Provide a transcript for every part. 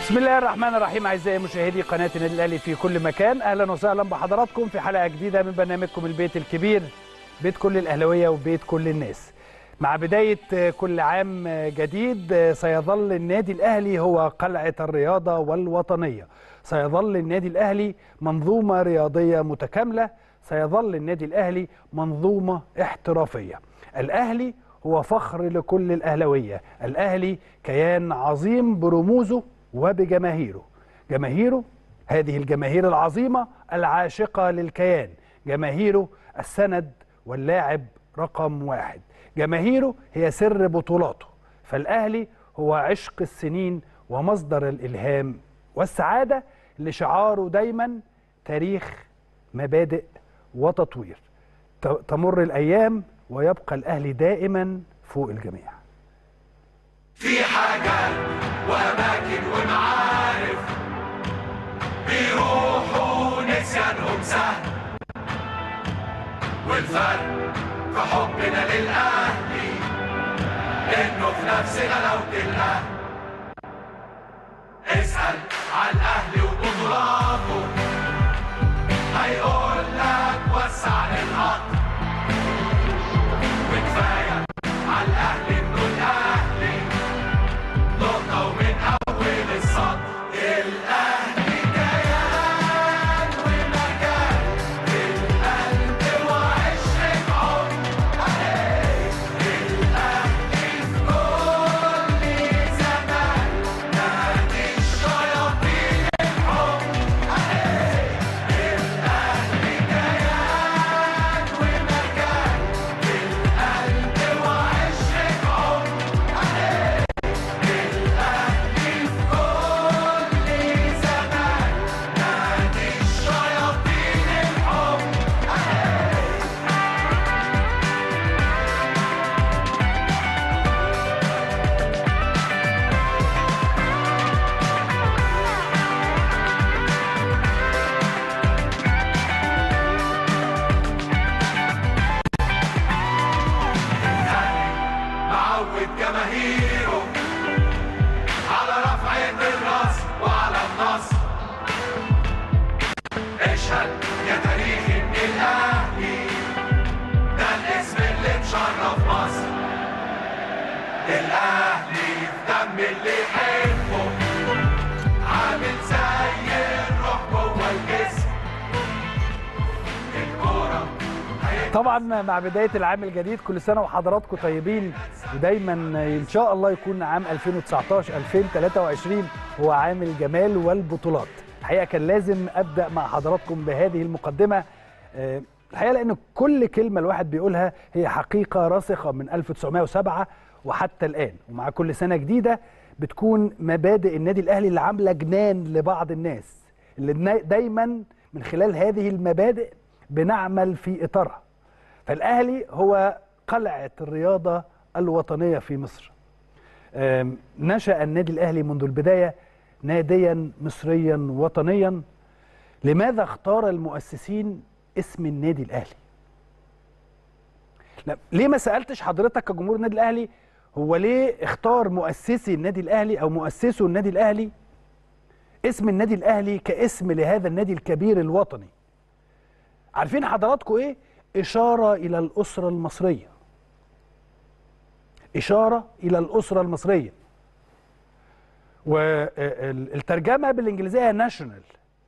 بسم الله الرحمن الرحيم اعزائي مشاهدي قناه النادي الاهلي في كل مكان اهلا وسهلا بحضراتكم في حلقه جديده من برنامجكم البيت الكبير بيت كل الاهلاويه وبيت كل الناس مع بدايه كل عام جديد سيظل النادي الاهلي هو قلعه الرياضه والوطنيه سيظل النادي الاهلي منظومه رياضيه متكامله سيظل النادي الاهلي منظومه احترافيه الاهلي هو فخر لكل الاهلاويه الاهلي كيان عظيم برموزه وبجماهيره جماهيره هذه الجماهير العظيمة العاشقة للكيان جماهيره السند واللاعب رقم واحد جماهيره هي سر بطولاته فالأهلي هو عشق السنين ومصدر الإلهام والسعادة اللي شعاره دايما تاريخ مبادئ وتطوير تمر الأيام ويبقى الأهلي دائما فوق الجميع في حاجات وأماكن ومعارف بيروحوا نسيانهم سهل والفرق في حبنا للأهلي إنه في نفس غلاوة الأهل اسأل على الأهلي وبطولاته هيقول لك وسع للقطر وكفاية على الأهلي إنه الأهلي نقطة ومن أول السطر الأهلي كيان ومكان في القلب وعشرة عمر الأهلي في كل زمان نادي الشياطين الحب الأهلي كيان ومكان في القلب وعشرة عمر الأهلي في كل زمان نادي الشياطين الحب معود جماهيره على رفعة الراس وعلى النصر اشهد يا تاريخ ان الاهلي ده الاسم اللي مشرف مصر الاهلي في دم اللي يحبه عامل زي الروح جوه الجسم الكوره طبعا مع بدايه العام الجديد كل سنه وحضراتكم طيبين ودايما ان شاء الله يكون عام 2019 2023 هو عام الجمال والبطولات الحقيقه كان لازم ابدا مع حضراتكم بهذه المقدمه آه، الحقيقه لان كل كلمه الواحد بيقولها هي حقيقه راسخه من 1907 وحتى الان ومع كل سنه جديده بتكون مبادئ النادي الاهلي اللي عامله جنان لبعض الناس اللي نا- دايما من خلال هذه المبادئ بنعمل في اطارها فالاهلي هو قلعه الرياضه الوطنيه في مصر آم، نشا النادي الاهلي منذ البدايه ناديا مصريا وطنيا لماذا اختار المؤسسين اسم النادي الاهلي لا ليه ما سالتش حضرتك كجمهور النادي الاهلي هو ليه اختار مؤسسي النادي الاهلي او مؤسسو النادي الاهلي اسم النادي الاهلي كاسم لهذا النادي الكبير الوطني عارفين حضراتكم ايه اشاره الى الاسره المصريه اشاره الى الاسره المصريه والترجمه بالانجليزيه ناشونال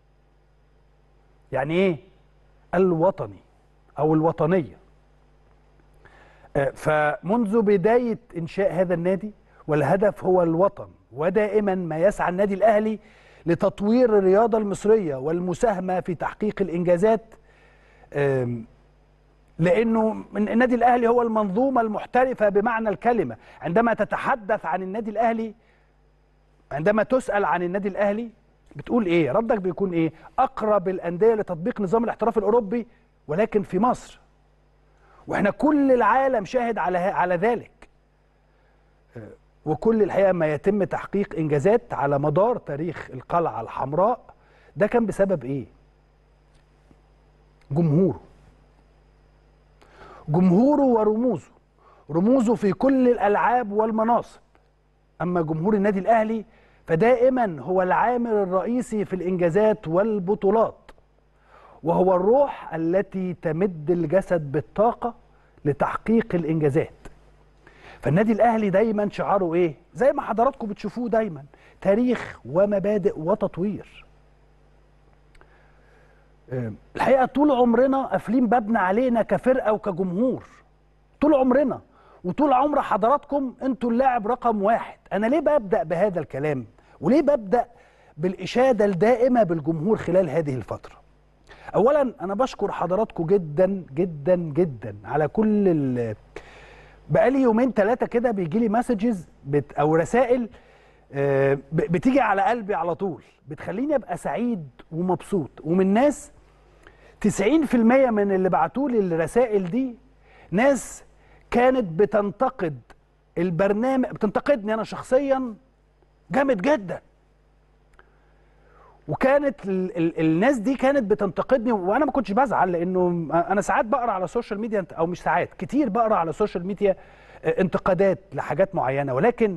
يعني ايه الوطني او الوطنيه آه، فمنذ بدايه انشاء هذا النادي والهدف هو الوطن ودائما ما يسعى النادي الاهلي لتطوير الرياضه المصريه والمساهمه في تحقيق الانجازات آم، لانه من النادي الاهلي هو المنظومه المحترفه بمعنى الكلمه عندما تتحدث عن النادي الاهلي عندما تسال عن النادي الاهلي بتقول ايه ردك بيكون ايه اقرب الانديه لتطبيق نظام الاحتراف الاوروبي ولكن في مصر واحنا كل العالم شاهد على على ذلك آه، وكل الحقيقه ما يتم تحقيق انجازات على مدار تاريخ القلعه الحمراء ده كان بسبب ايه جمهوره جمهوره ورموزه رموزه في كل الالعاب والمناصب اما جمهور النادي الاهلي فدائما هو العامل الرئيسي في الانجازات والبطولات وهو الروح التي تمد الجسد بالطاقه لتحقيق الانجازات فالنادي الاهلي دايما شعاره ايه زي ما حضراتكم بتشوفوه دايما تاريخ ومبادئ وتطوير آه، الحقيقه طول عمرنا قافلين بابنا علينا كفرقه وكجمهور طول عمرنا وطول عمر حضراتكم انتوا اللاعب رقم واحد انا ليه ببدا بهذا الكلام وليه ببدا بالاشاده الدائمه بالجمهور خلال هذه الفتره اولا انا بشكر حضراتكم جدا جدا جدا على كل ال بقالي يومين ثلاثه كده بيجي لي مسجز بت او رسائل آه، ب- بتيجي على قلبي على طول بتخليني ابقى سعيد ومبسوط ومن ناس 90% من اللي بعتوا لي الرسائل دي ناس كانت بتنتقد البرنامج بتنتقدني انا شخصيا جامد جدا وكانت ال ال الناس دي كانت بتنتقدني وانا ما كنتش بزعل لانه انا ساعات بقرا على السوشيال ميديا او مش ساعات كتير بقرا على السوشيال ميديا آه، انتقادات لحاجات معينه ولكن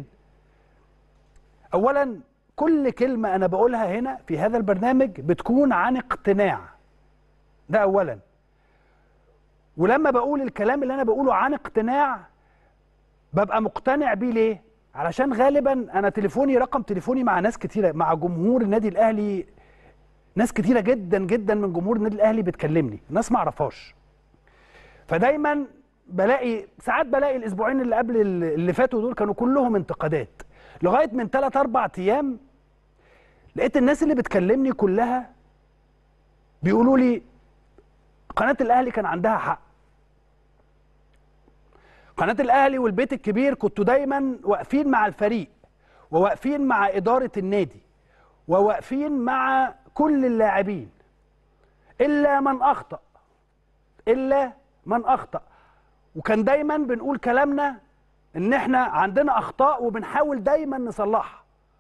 اولا كل كلمه انا بقولها هنا في هذا البرنامج بتكون عن اقتناع ده اولا ولما بقول الكلام اللي انا بقوله عن اقتناع ببقى مقتنع بيه ليه علشان غالبا انا تليفوني رقم تليفوني مع ناس كتيره مع جمهور النادي الاهلي ناس كتيره جدا جدا من جمهور النادي الاهلي بتكلمني ناس ما اعرفهاش فدايما بلاقي ساعات بلاقي الاسبوعين اللي قبل اللي فاتوا دول كانوا كلهم انتقادات لغايه من 3 4 ايام لقيت الناس اللي بتكلمني كلها بيقولوا لي قناه الاهلي كان عندها حق قناه الاهلي والبيت الكبير كنتوا دايما واقفين مع الفريق وواقفين مع اداره النادي وواقفين مع كل اللاعبين الا من اخطا الا من اخطا وكان دايما بنقول كلامنا ان احنا عندنا اخطاء وبنحاول دايما نصلحها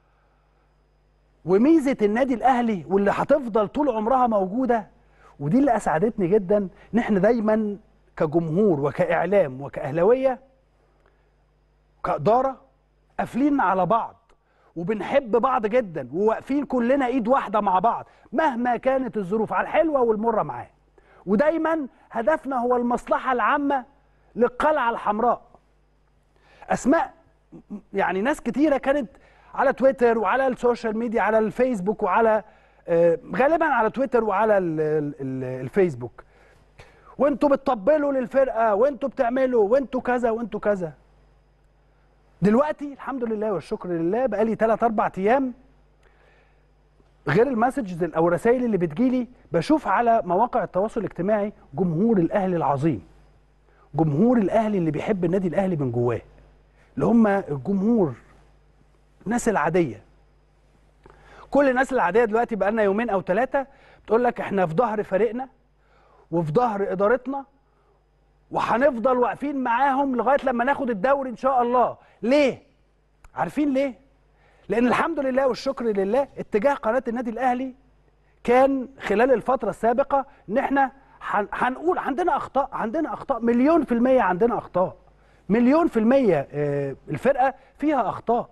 وميزه النادي الاهلي واللي هتفضل طول عمرها موجوده ودي اللي اسعدتني جدا ان احنا دايما كجمهور وكاعلام وكاهلاويه كاداره قافلين على بعض وبنحب بعض جدا وواقفين كلنا ايد واحده مع بعض مهما كانت الظروف على الحلوه والمره معاه ودايما هدفنا هو المصلحه العامه للقلعه الحمراء اسماء يعني ناس كتيره كانت على تويتر وعلى السوشيال ميديا على الفيسبوك وعلى آه، غالبا على تويتر وعلى ال- ال- ال- الفيسبوك وانتوا بتطبلوا للفرقه وانتوا بتعملوا وانتوا كذا وانتوا كذا دلوقتي الحمد لله والشكر لله بقالي 3 4 ايام غير المسجز او الرسائل اللي بتجيلي بشوف على مواقع التواصل الاجتماعي جمهور الاهلي العظيم جمهور الاهلي اللي بيحب النادي الاهلي من جواه اللي هم الجمهور الناس العاديه كل الناس العاديه دلوقتي بقى لنا يومين او ثلاثه بتقول لك احنا في ظهر فريقنا وفي ظهر ادارتنا وهنفضل واقفين معاهم لغايه لما ناخد الدوري ان شاء الله ليه عارفين ليه لان الحمد لله والشكر لله اتجاه قناه النادي الاهلي كان خلال الفتره السابقه ان احنا هن- هنقول عندنا اخطاء عندنا اخطاء مليون في الميه عندنا اخطاء مليون في الميه آه، الفرقه فيها اخطاء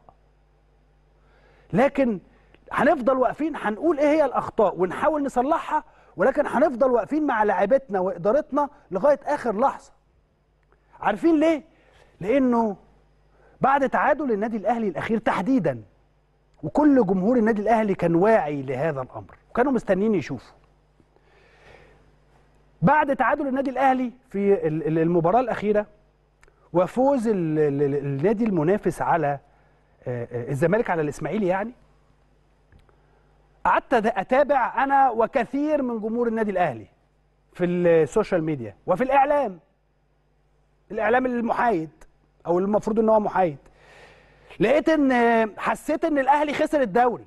لكن هنفضل واقفين هنقول ايه هي الاخطاء ونحاول نصلحها ولكن هنفضل واقفين مع لاعبتنا وادارتنا لغايه اخر لحظه عارفين ليه لانه بعد تعادل النادي الاهلي الاخير تحديدا وكل جمهور النادي الاهلي كان واعي لهذا الامر وكانوا مستنيين يشوفوا بعد تعادل النادي الاهلي في ال- ال- المباراه الاخيره وفوز ال- ال- ال- النادي المنافس على آه، آه، الزمالك على الاسماعيلي يعني قعدت أت- اتابع انا وكثير من جمهور النادي الاهلي في السوشيال ميديا وفي الاعلام الاعلام المحايد او المفروض ان هو محايد لقيت ان حسيت ان الاهلي خسر الدوري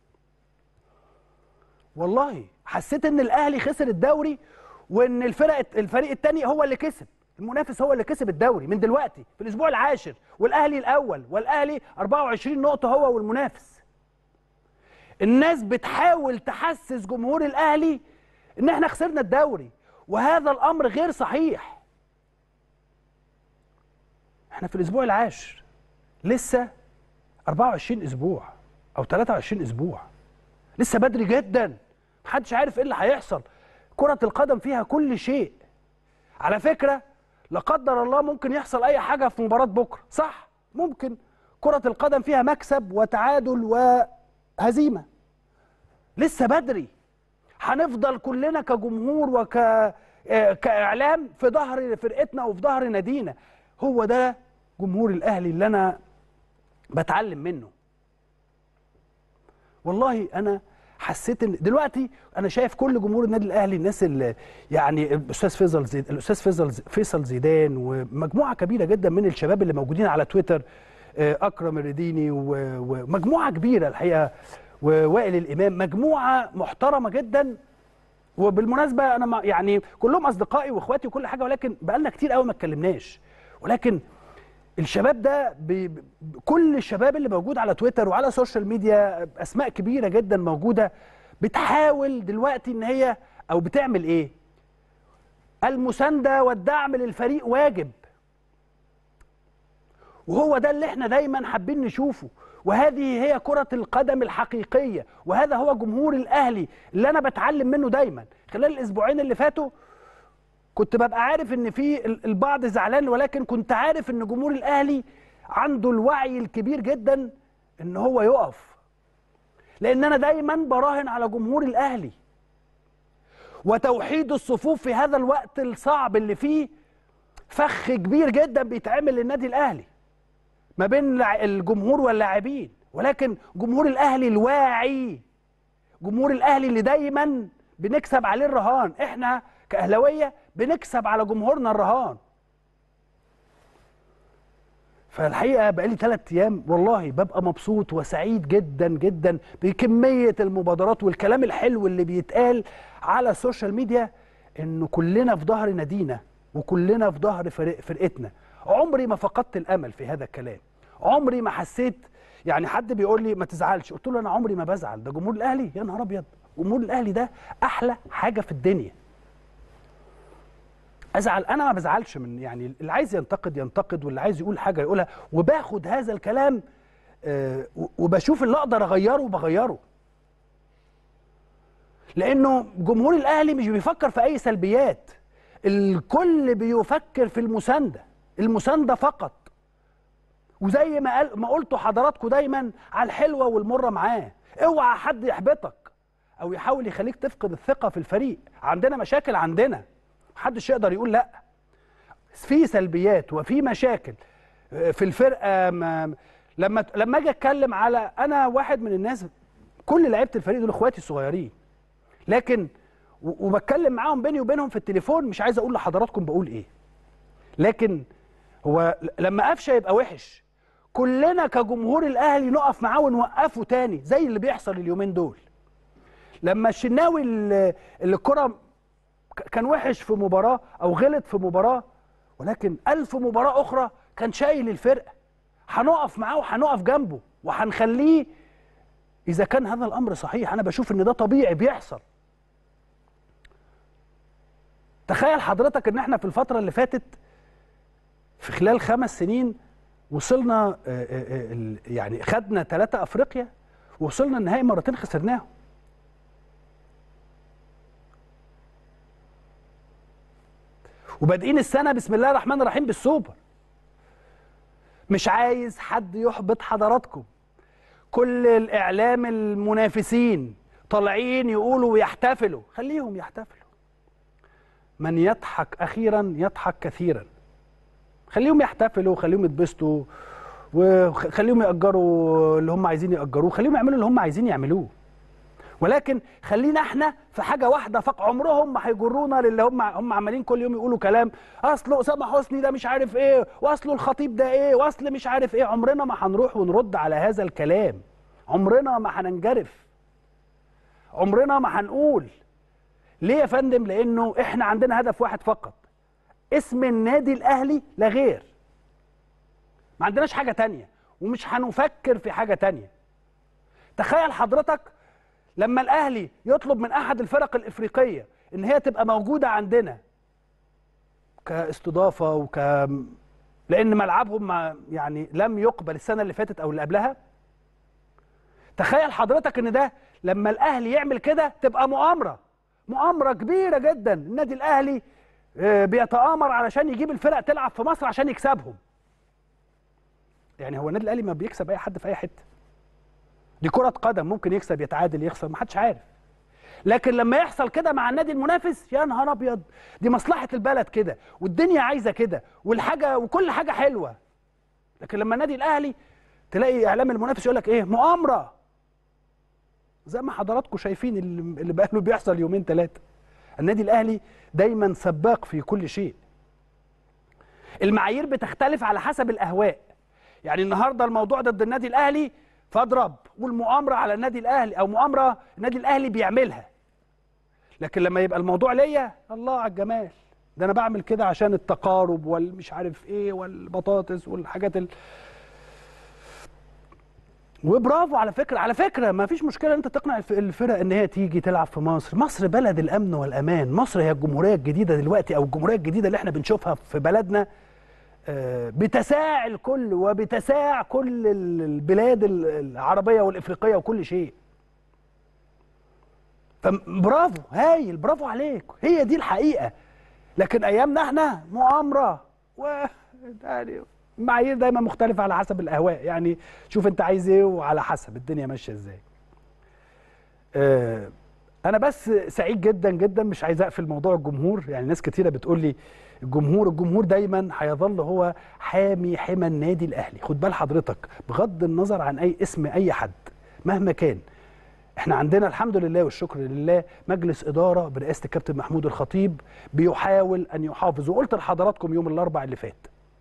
والله حسيت ان الاهلي خسر الدوري وان الفرق الفريق الثاني هو اللي كسب المنافس هو اللي كسب الدوري من دلوقتي في الاسبوع العاشر والاهلي الاول والاهلي 24 نقطه هو والمنافس الناس بتحاول تحسس جمهور الاهلي ان احنا خسرنا الدوري وهذا الامر غير صحيح احنا في الاسبوع العاشر لسه 24 اسبوع او 23 اسبوع لسه بدري جدا محدش عارف ايه اللي هيحصل كرة القدم فيها كل شيء على فكرة لا قدر الله ممكن يحصل اي حاجة في مباراة بكرة صح ممكن كرة القدم فيها مكسب وتعادل وهزيمة لسه بدري هنفضل كلنا كجمهور وك آه، كاعلام في ظهر فرقتنا وفي ظهر نادينا هو ده جمهور الاهلي اللي انا بتعلم منه والله انا حسيت ان دلوقتي انا شايف كل جمهور النادي الاهلي الناس اللي يعني الاستاذ فيصل زيد الاستاذ فيصل فيصل زيدان ومجموعه كبيره جدا من الشباب اللي موجودين على تويتر آه، اكرم الرديني و- ومجموعه كبيره الحقيقه ووائل الامام مجموعه محترمه جدا وبالمناسبه انا ما يعني كلهم اصدقائي واخواتي وكل حاجه ولكن بقالنا كتير قوي ما اتكلمناش ولكن الشباب ده ب... ب- كل الشباب اللي موجود على تويتر وعلى السوشيال ميديا اسماء كبيره جدا موجوده بتحاول دلوقتي ان هي او بتعمل ايه المسانده والدعم للفريق واجب وهو ده اللي احنا دايما حابين نشوفه وهذه هي كرة القدم الحقيقية وهذا هو جمهور الأهلي اللي أنا بتعلم منه دايما خلال الأسبوعين اللي فاتوا كنت ببقى عارف ان في ال- البعض زعلان ولكن كنت عارف ان جمهور الاهلي عنده الوعي الكبير جدا ان هو يقف لان انا دايما براهن على جمهور الاهلي وتوحيد الصفوف في هذا الوقت الصعب اللي فيه فخ كبير جدا بيتعمل للنادي الاهلي ما بين لع- الجمهور واللاعبين ولكن جمهور الاهلي الواعي جمهور الاهلي اللي دايما بنكسب عليه الرهان احنا كاهلاويه بنكسب على جمهورنا الرهان فالحقيقه بقالي ثلاث ايام والله ببقى مبسوط وسعيد جدا جدا بكميه المبادرات والكلام الحلو اللي بيتقال على السوشيال ميديا انه كلنا في ظهر نادينا وكلنا في ظهر فرق فرقتنا عمري ما فقدت الامل في هذا الكلام عمري ما حسيت يعني حد بيقول لي ما تزعلش قلت له انا عمري ما بزعل ده جمهور الاهلي يا نهار ابيض جمهور الاهلي ده احلى حاجه في الدنيا ازعل انا ما بزعلش من يعني اللي عايز ينتقد ينتقد واللي عايز يقول حاجه يقولها وباخد هذا الكلام آه، و- وبشوف اللي اقدر اغيره وبغيره لانه جمهور الاهلي مش بيفكر في اي سلبيات الكل بيفكر في المسانده المسانده فقط وزي ما قال ما قلتوا حضراتكم دايما على الحلوه والمره معاه اوعى حد يحبطك او يحاول يخليك تفقد الثقه في الفريق عندنا مشاكل عندنا محدش يقدر يقول لا في سلبيات وفي مشاكل آه، في الفرقه ما لما لما اجي اتكلم على انا واحد من الناس كل لعيبه الفريق دول اخواتي الصغيرين لكن و- وبتكلم معاهم بيني وبينهم في التليفون مش عايز اقول لحضراتكم بقول ايه لكن هو ل- لما قفشه يبقى وحش كلنا كجمهور الاهلي نقف معاه ونوقفه تاني زي اللي بيحصل اليومين دول لما الشناوي اللي اللي الكره ك- كان وحش في مباراه او غلط في مباراه ولكن ألف مباراه اخرى كان شايل الفرقه هنقف معاه وهنقف جنبه وهنخليه اذا كان هذا الامر صحيح انا بشوف ان ده طبيعي بيحصل تخيل حضرتك ان احنا في الفتره اللي فاتت في خلال خمس سنين وصلنا آه، آه، آه، ال- يعني خدنا ثلاثة افريقيا ووصلنا النهائي مرتين خسرناهم وبادئين السنه بسم الله الرحمن الرحيم بالسوبر مش عايز حد يحبط حضراتكم كل الاعلام المنافسين طالعين يقولوا ويحتفلوا خليهم يحتفلوا من يضحك اخيرا يضحك كثيرا خليهم يحتفلوا خليهم يتبسطوا وخليهم يأجروا اللي هم عايزين يأجروه خليهم يعملوا اللي هم عايزين يعملوه ولكن خلينا احنا في حاجه واحده فق عمرهم ما هيجرونا للي هم هم عمالين كل يوم يقولوا كلام اصل اسامه حسني ده مش عارف ايه واصله الخطيب ده ايه واصل مش عارف ايه عمرنا ما هنروح ونرد على هذا الكلام عمرنا ما هننجرف عمرنا ما هنقول ليه يا فندم لانه احنا عندنا هدف واحد فقط اسم النادي الاهلي لا غير ما عندناش حاجه تانية ومش هنفكر في حاجه تانية تخيل حضرتك لما الاهلي يطلب من احد الفرق الافريقيه ان هي تبقى موجوده عندنا كاستضافه وك لان ملعبهم ما يعني لم يقبل السنه اللي فاتت او اللي قبلها تخيل حضرتك ان ده لما الاهلي يعمل كده تبقى مؤامره مؤامره كبيره جدا النادي الاهلي آه، بيتآمر علشان يجيب الفرق تلعب في مصر عشان يكسبهم يعني هو النادي الاهلي ما بيكسب اي حد في اي حته دي كرة قدم ممكن يكسب يتعادل يخسر ما حدش عارف لكن لما يحصل كده مع النادي المنافس يا نهار ابيض دي مصلحة البلد كده والدنيا عايزة كده والحاجة وكل حاجة حلوة لكن لما النادي الاهلي تلاقي اعلام المنافس يقول لك ايه مؤامرة زي ما حضراتكم شايفين اللي اللي بقى له بيحصل يومين ثلاثة النادي الاهلي دايما سباق في كل شيء المعايير بتختلف على حسب الاهواء يعني النهارده الموضوع ضد النادي الاهلي فاضرب والمؤامره على النادي الاهلي او مؤامره النادي الاهلي بيعملها لكن لما يبقى الموضوع ليا الله على الجمال ده انا بعمل كده عشان التقارب والمش عارف ايه والبطاطس والحاجات ال... وبرافو على فكره على فكره ما فيش مشكله ان انت تقنع الف- الفرق ان هي تيجي تلعب في مصر مصر بلد الامن والامان مصر هي الجمهوريه الجديده دلوقتي او الجمهوريه الجديده اللي احنا بنشوفها في بلدنا آه، بتساع الكل وبتساع كل ال- البلاد ال- العربيه والافريقيه وكل شيء فبرافو هايل برافو عليك هي دي الحقيقه لكن ايامنا احنا مؤامره و يعني المعايير دايما مختلفه على حسب الاهواء يعني شوف انت عايز ايه وعلى حسب الدنيا ماشيه ازاي آه، انا بس سعيد جدا جدا مش عايز اقفل موضوع الجمهور يعني ناس كتيره بتقول لي الجمهور الجمهور دايما هيظل هو حامي حمى النادي الاهلي خد بال حضرتك بغض النظر عن اي اسم اي حد مهما كان احنا عندنا الحمد لله والشكر لله مجلس اداره برئاسه الكابتن محمود الخطيب بيحاول ان يحافظ وقلت لحضراتكم يوم الاربع اللي فات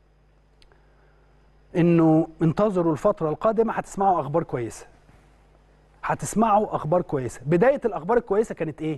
انه انتظروا الفتره القادمه هتسمعوا اخبار كويسه هتسمعوا اخبار كويسه بدايه الاخبار الكويسه كانت ايه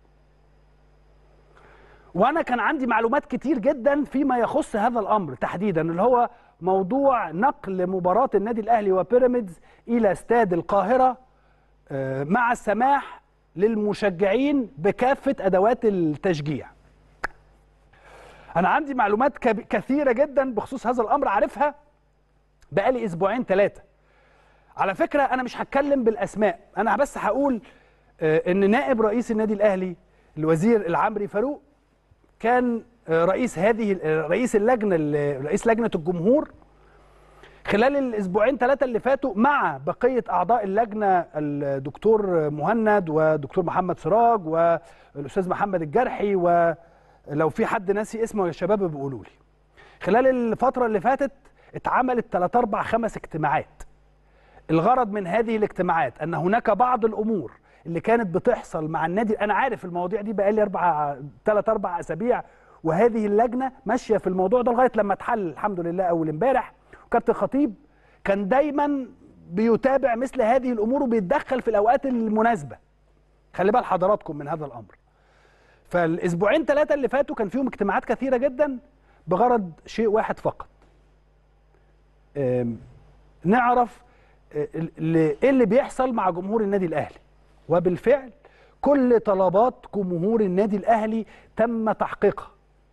وانا كان عندي معلومات كتير جدا فيما يخص هذا الامر تحديدا اللي هو موضوع نقل مباراه النادي الاهلي وبيراميدز الى استاد القاهره آه، مع السماح للمشجعين بكافه ادوات التشجيع انا عندي معلومات كب- كثيره جدا بخصوص هذا الامر عارفها بقالي اسبوعين ثلاثه على فكره انا مش هتكلم بالاسماء انا بس هقول آه، ان نائب رئيس النادي الاهلي الوزير العمري فاروق كان آه، رئيس هذه آه، رئيس اللجنه ال- رئيس لجنه الجمهور خلال الاسبوعين ثلاثه اللي فاتوا مع بقيه اعضاء اللجنه الدكتور مهند ودكتور محمد سراج والاستاذ محمد الجرحي ولو في حد ناسي اسمه يا شباب بيقولوا لي خلال الفتره اللي فاتت اتعملت 3 4 5 اجتماعات الغرض من هذه الاجتماعات ان هناك بعض الامور اللي كانت بتحصل مع النادي انا عارف المواضيع دي بقالي اربع ثلاث اربع اسابيع وهذه اللجنه ماشيه في الموضوع ده لغايه لما اتحل الحمد لله اول امبارح وكابتن خطيب كان دايما بيتابع مثل هذه الامور وبيتدخل في الاوقات المناسبه خلي بال حضراتكم من هذا الامر فالاسبوعين ثلاثه اللي فاتوا كان فيهم اجتماعات كثيره جدا بغرض شيء واحد فقط أم، نعرف آه، ال- ال- ايه اللي بيحصل مع جمهور النادي الاهلي وبالفعل كل طلبات جمهور النادي الاهلي تم تحقيقها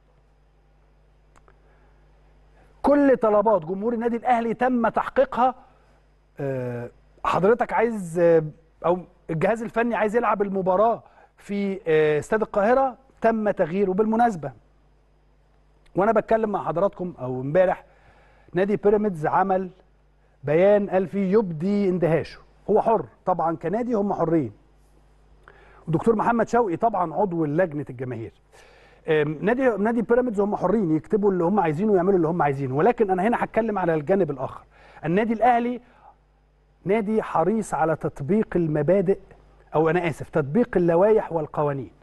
كل طلبات جمهور النادي الاهلي تم تحقيقها آه، حضرتك عايز آه، او الجهاز الفني عايز يلعب المباراه في آه، استاد القاهره تم تغييره بالمناسبه وانا بتكلم مع حضراتكم او امبارح نادي بيراميدز عمل بيان قال فيه يبدي اندهاشه هو حر طبعا كنادي هم حرين ودكتور محمد شوقي طبعا عضو لجنه الجماهير أم، نادي نادي بيراميدز هم حرين يكتبوا اللي هم عايزينه ويعملوا اللي هم عايزينه ولكن انا هنا هتكلم على الجانب الاخر النادي الاهلي نادي حريص على تطبيق المبادئ او انا اسف تطبيق اللوائح والقوانين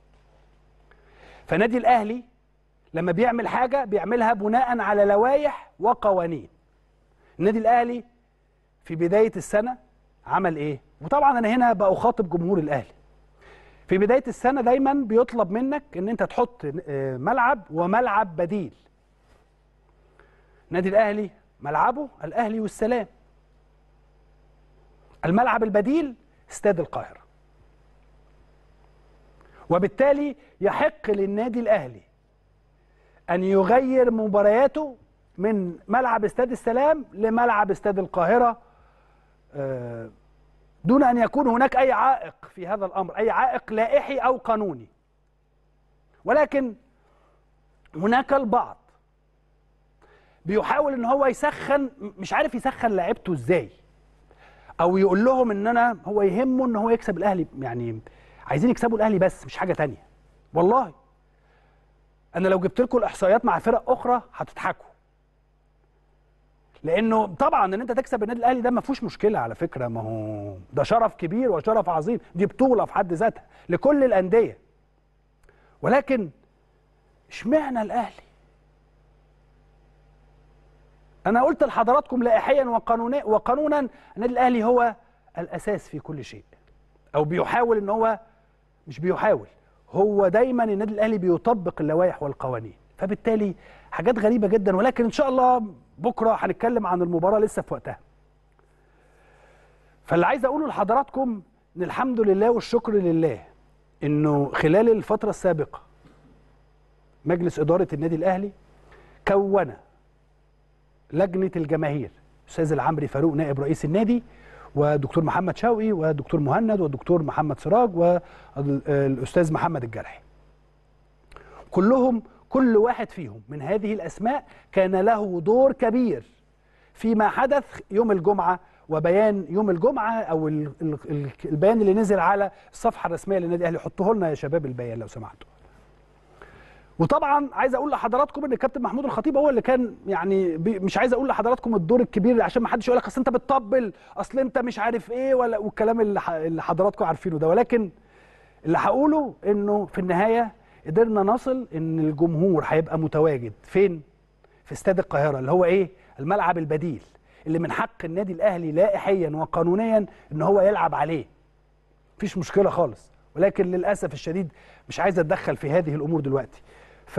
فنادي الاهلي لما بيعمل حاجه بيعملها بناء على لوائح وقوانين النادي الاهلي في بدايه السنه عمل ايه وطبعا انا هنا بخاطب جمهور الاهلي في بدايه السنه دايما بيطلب منك ان انت تحط آه، ملعب وملعب بديل النادي الاهلي ملعبه الاهلي والسلام الملعب البديل استاد القاهره وبالتالي يحق للنادي الاهلي ان يغير مبارياته من ملعب استاد السلام لملعب استاد القاهره آه، دون ان يكون هناك اي عائق في هذا الامر اي عائق لائحي او قانوني ولكن هناك البعض بيحاول ان هو يسخن مش عارف يسخن لعيبته ازاي او يقول لهم ان انا هو يهمه ان هو يكسب الاهلي يعني عايزين يكسبوا الاهلي بس مش حاجه تانية والله انا لو جبت لكم الاحصائيات مع فرق اخرى هتضحكوا لانه طبعا ان انت تكسب النادي الاهلي ده ما فيهوش مشكله على فكره ما هو ده شرف كبير وشرف عظيم دي بطوله في حد ذاتها لكل الانديه ولكن اشمعنى الاهلي انا قلت لحضراتكم لائحيا وقانونا وقانونا النادي الاهلي هو الاساس في كل شيء او بيحاول ان هو مش بيحاول هو دايما النادي الاهلي بيطبق اللوائح والقوانين فبالتالي حاجات غريبه جدا ولكن ان شاء الله بكره هنتكلم عن المباراه لسه في وقتها فاللي عايز اقوله لحضراتكم ان الحمد لله والشكر لله انه خلال الفتره السابقه مجلس اداره النادي الاهلي كون لجنه الجماهير استاذ العمري فاروق نائب رئيس النادي ودكتور محمد شوقي ودكتور مهند والدكتور محمد سراج والاستاذ محمد الجرحي كلهم كل واحد فيهم من هذه الاسماء كان له دور كبير فيما حدث يوم الجمعه وبيان يوم الجمعه او ال- ال- ال- البيان اللي نزل على الصفحه الرسميه للنادي الاهلي حطوه لنا يا شباب البيان لو سمحتوا وطبعا عايز اقول لحضراتكم ان الكابتن محمود الخطيب هو اللي كان يعني بي مش عايز اقول لحضراتكم الدور الكبير عشان ما حدش يقول لك اصل انت بتطبل اصل انت مش عارف ايه ولا والكلام اللي, ح- اللي حضراتكم عارفينه ده ولكن اللي هقوله انه في النهايه قدرنا نصل ان الجمهور هيبقى متواجد فين؟ في استاد القاهره اللي هو ايه؟ الملعب البديل اللي من حق النادي الاهلي لائحيا وقانونيا ان هو يلعب عليه. مفيش مشكله خالص ولكن للاسف الشديد مش عايز اتدخل في هذه الامور دلوقتي. ف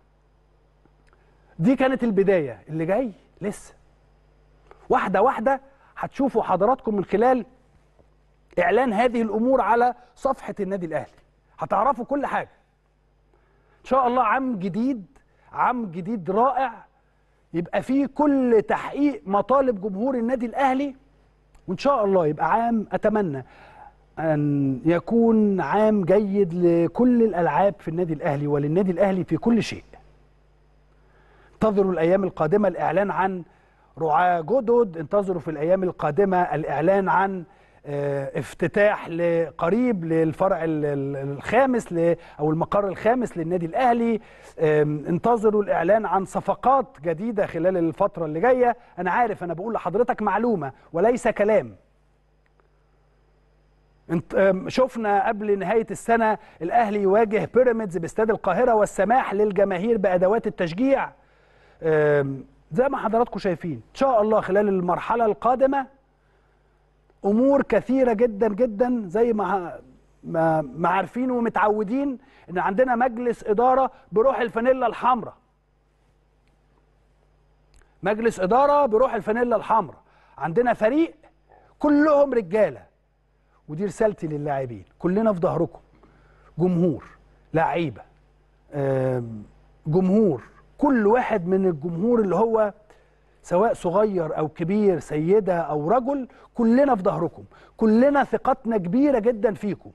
دي كانت البدايه اللي جاي لسه. واحده واحده هتشوفوا حضراتكم من خلال اعلان هذه الامور على صفحه النادي الاهلي. هتعرفوا كل حاجه. ان شاء الله عام جديد عام جديد رائع يبقى فيه كل تحقيق مطالب جمهور النادي الاهلي وان شاء الله يبقى عام اتمنى ان يكون عام جيد لكل الالعاب في النادي الاهلي وللنادي الاهلي في كل شيء انتظروا الايام القادمه الاعلان عن رعاة جدد انتظروا في الايام القادمه الاعلان عن آه، افتتاح قريب للفرع ال- ال- الخامس ل- او المقر الخامس للنادي الاهلي آم، انتظروا الاعلان عن صفقات جديده خلال الفتره اللي جايه انا عارف انا بقول لحضرتك معلومه وليس كلام انت آم، شفنا قبل نهايه السنه الاهلي يواجه بيراميدز باستاد القاهره والسماح للجماهير بادوات التشجيع آم، زي ما حضراتكم شايفين ان شاء الله خلال المرحله القادمه امور كثيره جدا جدا زي ما ما, ما عارفين ومتعودين ان عندنا مجلس اداره بروح الفانيلا الحمراء مجلس اداره بروح الفانيلا الحمراء عندنا فريق كلهم رجاله ودي رسالتي للاعبين كلنا في ظهركم جمهور لعيبه آم، جمهور كل واحد من الجمهور اللي هو سواء صغير او كبير سيده او رجل كلنا في ظهركم كلنا ثقتنا كبيره جدا فيكم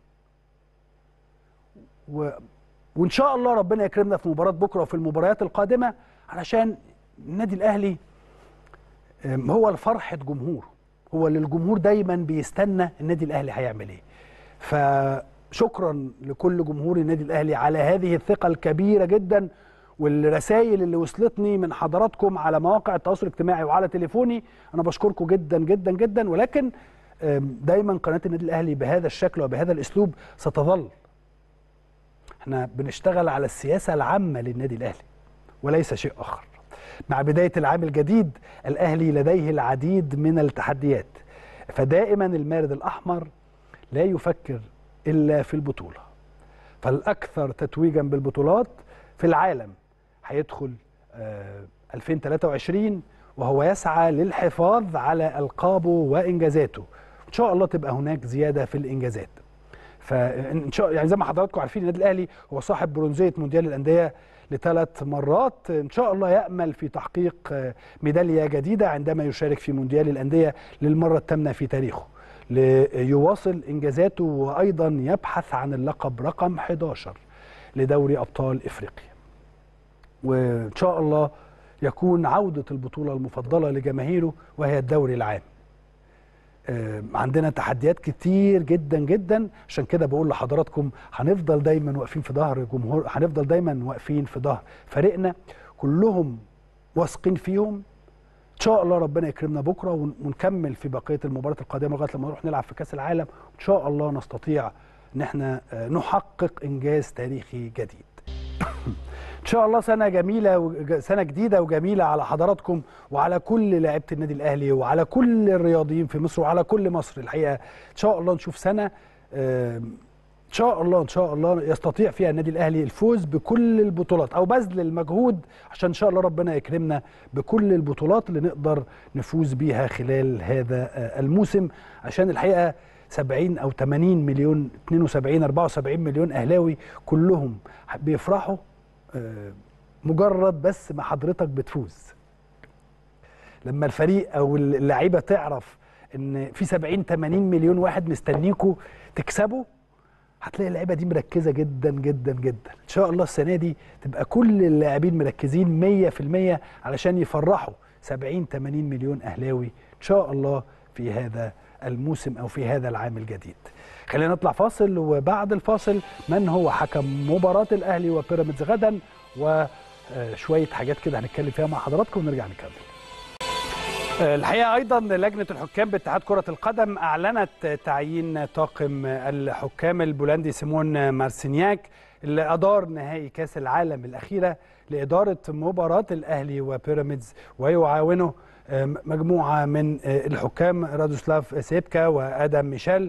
و... وان شاء الله ربنا يكرمنا في مباراه بكره وفي المباريات القادمه علشان النادي الاهلي أم، هو لفرحه جمهوره هو اللي الجمهور دايما بيستنى النادي الاهلي هيعمل ايه فشكرا لكل جمهور النادي الاهلي على هذه الثقه الكبيره جدا والرسائل اللي وصلتني من حضراتكم على مواقع التواصل الاجتماعي وعلى تليفوني انا بشكركم جدا جدا جدا ولكن أم، دايما قناه النادي الاهلي بهذا الشكل وبهذا الاسلوب ستظل احنا بنشتغل على السياسه العامه للنادي الاهلي وليس شيء اخر مع بدايه العام الجديد الاهلي لديه العديد من التحديات فدائما المارد الاحمر لا يفكر الا في البطوله فالاكثر تتويجا بالبطولات في العالم هيدخل آه، 2023 وهو يسعى للحفاظ على القابه وانجازاته ان شاء الله تبقى هناك زياده في الانجازات فان شاء يعني زي ما حضراتكم عارفين النادي الاهلي هو صاحب برونزيه مونديال الانديه لثلاث مرات ان شاء الله يامل في تحقيق آه، ميداليه جديده عندما يشارك في مونديال الانديه للمره الثامنه في تاريخه ليواصل انجازاته وايضا يبحث عن اللقب رقم 11 لدوري ابطال افريقيا وان شاء الله يكون عوده البطوله المفضله لجماهيره وهي الدوري العام آه، عندنا تحديات كتير جدا جدا عشان كده بقول لحضراتكم هنفضل دايما واقفين في ظهر الجمهور هنفضل دايما واقفين في ظهر فريقنا كلهم واثقين فيهم ان شاء الله ربنا يكرمنا بكره ون- ونكمل في بقيه المباريات القادمه لغايه لما نروح نلعب في كاس العالم وان شاء الله نستطيع ان احنا آه، نحقق انجاز تاريخي جديد ان شاء الله سنه جميله وج- سنه جديده وجميله على حضراتكم وعلى كل لاعيبه النادي الاهلي وعلى كل الرياضيين في مصر وعلى كل مصر الحقيقه ان شاء الله نشوف سنه آم، ان شاء الله ان شاء الله يستطيع فيها النادي الاهلي الفوز بكل البطولات او بذل المجهود عشان ان شاء الله ربنا يكرمنا بكل البطولات اللي نقدر نفوز بيها خلال هذا آه، الموسم عشان الحقيقه 70 او 80 مليون 72 74 مليون اهلاوي كلهم بيفرحوا آه، مجرد بس ما حضرتك بتفوز لما الفريق او اللعيبه تعرف ان في 70 80 مليون واحد مستنيكوا تكسبوا هتلاقي اللعيبه دي مركزه جدا جدا جدا ان شاء الله السنه دي تبقى كل اللاعبين مركزين 100% علشان يفرحوا 70 80 مليون اهلاوي ان شاء الله في هذا الموسم او في هذا العام الجديد خلينا نطلع فاصل وبعد الفاصل من هو حكم مباراه الاهلي وبيراميدز غدا وشويه حاجات كده هنتكلم فيها مع حضراتكم ونرجع نكمل الحقيقه ايضا لجنه الحكام باتحاد كره القدم اعلنت تعيين طاقم الحكام البولندي سيمون مارسينياك اللي ادار نهائي كاس العالم الاخيره لاداره مباراه الاهلي وبيراميدز ويعاونه مجموعه من الحكام رادوسلاف سيبكا وادم ميشيل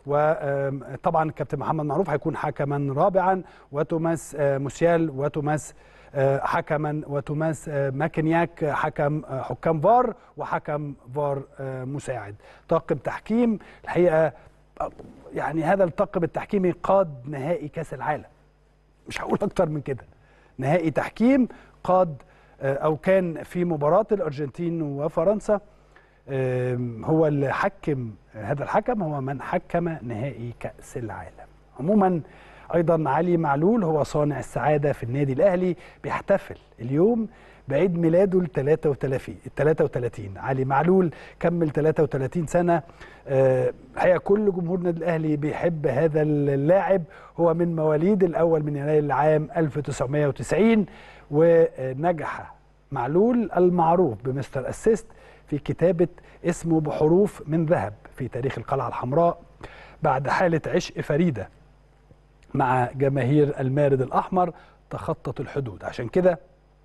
وطبعا كابتن محمد معروف هيكون حكما رابعا وتوماس موسيال وتوماس حكما وتوماس ماكنياك حكم حكام فار وحكم فار مساعد طاقم تحكيم الحقيقه يعني هذا الطاقم التحكيمي قاد نهائي كاس العالم مش هقول اكتر من كده نهائي تحكيم قاد او كان في مباراه الارجنتين وفرنسا هو اللي حكم هذا الحكم هو من حكم نهائي كاس العالم عموما ايضا علي معلول هو صانع السعاده في النادي الاهلي بيحتفل اليوم بعيد ميلاده ال 33 ال 33 علي معلول كمل 33 سنه الحقيقه كل جمهور النادي الاهلي بيحب هذا اللاعب هو من مواليد الاول من يناير العام 1990 ونجح معلول المعروف بمستر اسيست في كتابه اسمه بحروف من ذهب في تاريخ القلعه الحمراء بعد حاله عشق فريده مع جماهير المارد الأحمر تخطت الحدود عشان كده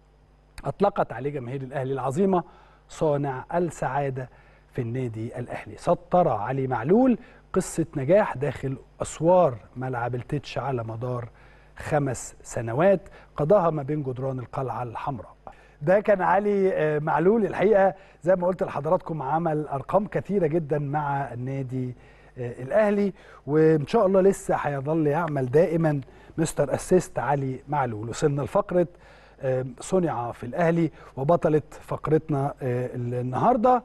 أطلقت عليه جماهير الأهلي العظيمة صانع السعادة في النادي الأهلي سطر علي معلول قصة نجاح داخل أسوار ملعب التتش على مدار خمس سنوات قضاها ما بين جدران القلعة الحمراء ده كان علي معلول الحقيقة زي ما قلت لحضراتكم عمل أرقام كثيرة جدا مع النادي الاهلي وان شاء الله لسه هيظل يعمل دائما مستر اسيست علي معلول وصلنا لفقره صنع في الاهلي وبطله فقرتنا النهارده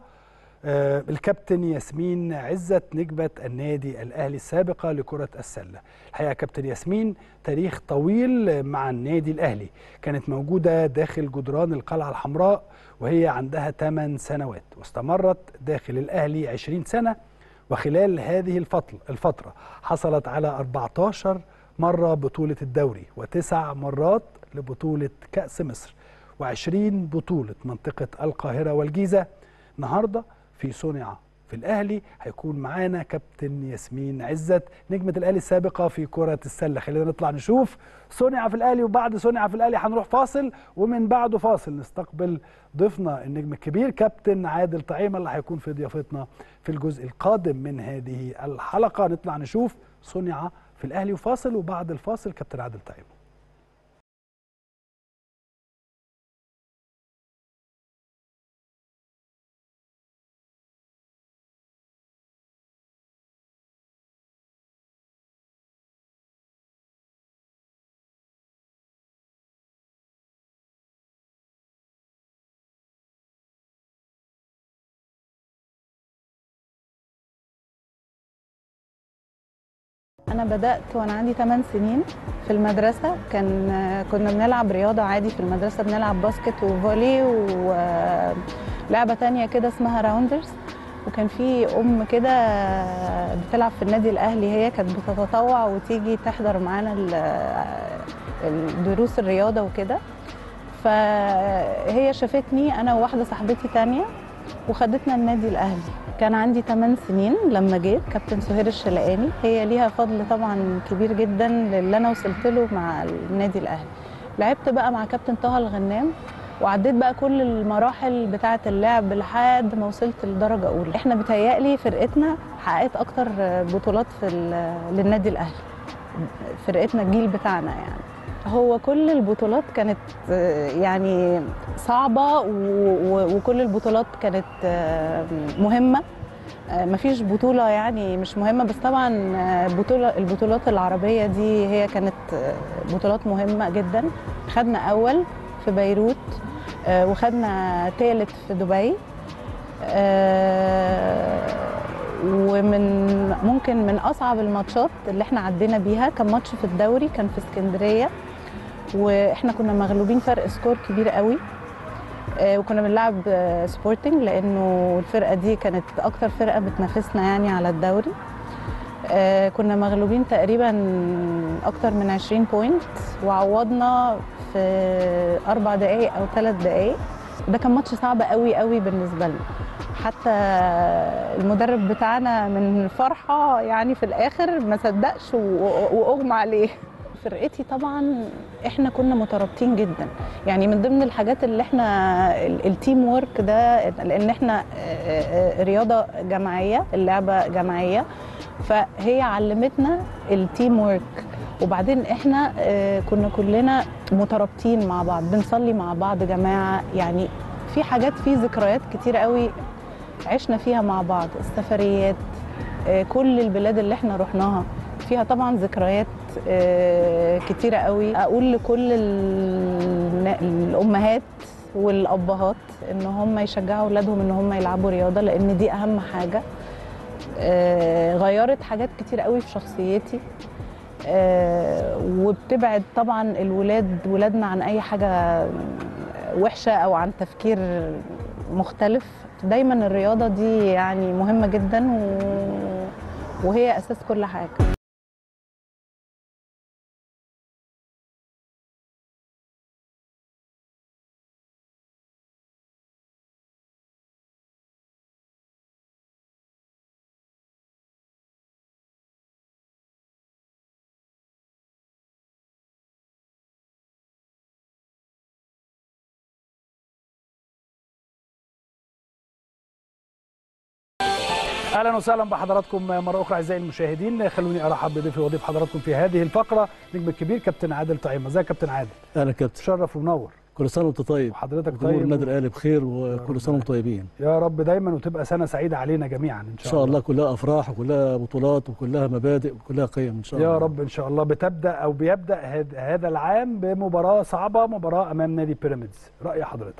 الكابتن ياسمين عزت نجبة النادي الأهلي السابقة لكرة السلة الحقيقة كابتن ياسمين تاريخ طويل مع النادي الأهلي كانت موجودة داخل جدران القلعة الحمراء وهي عندها 8 سنوات واستمرت داخل الأهلي 20 سنة وخلال هذه الفترة, الفترة حصلت على 14 مرة بطولة الدوري وتسع مرات لبطولة كأس مصر و20 بطولة منطقة القاهرة والجيزة النهاردة في صنع في الأهلي هيكون معانا كابتن ياسمين عزت نجمة الأهلي السابقة في كرة السلة خلينا نطلع نشوف صنع في الأهلي وبعد صنع في الأهلي هنروح فاصل ومن بعده فاصل نستقبل ضيفنا النجم الكبير كابتن عادل طعيمة اللي هيكون في ضيافتنا في الجزء القادم من هذه الحلقة نطلع نشوف صنع في الأهلي وفاصل وبعد الفاصل كابتن عادل طعيمة انا بدات وانا عندي 8 سنين في المدرسه كان كنا بنلعب رياضه عادي في المدرسه بنلعب باسكت وفولي ولعبه تانية كده اسمها راوندرز وكان في ام كده بتلعب في النادي الاهلي هي كانت بتتطوع وتيجي تحضر معانا ال- دروس الرياضه وكده فهي شافتني انا وواحده صاحبتي تانية وخدتنا النادي الاهلي كان عندي 8 سنين لما جيت كابتن سهير الشلقاني هي ليها فضل طبعا كبير جدا للي انا وصلت له مع النادي الاهلي لعبت بقى مع كابتن طه الغنام وعديت بقى كل المراحل بتاعه اللعب لحد ما وصلت لدرجه اولى احنا بتهيألي فرقتنا حققت اكتر بطولات في ال- للنادي الاهلي فرقتنا الجيل بتاعنا يعني هو كل البطولات كانت آه، يعني صعبة و- و- وكل البطولات كانت آه، مهمة آه، مفيش بطولة يعني مش مهمة بس طبعا آه، بطولة البطولات العربية دي هي كانت آه، بطولات مهمة جدا خدنا أول في بيروت آه، وخدنا تالت في دبي آه، ومن ممكن من أصعب الماتشات اللي احنا عدينا بيها كان ماتش في الدوري كان في اسكندرية واحنا كنا مغلوبين فرق سكور كبير قوي آه، وكنا بنلعب آه، سبورتنج لانه الفرقه دي كانت اكتر فرقه بتنافسنا يعني على الدوري آه، كنا مغلوبين تقريبا اكتر من 20 بوينت وعوضنا في اربع دقائق او ثلاث دقائق ده كان ماتش صعب قوي قوي بالنسبه لنا حتى المدرب بتاعنا من الفرحه يعني في الاخر ما صدقش و- واغمى عليه فرقتي طبعا احنا كنا مترابطين جدا يعني من ضمن الحاجات اللي احنا ال- التيم وورك ده لان احنا آه، آه، رياضه جماعيه اللعبه جماعيه فهي علمتنا التيم وورك وبعدين احنا آه، كنا كلنا مترابطين مع بعض بنصلي مع بعض جماعه يعني في حاجات في ذكريات كتير قوي عشنا فيها مع بعض السفريات آه، كل البلاد اللي احنا رحناها فيها طبعا ذكريات آه، كتيرة قوي أقول لكل النا- الأمهات والأبهات إن هم يشجعوا أولادهم إن هم يلعبوا رياضة لأن دي أهم حاجة آه، غيرت حاجات كتير قوي في شخصيتي آه، وبتبعد طبعا الولاد ولادنا عن أي حاجة وحشة أو عن تفكير مختلف دايما الرياضة دي يعني مهمة جدا و... وهي أساس كل حاجة اهلا وسهلا بحضراتكم مره اخرى اعزائي المشاهدين خلوني ارحب بضيفي وضيف حضراتكم في هذه الفقره نجم الكبير كابتن عادل طعيمه ازيك يا كابتن عادل اهلا كابتن تشرف ومنور كل سنه وانت طيب وحضرتك جمهور طيب النادي الاهلي بخير وكل سنه وانتم طيبين يا رب دايما وتبقى سنه سعيده علينا جميعا ان ان شاء, شاء الله كلها افراح وكلها بطولات وكلها مبادئ وكلها قيم ان شاء الله يا رب ان شاء الله بتبدا او بيبدا هاد- هذا العام بمباراه صعبه مباراه امام نادي بيراميدز راي حضرتك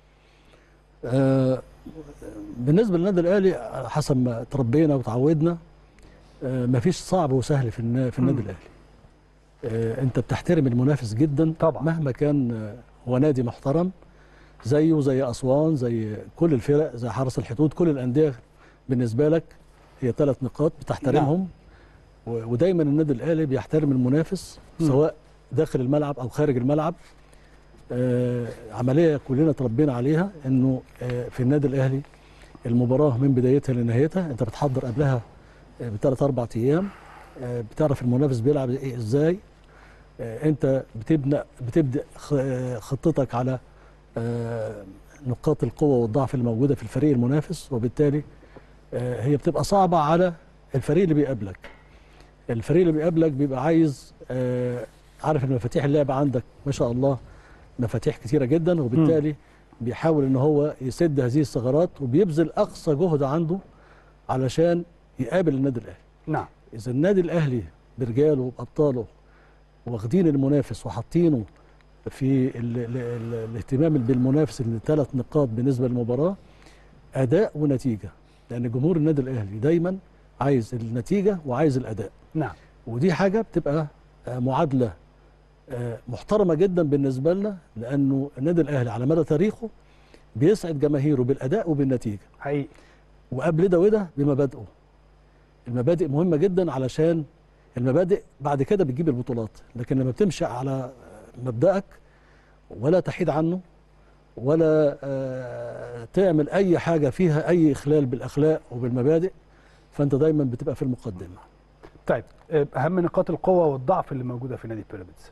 آه بالنسبه للنادي الاهلي حسب ما تربينا وتعودنا آه مفيش صعب وسهل في النا- في النادي مم. الاهلي آه انت بتحترم المنافس جدا طبعا. مهما كان آه، هو نادي محترم زيه زي اسوان زي كل الفرق زي حرس الحدود كل الانديه بالنسبه لك هي ثلاث نقاط بتحترمهم و- ودايما النادي الاهلي بيحترم المنافس مم. سواء داخل الملعب او خارج الملعب آه عمليه كلنا تربينا عليها انه آه في النادي الاهلي المباراه من بدايتها لنهايتها انت بتحضر قبلها آه بثلاث اربع ايام آه بتعرف المنافس بيلعب ايه ازاي آه انت بتبدا بتبدا خ- آه، خطتك على آه، نقاط القوه والضعف الموجوده في الفريق المنافس وبالتالي آه، هي بتبقى صعبه على الفريق اللي بيقابلك الفريق اللي بيقابلك بيبقى عايز آه، عارف ان مفاتيح اللعب عندك ما شاء الله مفاتيح كتيره جدا وبالتالي بيحاول ان هو يسد هذه الثغرات وبيبذل اقصى جهد عنده علشان يقابل النادي الاهلي نعم اذا النادي الاهلي برجاله بابطاله واخدين المنافس وحاطينه في ال ال ال الاهتمام بالمنافس الثلاث نقاط بالنسبه للمباراه اداء ونتيجه لان جمهور النادي الاهلي دايما عايز النتيجه وعايز الاداء نعم ودي حاجه بتبقى آه، معادله آه، محترمه جدا بالنسبه لنا لانه النادي الاهلي على مدى تاريخه بيسعد جماهيره بالاداء وبالنتيجه حقيقي وقبل ده وده بمبادئه المبادئ مهمه جدا علشان المبادئ بعد كده بتجيب البطولات لكن لما بتمشي على مبدأك ولا تحيد عنه ولا آه، تعمل اي حاجه فيها اي اخلال بالاخلاق وبالمبادئ فانت دايما بتبقى في المقدمه طيب آه، اهم نقاط القوه والضعف اللي موجوده في نادي بيراميدز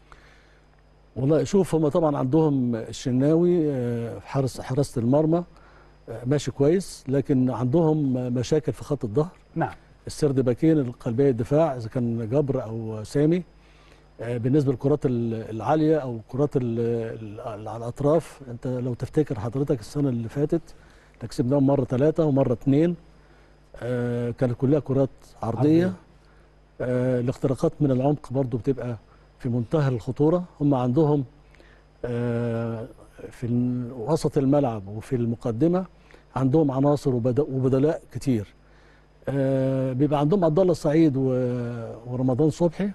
والله شوف هم طبعا عندهم الشناوي آه، في حارس حراسه المرمى آه، ماشي كويس لكن عندهم مشاكل في خط الظهر نعم السرد باكين القلبيه الدفاع اذا كان جبر او سامي آه، بالنسبه للكرات ال- العاليه او الكرات ال- ال- على الاطراف انت لو تفتكر حضرتك السنه اللي فاتت إحنا كسبناهم مره ثلاثه ومره اثنين آه، كانت كلها كرات عرضيه عرضية. آه، الاختراقات من العمق برضو بتبقى في منتهى الخطوره هم عندهم آه، في ال- وسط الملعب وفي المقدمه عندهم عناصر وبد- وبدلاء كتير آه، بيبقى عندهم عبد الله السعيد و- ورمضان صبحي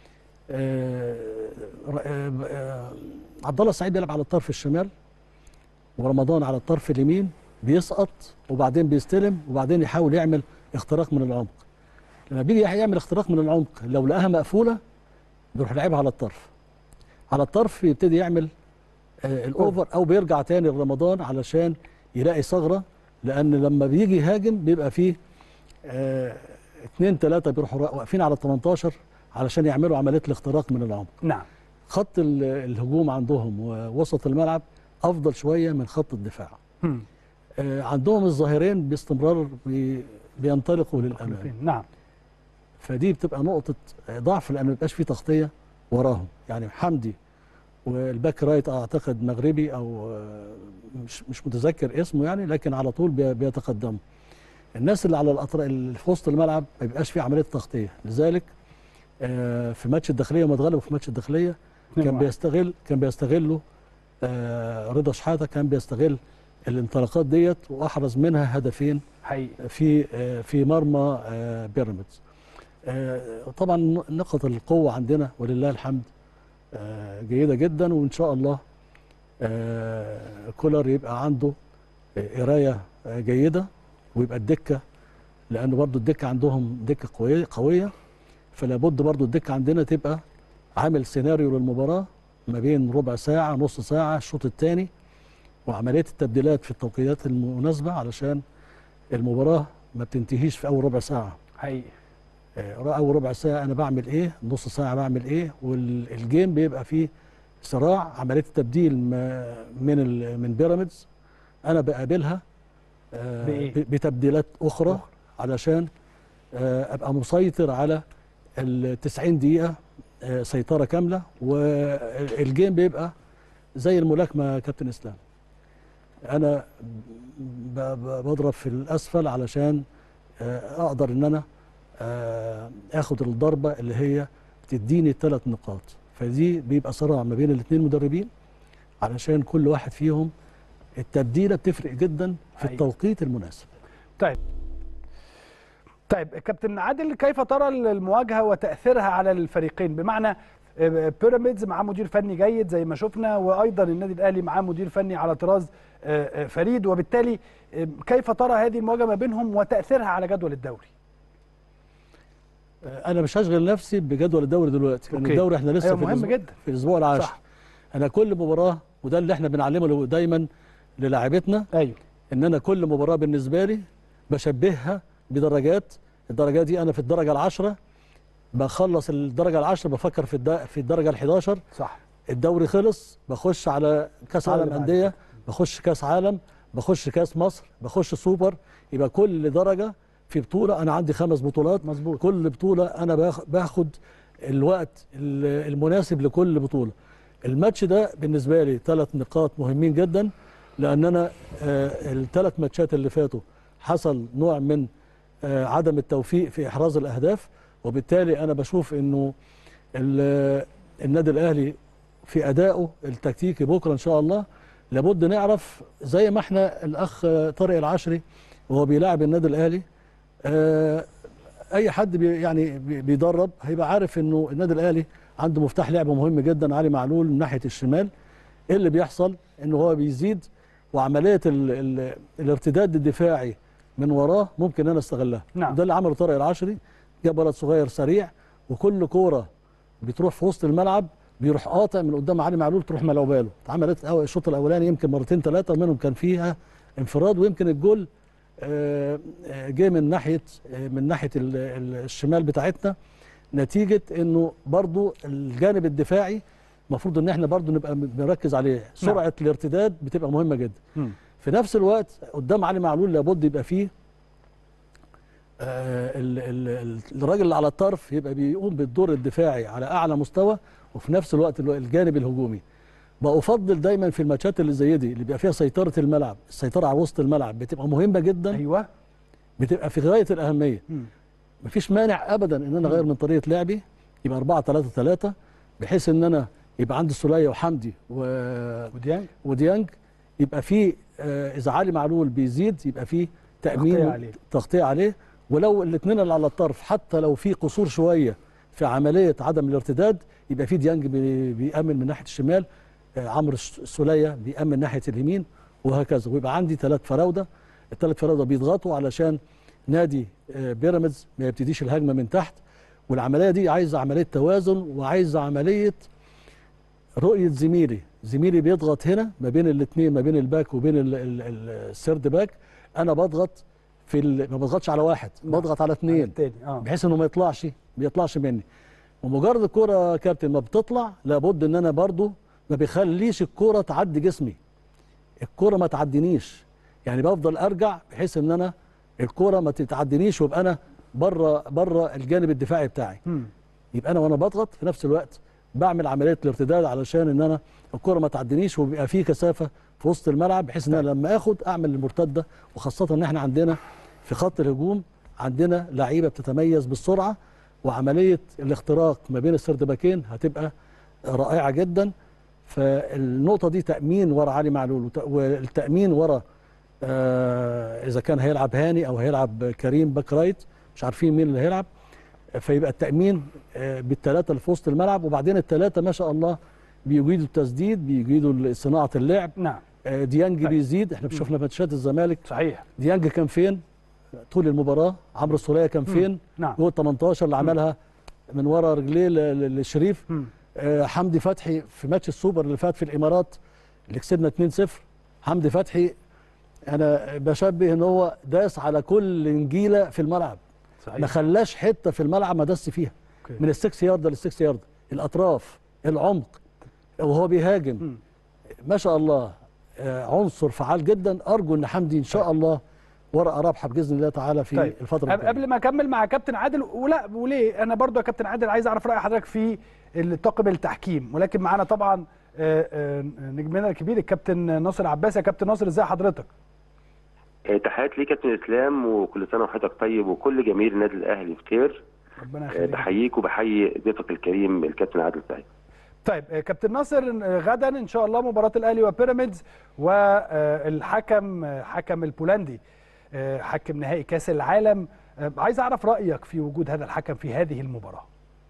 آه، ر- آه، آه، عبد الله السعيد بيلعب على الطرف الشمال ورمضان على الطرف اليمين بيسقط وبعدين بيستلم وبعدين يحاول يعمل اختراق من العمق لما بيجي يعمل اختراق من العمق لو لقاها مقفوله بيروح لعبها على الطرف على الطرف يبتدي يعمل آه، الاوفر او بيرجع تاني لرمضان علشان يلاقي ثغره لان لما بيجي يهاجم بيبقى فيه آه، اتنين تلاته بيروحوا واقفين على ال 18 علشان يعملوا عمليه الاختراق من العمق نعم خط ال- الهجوم عندهم ووسط الملعب افضل شويه من خط الدفاع هم. آه، عندهم الظاهرين باستمرار بي- بينطلقوا للامام نعم فدي بتبقى نقطه ضعف لان ما بيبقاش في تغطيه وراهم يعني حمدي والباك رايت اعتقد مغربي او آه، مش مش متذكر اسمه يعني لكن على طول بي- بيتقدموا الناس اللي على الاطراف اللي في وسط الملعب ما بيبقاش في عمليه تغطيه لذلك آه، في ماتش الداخليه ما اتغلبوا في ماتش الداخليه اتنين كان واحد. بيستغل كان بيستغله آه، رضا شحاته كان بيستغل الانطلاقات ديت واحرز منها هدفين حقيقي في آه، في مرمى آه، بيراميدز آه، طبعا نقط القوه عندنا ولله الحمد آه، جيده جدا وان شاء الله آه، كولر يبقى عنده آه، قرايه آه، جيده ويبقى الدكه لان برضو الدكه عندهم دكه قويه قويه فلا بد برضو الدكه عندنا تبقى عامل سيناريو للمباراه ما بين ربع ساعه نص ساعه الشوط الثاني وعمليه التبديلات في التوقيتات المناسبه علشان المباراه ما بتنتهيش في اول ربع ساعه حقيقي آه، اول ربع ساعه انا بعمل ايه نص ساعه بعمل ايه والجيم بيبقى فيه صراع عمليه التبديل ما- من ال- من بيراميدز انا بقابلها آه، بإيه؟ ب- بتبديلات اخرى علشان آه، ابقى مسيطر على ال 90 دقيقه آه، سيطره كامله والجيم بيبقى زي الملاكمه يا كابتن اسلام انا ب- ب- بضرب في الاسفل علشان آه، اقدر ان انا آه، اخد الضربه اللي هي تديني ثلاث نقاط فدي بيبقى صراع ما بين الاثنين مدربين علشان كل واحد فيهم التبديله بتفرق جدا في حقيقي. التوقيت المناسب طيب طيب كابتن عادل كيف ترى المواجهه وتاثيرها على الفريقين بمعنى آه، بيراميدز معاه مدير فني جيد زي ما شفنا وايضا النادي الاهلي معاه مدير فني على طراز آه، آه، فريد وبالتالي آه، كيف ترى هذه المواجهه ما بينهم وتاثيرها على جدول الدوري آه، انا مش هشغل نفسي بجدول الدوري دلوقتي لان أوكي. الدوري احنا لسه أيوة في مهم الأسبوع- جدا. في الاسبوع العاشر صح. انا كل مباراه وده اللي احنا بنعلمه له دايما للاعيبتنا ايوه ان انا كل مباراه بالنسبه لي بشبهها بدرجات الدرجات دي انا في الدرجه العاشره بخلص الدرجه العاشره بفكر في الد- في الدرجه ال11 صح الدوري خلص بخش على كاس الدوري عالم بعد انديه كده. بخش كاس عالم بخش كاس مصر بخش سوبر يبقى كل درجه في بطوله انا عندي خمس بطولات مظبوط كل بطوله انا باخ- باخد الوقت ال- المناسب لكل بطوله الماتش ده بالنسبه لي ثلاث نقاط مهمين جدا لان انا آه، الثلاث ماتشات اللي فاتوا حصل نوع من آه، عدم التوفيق في احراز الاهداف وبالتالي انا بشوف انه ال- النادي الاهلي في ادائه التكتيكي بكره ان شاء الله لابد نعرف زي ما احنا الاخ طارق العشري وهو بيلاعب النادي الاهلي آه، اي حد بي يعني بي- بيدرب هيبقى عارف انه النادي الاهلي عنده مفتاح لعبه مهم جدا علي معلول من ناحيه الشمال ايه اللي بيحصل انه هو بيزيد وعمليه ال ال الارتداد الدفاعي من وراه ممكن انا استغلها نعم. ده اللي عمله طارق العشري جاب ولد صغير سريع وكل كوره بتروح في وسط الملعب بيروح قاطع من قدام علي معلول تروح ملعوبه له اتعملت الأول- الشوط الاولاني يمكن مرتين ثلاثه منهم كان فيها انفراد ويمكن الجول آه، آه، جه من ناحيه آه، من ناحيه ال- ال- الشمال بتاعتنا نتيجه انه برضو الجانب الدفاعي المفروض ان احنا برضو نبقى بنركز عليه سرعه الارتداد بتبقى مهمه جدا مم. في نفس الوقت قدام علي معلول لابد يبقى فيه آه، ال- ال- ال- الراجل اللي على الطرف يبقى بيقوم بالدور الدفاعي على اعلى مستوى وفي نفس الوقت الو- الجانب الهجومي بفضل دايما في الماتشات اللي زي دي اللي بيبقى فيها سيطره الملعب السيطره على وسط الملعب بتبقى مهمه جدا ايوه بتبقى في غايه الاهميه مم. مفيش مانع ابدا ان انا اغير من طريقه لعبي يبقى 4 3 3 بحيث ان انا يبقى عندي السوليه وحمدي و... وديانج وديانج يبقى في آه، اذا علي معلول بيزيد يبقى في تامين تغطية عليه. تغطيه عليه ولو الاثنين اللي على الطرف حتى لو في قصور شويه في عمليه عدم الارتداد يبقى في ديانج بي- بيامن من ناحيه الشمال آه، عمرو الس- السوليه بيامن ناحيه اليمين وهكذا ويبقى عندي ثلاث فراوده الثلاث فراوده بيضغطوا علشان نادي آه، بيراميدز ما يبتديش الهجمه من تحت والعمليه دي عايزه عمليه توازن وعايزه عمليه رؤيه زميلي زميلي بيضغط هنا ما بين الاثنين ما بين الباك وبين ال- ال- ال- السيرد باك انا بضغط في ال- ما بضغطش على واحد نعم. بضغط على على اثنين التاني اه بحيث انه ما يطلعش ما يطلعش مني ومجرد الكرة يا كابتن ما بتطلع لابد ان انا برضو ما بيخليش الكرة تعدي جسمي الكرة ما تعدينيش يعني بفضل ارجع بحيث ان انا الكرة ما تتعدينيش وابقى انا بره بره الجانب الدفاعي بتاعي مم. يبقى انا وانا بضغط في نفس الوقت بعمل عمليه الارتداد علشان ان انا الكره ما تعدينيش وبيبقى في كثافه في وسط الملعب بحيث ان انا لما اخد اعمل المرتده وخاصه ان احنا عندنا في خط الهجوم عندنا لعيبه بتتميز بالسرعه وعمليه الاختراق ما بين السرد باكين هتبقى رائعه جدا فالنقطه دي تامين ورا علي معلول وت- والتامين ورا آه اذا كان هيلعب هاني او هيلعب كريم باك رايت مش عارفين مين اللي هيلعب فيبقى التامين آه، بالثلاثه اللي في وسط الملعب وبعدين الثلاثه ما شاء الله بيجيدوا التسديد بيجيدوا صناعه اللعب نعم آه، ديانج طيب. بيزيد احنا شفنا ماتشات الزمالك صحيح ديانج كان فين طول المباراه عمرو السوليه كان فين نعم جوه ال 18 اللي عملها من ورا رجليه ل- ل- لشريف مم. آه، حمدي فتحي في ماتش السوبر اللي فات في الامارات اللي كسبنا 2-0 حمدي فتحي انا بشبه ان هو داس على كل نجيله في الملعب ما صحيح خلاش حته في الملعب ما دس فيها أوكي. من السكس يارد للسكس يارد الاطراف العمق وهو بيهاجم مم. ما شاء الله آه، عنصر فعال جدا ارجو ان حمدي ان شاء الله ورقه رابحه باذن الله تعالى في طيب الفتره قبل- قبل ما اكمل مع كابتن عادل ولا وليه انا برضو يا كابتن عادل عايز اعرف راي حضرتك في الطاقم التحكيم ولكن معانا طبعا آه، آه، نجمنا الكبير الكابتن ناصر عباس يا كابتن ناصر ازي حضرتك آه، تحياتي ليك كابتن اسلام وكل سنه وحضرتك طيب وكل جماهير النادي الاهلي بخير ربنا آه، يخليك بحييك وبحيي ضيفك الكريم الكابتن عادل سعيد طيب آه، كابتن ناصر آه، غدا ان شاء الله مباراه الاهلي وبيراميدز والحكم آه، حكم البولندي آه، حكم نهائي كاس العالم آه، عايز اعرف رايك في وجود هذا الحكم في هذه المباراه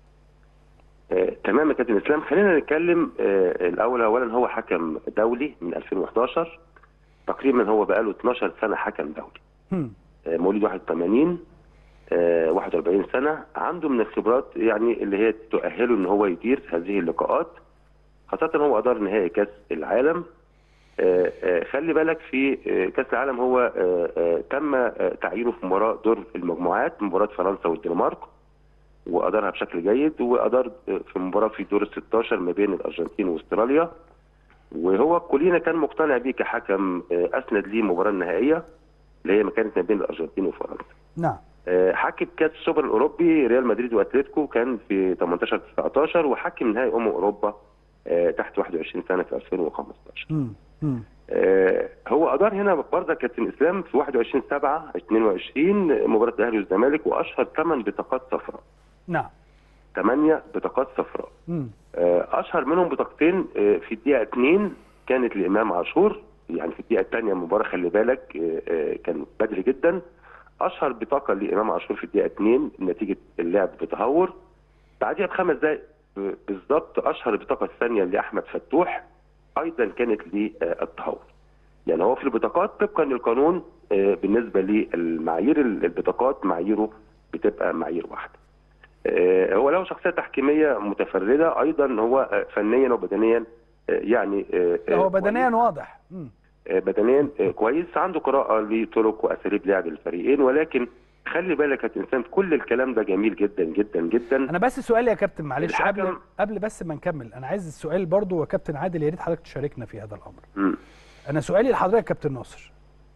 آه، تمام يا كابتن اسلام خلينا نتكلم آه، الاول اولا هو حكم دولي من 2011 تقريبا هو بقاله 12 سنه حكم دولي هم. آه، مواليد 81 آه، 41 سنه عنده من الخبرات يعني اللي هي تؤهله ان هو يدير هذه اللقاءات خاصه هو ادار نهائي كاس العالم آه، آه، خلي بالك في آه، كاس العالم هو آه، آه، تم آه، تعيينه في مباراه دور المجموعات مباراه فرنسا والدنمارك وادارها بشكل جيد وادار آه، في مباراه في دور ال 16 ما بين الارجنتين واستراليا وهو كلنا كان مقتنع بيه كحكم آه، اسند ليه المباراه النهائيه اللي هي ما كانت ما بين الارجنتين وفرنسا نعم آه، حكم كاس السوبر الاوروبي ريال مدريد واتلتيكو كان في 18 19 وحكم نهائي امم اوروبا آه، تحت 21 سنه في 2015 هم. هم. آه، هو ادار هنا برضه كابتن اسلام في 21 7 22 مباراه الاهلي والزمالك واشهر ثمان بطاقات صفراء نعم ثمانيه بطاقات صفراء هم. آه، اشهر منهم بطاقتين آه، في الدقيقه 2 كانت لامام عاشور يعني في الدقيقه الثانيه المباراه خلي بالك آه، آه، كان بدري جدا اشهر بطاقه لامام عاشور في الدقيقه 2 نتيجه اللعب بتهور بعديها بخمس دقائق ب- بالظبط اشهر البطاقه الثانيه لاحمد فتوح ايضا كانت للتهور يعني هو في البطاقات طبقا للقانون آه، بالنسبه للمعايير البطاقات معاييره بتبقى معايير واحده آه، هو له شخصيه تحكيميه متفرده ايضا هو آه، فنيا وبدنيا آه، يعني آه، لا، هو آه، بدنيا واضح مم. آه، بدنيا آه، كويس عنده قراءه لطرق واساليب لعب الفريقين ولكن خلي بالك يا انسان كل الكلام ده جميل جدا جدا جدا انا بس سؤال يا كابتن معلش الحكم- قبل قبل بس ما نكمل انا عايز السؤال برضو وكابتن عادل يا ريت حضرتك تشاركنا في هذا الامر مم. انا سؤالي لحضرتك يا كابتن ناصر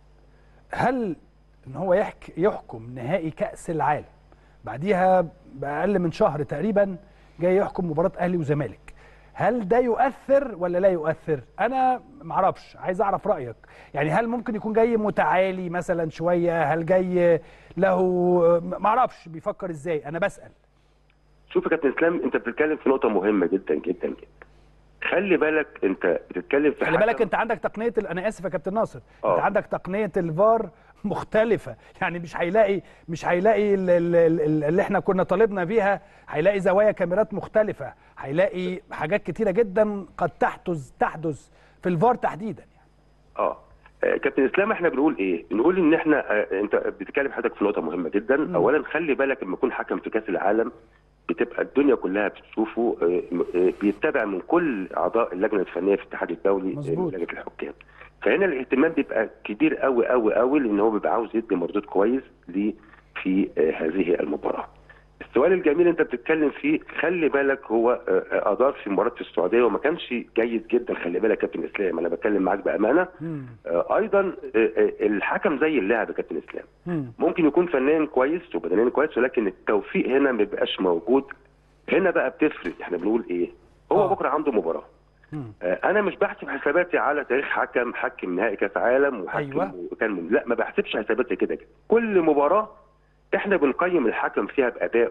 هل ان هو يحك يحكم نهائي كاس العالم بعديها باقل من شهر تقريبا جاي يحكم مباراه اهلي وزمالك هل ده يؤثر ولا لا يؤثر انا معرفش عايز اعرف رايك يعني هل ممكن يكون جاي متعالي مثلا شويه هل جاي له معرفش بيفكر ازاي انا بسال شوف يا كابتن اسلام انت بتتكلم في نقطه مهمه جدا جدا جدا خلي بالك انت بتتكلم في خلي بالك حكم- انت عندك تقنيه ال- انا اسف يا كابتن ناصر آه. انت عندك تقنيه الفار مختلفه يعني مش هيلاقي مش هيلاقي ال- ال- ال- اللي احنا كنا طالبنا بيها هيلاقي زوايا كاميرات مختلفه هيلاقي حاجات كتيره جدا قد تحدث تحدث في الفار تحديدا يعني اه آه، كابتن اسلام احنا بنقول ايه؟ بنقول ان احنا آه، انت بتتكلم حضرتك في نقطه مهمه جدا، اولا خلي بالك لما يكون حكم في كاس العالم بتبقى الدنيا كلها بتشوفه آه، آه، بيتبع من كل اعضاء اللجنه الفنيه في الاتحاد الدولي آه، مظبوط. لجنه الحكام. فهنا الاهتمام بيبقى كبير قوي قوي قوي لان هو بيبقى عاوز يدي مردود كويس ليه في آه، هذه المباراه. السؤال الجميل انت بتتكلم فيه خلي بالك هو آه، آه، ادار في مباراه في السعوديه وما كانش جيد جدا خلي بالك يا كابتن اسلام انا بتكلم معاك بامانه آه، ايضا آه، آه، الحكم زي اللاعب يا كابتن اسلام مم. ممكن يكون فنيا كويس وبدنيا كويس ولكن التوفيق هنا ما بيبقاش موجود هنا بقى بتفرق احنا بنقول ايه هو آه. بكره عنده مباراه مم. آه، انا مش بحسب حساباتي على تاريخ حكم حكم نهائي كاس عالم وحكم أيوة. وكان من لا ما بحسبش حساباتي كده كده كل مباراه احنا بنقيم الحكم فيها بادائه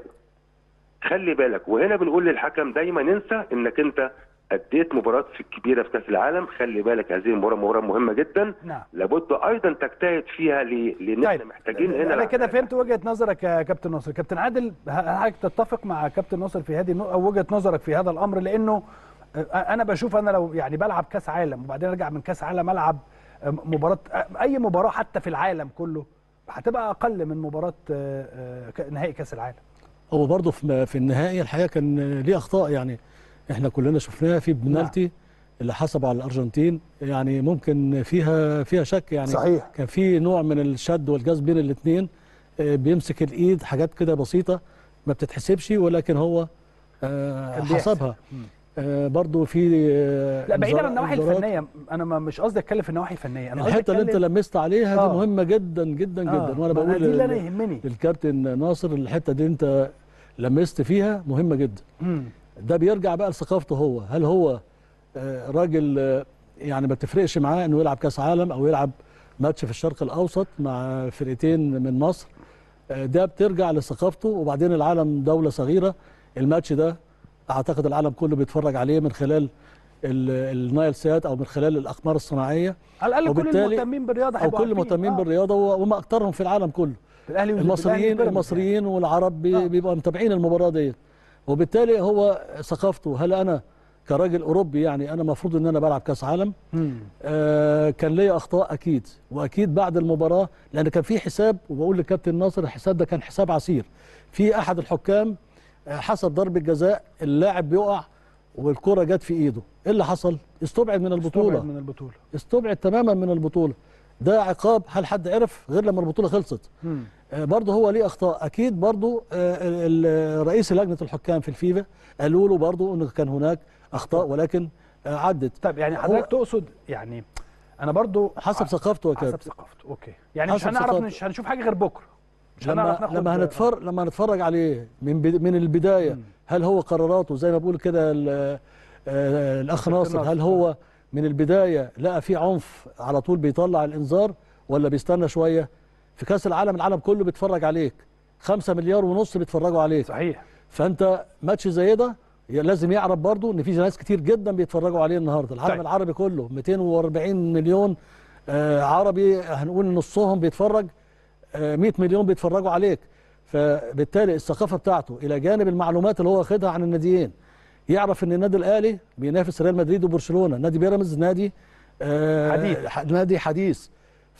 خلي بالك وهنا بنقول للحكم دايما انسى انك انت اديت مباراه في الكبيره في كاس العالم خلي بالك هذه المباراه مباراه مهمه جدا نعم لابد ايضا تجتهد فيها ل- لان احنا محتاجين هنا انا كده فهمت وجهه نظرك يا كابتن ناصر كابتن عادل هل حضرتك تتفق مع كابتن ناصر في هذه النقطه او وجهه نظرك في هذا الامر لانه آه، انا بشوف انا لو يعني بلعب كاس عالم وبعدين ارجع من كاس عالم العب آه، مباراه آه، اي مباراه حتى في العالم كله هتبقى اقل من مباراه آه، آه، ك- نهائي كاس العالم هو برضه في في النهائي الحقيقه كان ليه اخطاء يعني احنا كلنا شفناها في بنالتي اللي حسبه على الارجنتين يعني ممكن فيها فيها شك يعني صحيح. كان في نوع من الشد والجذب بين الاثنين بيمسك الايد حاجات كده بسيطه ما بتتحسبش ولكن هو آه، كان بيحسب. حسبها آه، برضه في آه، لا بعيدا إنذار- عن النواحي إنذارات. الفنيه انا ما مش قصدي اتكلم في النواحي الفنيه انا قصدي الحته اللي انت أتكلم- لمست عليها دي آه. مهمه جدا جدا جدا آه، وانا ما بقول دي اللي انا لل- يهمني للكابتن ناصر الحته دي انت لمست فيها مهمه جدا مم. ده بيرجع بقى لثقافته هو هل هو آه، راجل آه، يعني ما بتفرقش معاه انه يلعب كاس عالم او يلعب ماتش في الشرق الاوسط مع فرقتين من مصر آه، ده بترجع لثقافته وبعدين العالم دوله صغيره الماتش ده اعتقد العالم كله بيتفرج عليه من خلال ال- النايل سات او من خلال الاقمار الصناعيه على الاقل كل وبالتالي- المهتمين بالرياضه او هيبقوا كل عارفين. المهتمين آه. بالرياضه و- وما اكثرهم في العالم كله الاهلي والز- المصريين الأهلي وبيراميدز المصريين والعرب بي- آه. بيبقوا متابعين المباراه ديت وبالتالي هو ثقافته هل انا كراجل اوروبي يعني انا المفروض ان انا بلعب كاس عالم يعني. مم. آه كان ليا اخطاء اكيد واكيد بعد المباراه لان كان في حساب وبقول للكابتن ناصر الحساب ده كان حساب عسير في احد الحكام آه، حسب ضربه جزاء اللاعب بيقع والكره جت في ايده ايه اللي حصل استبعد من البطوله استبعد من البطوله استبعد تماما من البطوله ده عقاب هل حد عرف غير لما البطوله خلصت مم. آه، برضه هو ليه اخطاء اكيد برضه آه، ال- ال- رئيس لجنه الحكام في الفيفا قالوا له برضه انه كان هناك اخطاء ولكن آه، عدت طيب يعني هو- حضرتك تقصد يعني انا برضو حسب ثقافته يا حسب كابتن ثقافته اوكي يعني مش حسب هنعرف ثقافته. مش هنشوف حاجه غير بكره مش هنعرف لما ناخد لما هنتفرج لما هنتفرج عليه من بد- من البدايه مم. هل هو قراراته زي ما بقول كده ال- آه، الاخ كابتن ناصر هل ناصر، هو من البدايه لقى في عنف على طول بيطلع الانذار ولا بيستنى شويه في كاس العالم العالم كله بيتفرج عليك خمسة مليار ونص بيتفرجوا عليك صحيح فانت ماتش زي ده ي- لازم يعرف برضو ان في ناس كتير جدا بيتفرجوا عليه النهارده العالم طيب. العربي كله 240 مليون آه عربي هنقول نصهم بيتفرج آه، 100 مليون بيتفرجوا عليك فبالتالي الثقافه بتاعته الى جانب المعلومات اللي هو واخدها عن الناديين يعرف ان النادي الاهلي بينافس ريال مدريد وبرشلونه نادي بيراميدز نادي آه، حديث. ح- نادي حديث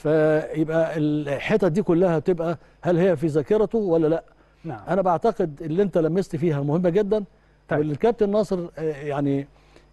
فيبقى الحتت دي كلها بتبقى هل هي في ذاكرته ولا لا نعم انا بعتقد اللي انت لمست فيها مهمه جدا طيب. والكابتن ناصر آه، يعني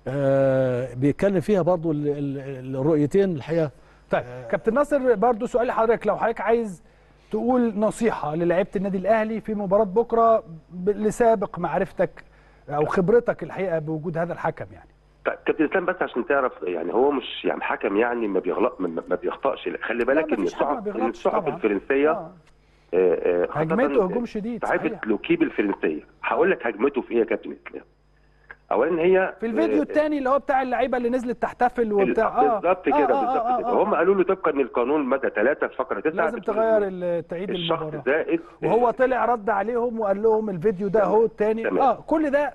آه، بيتكلم فيها برضو ال- ال- الرؤيتين الحقيقه طيب كابتن ناصر برضو سؤال لحضرتك لو حضرتك عايز تقول نصيحه للاعيبه النادي الاهلي في مباراه بكره ب- لسابق معرفتك او خبرتك الحقيقه بوجود هذا الحكم يعني طيب كابتن اسلام بس عشان تعرف يعني هو مش يعني حكم يعني ما بيغلط ما ما بيخطاش لا، خلي بالك لا، ان مفيش حكم ما الصحف ان بيغلطش الصحف طبعاً. الفرنسيه آه. آه، آه، خاصة هجمته هجوم شديد صحيفه صحيح لوكيب الفرنسيه هقول لك هجمته في ايه يا كابتن اسلام اولا هي في الفيديو آه، الثاني اللي هو بتاع اللعيبه اللي نزلت تحتفل وبتاع اه بالظبط آه، كده آه، بالظبط آه، كده آه، هم آه. قالوا له طبقا للقانون ماده 3 فقره 9 لازم بتقول تغير إن ال- تعيد الشخص المباراه زائد وهو طلع رد عليهم وقال لهم الفيديو ده اهو الثاني تمام. اه كل ده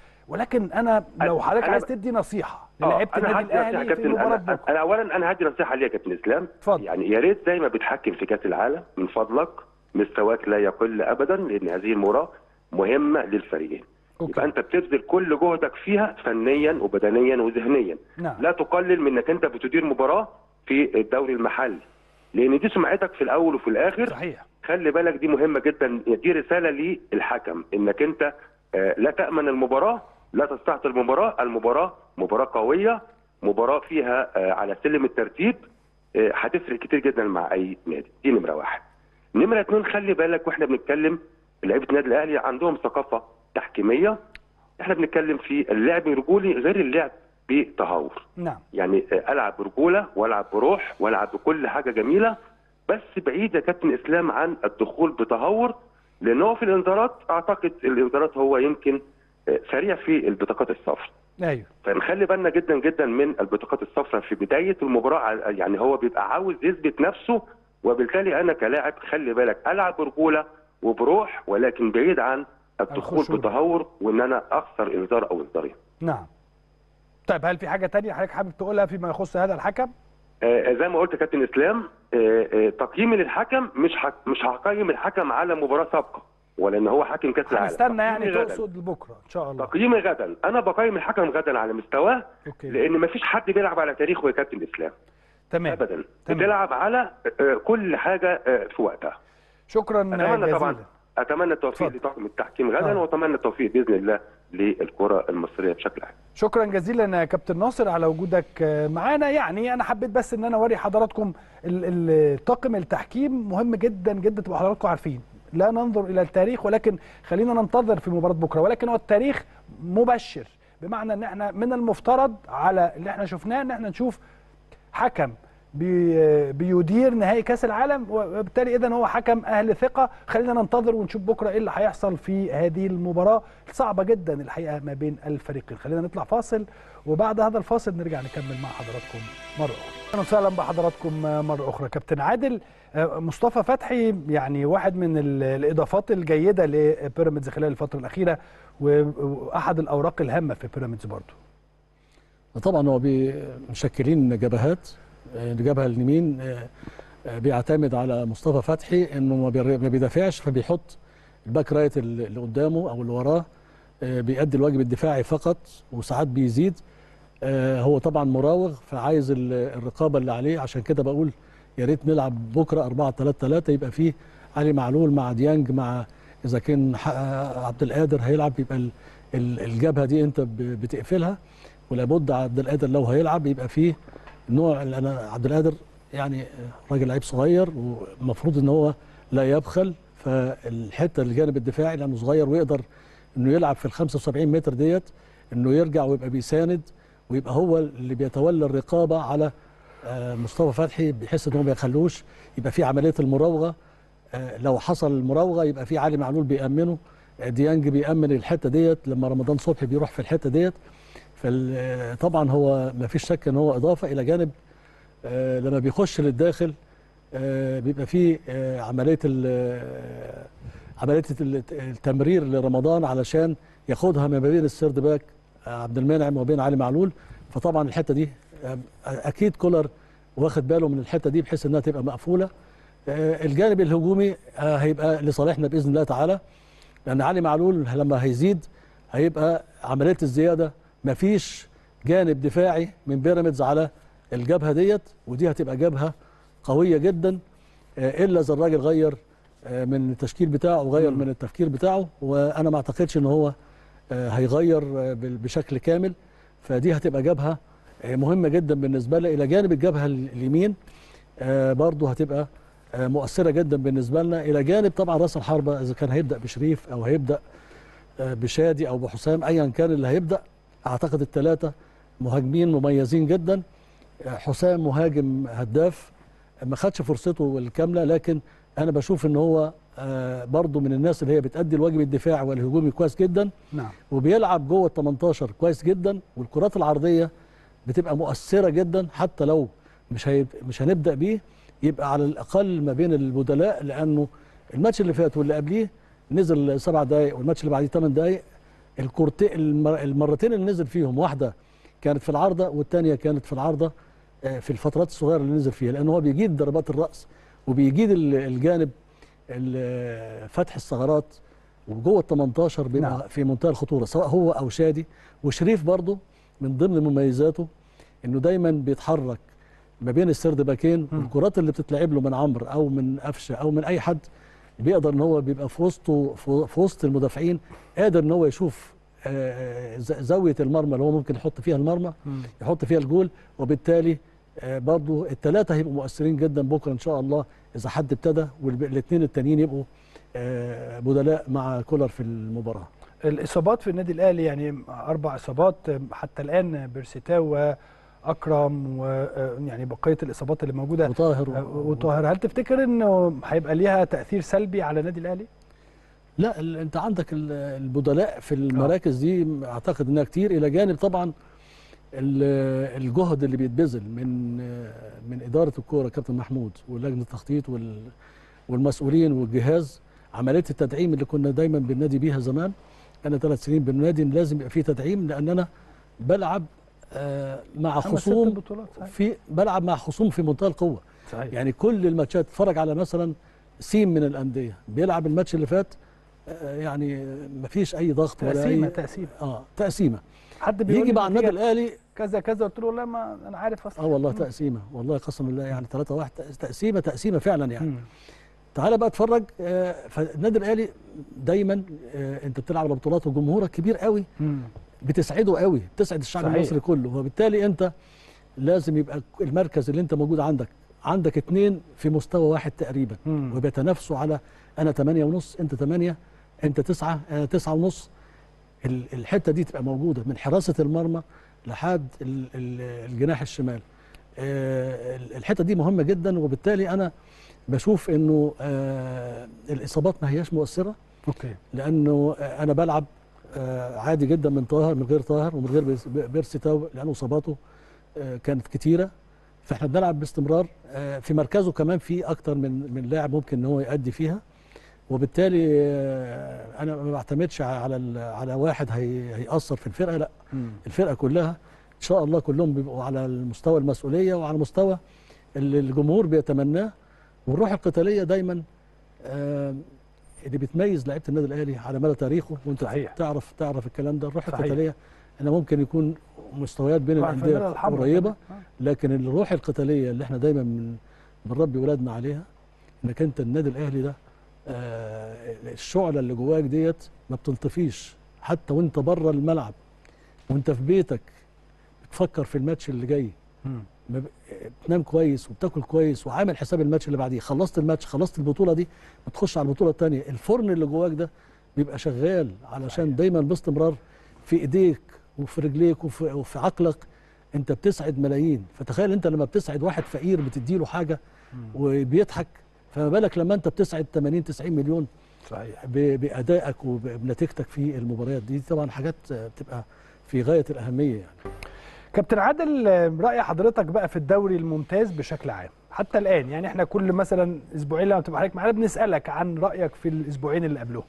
ولكن انا لو أنا- حضرتك أنا عايز ب- تدي نصيحه آه، للاعيبه أنا النادي هدي نصيحة يا الاهلي في كابتن. مباراه أنا- بكره انا اولا انا هدي نصيحه ليك يا كابتن اسلام اتفضل. يعني يا ريت زي ما بتحكم في كاس العالم من فضلك مستواك لا يقل ابدا لان هذه المباراه مهمه للفريقين أوكي. يبقى انت بتبذل كل جهدك فيها فنيا وبدنيا وذهنيا نعم. لا تقلل من انك انت بتدير مباراه في الدوري المحلي لان دي سمعتك في الاول وفي الاخر صحيح خلي بالك دي مهمه جدا دي رساله للحكم انك انت آه، لا تامن المباراه لا تستعطي المباراه المباراه مباراه قويه مباراه فيها آه، على سلم الترتيب آه، هتفرق كتير جدا مع اي نادي دي نمره واحد نمره اتنين خلي بالك واحنا بنتكلم لعيبه النادي الاهلي عندهم ثقافه تحكيميه احنا بنتكلم في اللعب الرجولي غير اللعب بتهور نعم يعني العب برجوله والعب بروح والعب بكل حاجه جميله بس بعيد يا كابتن اسلام عن الدخول بتهور لان هو في الانذارات اعتقد الانذارات هو يمكن آه، سريع في البطاقات الصفراء ايوه فنخلي بالنا جدا جدا من البطاقات الصفراء في بدايه المباراه ع- يعني هو بيبقى عاوز يثبت نفسه وبالتالي انا كلاعب خلي بالك العب برجوله وبروح ولكن بعيد عن الدخول الخشونة. بتهور وان انا اخسر انذار او انذارين نعم طيب هل في حاجه تانية حضرتك حابب تقولها فيما يخص هذا الحكم آه، زي ما قلت يا كابتن اسلام آه، آه، تقييمي للحكم مش ح- مش هقيم الحكم على مباراه سابقه ولا ان هو حاكم كاس العالم هنستنى يعني تقييمي غداً. تقصد لبكره ان شاء الله تقييمي غدا انا بقيم الحكم غدا على مستواه اوكي لان مفيش حد بيلعب على تاريخه يا كابتن اسلام تمام ابدا تمام. بتلعب على آه، كل حاجه آه، في وقتها شكرا اتمنى جزيلا طبعا اتمنى التوفيق اتفضل. لطاقم التحكيم غدا آه. واتمنى التوفيق باذن الله للكره المصريه بشكل عام شكرا جزيلا يا كابتن ناصر على وجودك آه، معانا يعني انا حبيت بس ان انا اوري حضراتكم ال- ال- طاقم التحكيم مهم جدا جدا تبقوا حضراتكم عارفين لا ننظر الى التاريخ ولكن خلينا ننتظر في مباراه بكره ولكن هو التاريخ مبشر بمعنى ان احنا من المفترض على اللي احنا شفناه ان احنا نشوف حكم بي بيدير نهائي كاس العالم وبالتالي اذا هو حكم اهل ثقه خلينا ننتظر ونشوف بكره ايه اللي هيحصل في هذه المباراه صعبه جدا الحقيقه ما بين الفريقين خلينا نطلع فاصل وبعد هذا الفاصل نرجع نكمل مع حضراتكم مره اخرى اهلا وسهلا بحضراتكم مره اخرى كابتن عادل آه، مصطفى فتحي يعني واحد من ال- الاضافات الجيده لبيراميدز خلال الفتره الاخيره و- واحد الاوراق الهامه في بيراميدز برضه طبعا هو بي- مشكلين جبهات آه، الجبهه اليمين آه، آه، بيعتمد على مصطفى فتحي انه ما بير- ما بيدافعش فبيحط الباك رايت اللي اللي قدامه او اللي وراه آه، بيأدي الواجب الدفاعي فقط وساعات بيزيد آه، هو طبعا مراوغ فعايز ال- الرقابه اللي عليه عشان كده بقول يا ريت نلعب بكره 4 3 3 يبقى فيه علي معلول مع ديانج مع اذا كان ح- عبد القادر هيلعب يبقى ال- ال- الجبهه دي انت ب- بتقفلها ولابد عبد القادر لو هيلعب يبقى فيه نوع انا عبد القادر يعني راجل لعيب صغير والمفروض ان هو لا يبخل فالحته الجانب الدفاعي لانه صغير ويقدر انه يلعب في ال 75 متر ديت انه يرجع ويبقى بيساند ويبقى هو اللي بيتولى الرقابه على آه، مصطفى فتحي بحيث ان هو ما يخلوش يبقى في عمليه المراوغه آه، لو حصل المراوغه يبقى في علي معلول بيامنه آه، ديانج بيامن الحته ديت لما رمضان صبحي بيروح في الحته ديت فطبعا هو ما فيش شك ان هو اضافه الى جانب آه، لما بيخش للداخل آه، بيبقى فيه آه، عمليه ال- آه، عمليه ال- التمرير لرمضان علشان ياخدها ما بين السيرد باك آه، عبد المنعم وبين علي معلول فطبعا الحته دي آه، اكيد كولر واخد باله من الحته دي بحيث انها تبقى مقفوله آه، الجانب الهجومي آه، هيبقى لصالحنا باذن الله تعالى لان علي معلول لما هيزيد هيبقى عمليه الزياده مفيش جانب دفاعي من بيراميدز على الجبهه ديت ودي هتبقى جبهه قويه جدا آه، الا اذا الراجل غير آه، من التشكيل بتاعه وغير من التفكير بتاعه وانا ما اعتقدش ان هو آه، هيغير آه، بال- بشكل كامل فدي هتبقى جبهه آه، مهمه جدا بالنسبه لنا الى جانب الجبهه ال- اليمين آه، برضه هتبقى آه، مؤثره جدا بالنسبه لنا الى جانب طبعا راس الحربه اذا كان هيبدا بشريف او هيبدا آه، بشادي او بحسام ايا كان اللي هيبدا اعتقد الثلاثه مهاجمين مميزين جدا آه، حسام مهاجم هداف ما خدش فرصته الكامله لكن انا بشوف ان هو آه، برضه من الناس اللي هي بتأدي الواجب الدفاعي والهجومي كويس جدا نعم وبيلعب جوه ال 18 كويس جدا والكرات العرضيه بتبقى مؤثره جدا حتى لو مش هيب... مش هنبدا بيه يبقى على الاقل ما بين البدلاء لانه الماتش اللي فات واللي قبليه نزل سبع دقائق والماتش اللي بعديه ثمان دقائق الكورتين المر... المرتين اللي نزل فيهم واحده كانت في العارضه والثانيه كانت في العارضه آه، في الفترات الصغيره اللي نزل فيها لان هو بيجيد ضربات الراس وبيجيد ال- الجانب ال- فتح الثغرات وجوه ال 18 بيبقى نعم. في منتهى الخطوره سواء هو او شادي وشريف برضه من ضمن مميزاته انه دايما بيتحرك ما بين السرد باكين والكرات اللي بتتلعب له من عمرو او من قفشه او من اي حد بيقدر ان هو بيبقى في وسطه في في وسط المدافعين قادر ان هو يشوف آه، ز- زاويه المرمى اللي هو ممكن يحط فيها المرمى يحط فيها الجول وبالتالي آه، برضو الثلاثه هيبقوا مؤثرين جدا بكره ان شاء الله اذا حد ابتدى والاثنين التانيين يبقوا آه، بدلاء مع كولر في المباراه الاصابات في النادي الاهلي يعني اربع اصابات حتى الان بيرسيتاو واكرم ويعني بقيه الاصابات اللي موجوده وطاهر آه، وطاهر هل تفتكر انه هيبقى ليها تاثير سلبي على النادي الاهلي؟ لا ال- انت عندك ال- البدلاء في المراكز دي اعتقد انها كتير الى جانب طبعا ال- الجهد اللي بيتبذل من من اداره الكوره كابتن محمود ولجنه التخطيط وال- والمسؤولين والجهاز عمليه التدعيم اللي كنا دايما بننادي بيها زمان انا ثلاث سنين بننادي ان لازم يبقى في تدعيم لان انا بلعب آه، مع خمس ست خصوم بطولات صحيح في بلعب مع خصوم في منتهى القوه صحيح يعني كل الماتشات اتفرج على مثلا سيم من الانديه بيلعب الماتش اللي فات آه، يعني مفيش اي ضغط ولا تقسيمه اي تقسيمه اه تقسيمه حد بيقول يجي لي مع النادي النتيجة الاهلي كذا كذا قلت له والله ما انا عارف اصلا اه والله تقسيمه والله قسم بالله يعني 3 1 تقسيمه تقسيمه فعلا يعني مم. تعالى بقى اتفرج آه، فالنادي الاهلي دايما آه، انت بتلعب على بطولات وجمهورك كبير قوي مم. بتسعده قوي بتسعد الشعب صحيح. المصري كله وبالتالي انت لازم يبقى المركز اللي انت موجود عندك عندك اتنين في مستوى واحد تقريبا مم. وبيتنافسوا على انا 8 ونص انت 8 انت 9 انا 9 ونص ال- الحته دي تبقى موجوده من حراسه المرمى لحد ال- ال- الجناح الشمال آه، ال- الحته دي مهمه جدا وبالتالي انا بشوف انه آه، الاصابات ما هياش مؤثره اوكي لانه آه، انا بلعب آه، عادي جدا من طاهر من غير طاهر ومن غير بيرس- بيرسي تاو لانه اصاباته آه، كانت كتيره فاحنا بنلعب باستمرار آه، في مركزه كمان في اكتر من من لاعب ممكن ان هو يأدي فيها وبالتالي آه، انا ما بعتمدش على ال- على واحد هي هيأثر في الفرقه لا مم. الفرقه كلها ان شاء الله كلهم بيبقوا على المستوى المسؤوليه وعلى مستوى اللي الجمهور بيتمناه والروح القتاليه دايما آه، اللي بتميز لعيبه النادي الاهلي على مدى تاريخه وانت صحيح. تعرف تعرف الكلام ده الروح صحيح. القتاليه انا ممكن يكون مستويات بين طبعاً الفانيلا الانديه الحمراء قريبه كمان. لكن الروح القتاليه اللي احنا دايما من بنربي ولادنا عليها انك انت النادي الاهلي ده آه، الشعله اللي جواك ديت ما بتنطفيش حتى وانت بره الملعب وانت في بيتك بتفكر في الماتش اللي جاي مم. ما ب- بتنام كويس وبتاكل كويس وعامل حساب الماتش اللي بعديه خلصت الماتش خلصت البطوله دي بتخش على البطوله الثانيه الفرن اللي جواك ده بيبقى شغال علشان صحيح. دايما باستمرار في ايديك وفي رجليك وفي, وفي عقلك انت بتسعد ملايين فتخيل انت لما بتسعد واحد فقير بتديله حاجه وبيضحك فما بالك لما انت بتسعد 80 90 مليون صحيح ب- بادائك وبنتيجتك في المباريات دي طبعا حاجات آه، بتبقى في غايه الاهميه يعني كابتن عادل آه، رأي حضرتك بقى في الدوري الممتاز بشكل عام حتى الآن يعني احنا كل مثلا اسبوعين لما تبقى حضرتك معانا بنسألك عن رأيك في الاسبوعين اللي قبلهم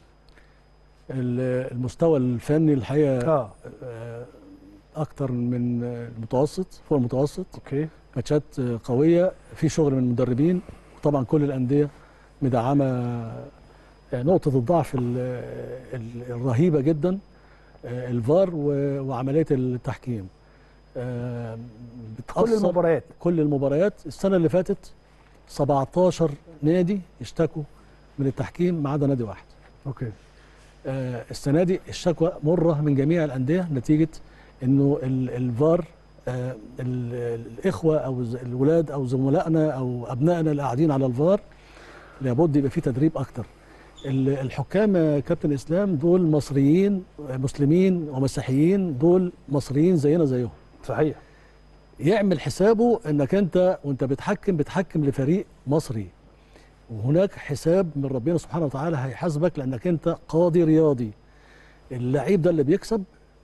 ال- المستوى الفني الحقيقه اه آه، اكتر من المتوسط فوق المتوسط اوكي ماتشات آه، قويه في شغل من المدربين طبعا كل الانديه مدعمه آه، نقطه الضعف ال- ال- الرهيبه جدا آه، الفار و- وعمليه التحكيم آه، كل بتأثر المباريات كل المباريات السنه اللي فاتت 17 نادي اشتكوا من التحكيم ما عدا نادي واحد اوكي آه، السنه دي الشكوى مره من جميع الانديه نتيجه انه ال- الفار آه، ال- الاخوه او ز- الولاد او زملائنا او ابنائنا اللي قاعدين على الفار لابد يبقى في تدريب اكتر ال- الحكام يا كابتن اسلام دول مصريين آه، مسلمين ومسيحيين دول مصريين زينا زيهم صحيح يعمل حسابه انك انت وانت بتحكم بتحكم لفريق مصري وهناك حساب من ربنا سبحانه وتعالى هيحاسبك لانك انت قاضي رياضي اللعيب ده اللي بيكسب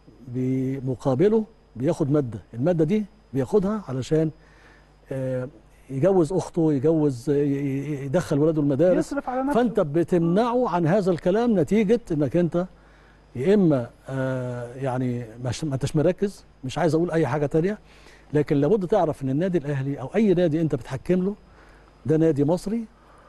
بمقابله بياخد ماده الماده دي بياخدها علشان آه، يجوز اخته يجوز ي- ي- يدخل ولاده المدارس يصرف على نفسه فانت بتمنعه عن هذا الكلام نتيجه انك انت يا اما آه يعني مش ما انتش مركز مش عايز اقول اي حاجه تانية لكن لابد تعرف ان النادي الاهلي او اي نادي انت بتحكم له ده نادي مصري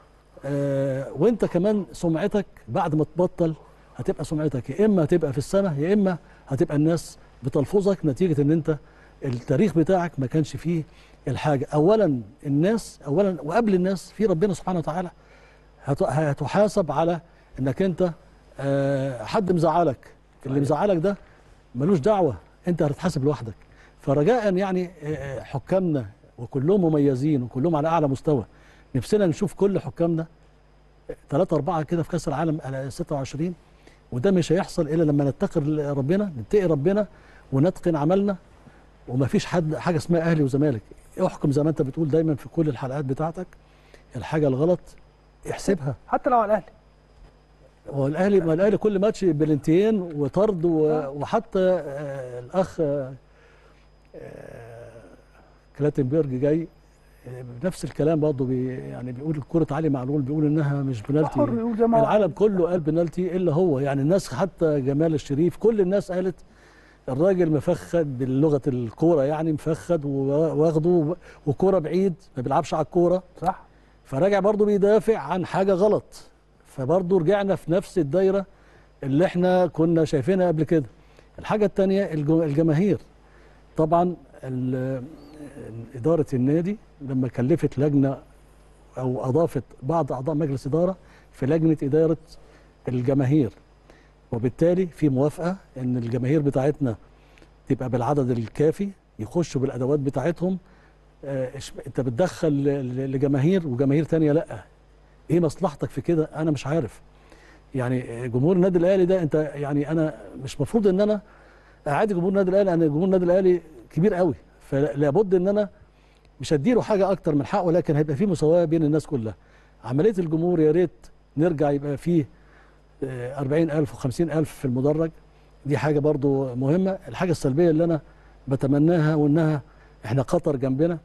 آه وانت كمان سمعتك بعد ما تبطل هتبقى سمعتك يا اما هتبقى في السماء يا اما هتبقى الناس بتلفظك نتيجه ان انت التاريخ بتاعك ما كانش فيه الحاجه اولا الناس اولا وقبل الناس في ربنا سبحانه وتعالى هت- هتحاسب على انك انت آه، حد مزعلك اللي مزعلك ده ملوش دعوه انت هتتحاسب لوحدك فرجاء يعني آه، حكامنا وكلهم مميزين وكلهم على اعلى مستوى نفسنا نشوف كل حكامنا ثلاثة أربعة كده في كأس العالم على 26 وده مش هيحصل إلا لما نتقي ربنا نتقي ربنا ونتقن عملنا ومفيش حد حاجة اسمها أهلي وزمالك احكم زي ما أنت بتقول دايما في كل الحلقات بتاعتك الحاجة الغلط احسبها حتى لو على الاهلي هو الاهلي ما الاهلي كل ماتش بلنتين وطرد و- وحتى آه، الاخ آه، آه، كلاتنبرج جاي آه، بنفس الكلام برضه بي يعني بيقول كرة علي معلول بيقول انها مش بنالتي حر يقول زي ما هو العالم كله قال بنالتي الا هو يعني الناس حتى جمال الشريف كل الناس قالت الراجل مفخد باللغه الكوره يعني مفخد واخده وكوره بعيد ما بيلعبش على الكوره صح فراجع برضه بيدافع عن حاجه غلط فبرضه رجعنا في نفس الدايره اللي احنا كنا شايفينها قبل كده الحاجه الثانيه الجماهير طبعا ال- اداره النادي لما كلفت لجنه او اضافت بعض اعضاء مجلس اداره في لجنه اداره الجماهير وبالتالي في موافقه ان الجماهير بتاعتنا تبقى بالعدد الكافي يخشوا بالادوات بتاعتهم آه، إش- انت بتدخل ل- ل- لجماهير وجماهير تانية لا ايه مصلحتك في كده انا مش عارف يعني جمهور النادي الاهلي ده انت يعني انا مش مفروض ان انا اعادي جمهور النادي الاهلي انا جمهور النادي الاهلي كبير قوي فلابد ان انا مش هديله حاجه اكتر من حقه لكن هيبقى في مساواه بين الناس كلها عمليه الجمهور يا ريت نرجع يبقى فيه آه، 40000 و50000 في المدرج دي حاجه برضو مهمه الحاجه السلبيه اللي انا بتمناها وانها احنا قطر جنبنا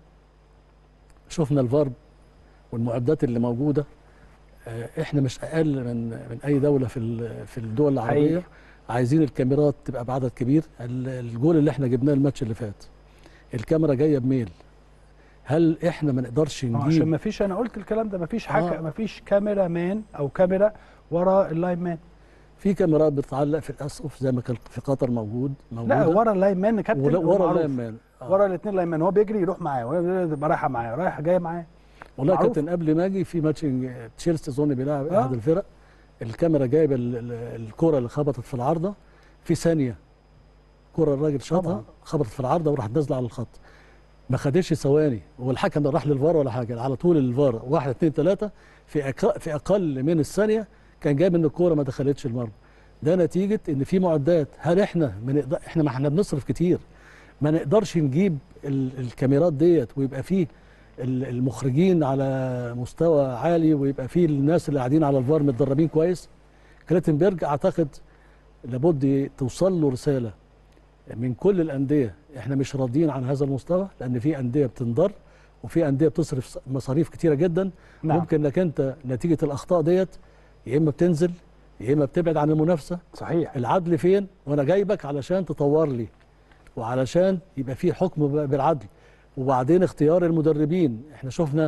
شفنا الفار والمعدات اللي موجوده آه، احنا مش اقل من من اي دوله في ال- في الدول العربيه حقيقي. عايزين الكاميرات تبقى بعدد كبير ال- الجول اللي احنا جبناه الماتش اللي فات الكاميرا جايه بميل هل احنا ما نقدرش آه، عشان نجيب ما فيش انا قلت الكلام ده ما فيش حاجه آه. ما فيش كاميرا مان او كاميرا ورا اللاين مان في كاميرات بتتعلق في الاسقف زي ما كان في قطر موجود موجوده لا ورا اللاين مان كابتن ولا- هو ورا معروف. اللاين مان آه. ورا الاثنين لاين مان هو بيجري يروح معاه وهي تبقى رايحه معاه رايحه جايه معاه والله يا معروف. كابتن قبل ما اجي في ماتش تشيلسي اظن بيلعب آه. احد الفرق الكاميرا جايبه ال- ال- الكره اللي خبطت في العارضه في ثانيه كره الراجل شاطها طبعا. خبطت في العارضه وراحت نازله على الخط ما خدتش ثواني والحكم ده راح للفار ولا حاجه على طول الفار واحد اثنين ثلاثه في أق- في اقل من الثانيه كان جايب ان الكوره ما دخلتش المرمى ده نتيجه ان في معدات هل احنا من احنا ما احنا بنصرف كتير ما نقدرش نجيب ال- الكاميرات ديت ويبقى فيه ال- المخرجين على مستوى عالي ويبقى فيه الناس اللي قاعدين على الفار متدربين كويس كلاتنبرج اعتقد لابد توصل له رساله من كل الانديه احنا مش راضيين عن هذا المستوى لان في انديه بتنضر وفي انديه بتصرف مصاريف كتيره جدا نعم. ممكن انك انت نتيجه الاخطاء ديت يا اما بتنزل يا اما بتبعد عن المنافسه صحيح العدل فين وانا جايبك علشان تطور لي وعلشان يبقى في حكم ب- بالعدل وبعدين اختيار المدربين احنا شفنا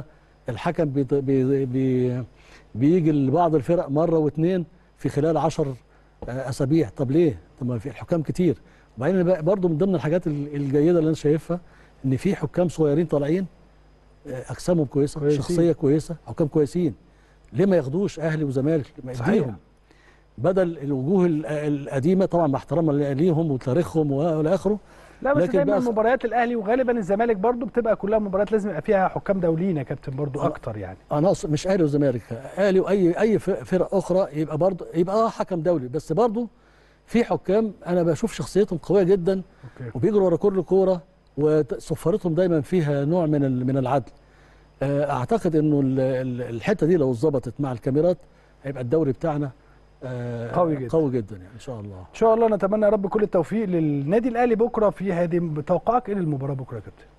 الحكم بيت- بي بي بيجي لبعض الفرق مره واثنين في خلال 10 اسابيع طب ليه؟ طب ما في الحكام كتير وبعدين بقى برضو من ضمن الحاجات ال- الجيده اللي انا شايفها ان في حكام صغيرين طالعين آه، اجسامهم كويسه كويسين. شخصيه كويسه حكام كويسين ليه ما ياخدوش اهلي وزمالك ما صحيح. يديهم بدل الوجوه ال- القديمه طبعا مع احترام ليهم وتاريخهم والى اخره لا بس لكن دايما بقى- مباريات الاهلي وغالبا الزمالك برضو بتبقى كلها مباريات لازم يبقى فيها حكام دوليين يا كابتن برضو أنا- اكتر يعني انا اقصد مش اهلي وزمالك اهلي واي اي ف- فرق اخرى يبقى برضه يبقى اه حكم دولي بس برضه في حكام انا بشوف شخصيتهم قويه جدا اوكي وبيجروا ورا كل كوره وصفارتهم دايما فيها نوع من ال- من العدل آه، اعتقد انه ال- ال- الحته دي لو اتظبطت مع الكاميرات هيبقى الدوري بتاعنا آه، قوي جدا. قوي جدا يعني ان شاء الله ان شاء الله نتمنى يا رب كل التوفيق للنادي الاهلي بكره في هذه توقعك ايه للمباراه بكره يا كابتن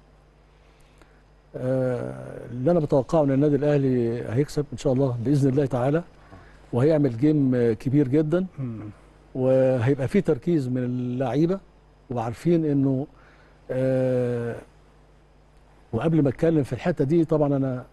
آه، اللي انا بتوقعه ان النادي الاهلي هيكسب ان شاء الله باذن الله تعالى وهيعمل جيم آه، كبير جدا وهيبقى فيه تركيز من اللعيبه وعارفين انه آه وقبل ما اتكلم في الحته دي طبعا انا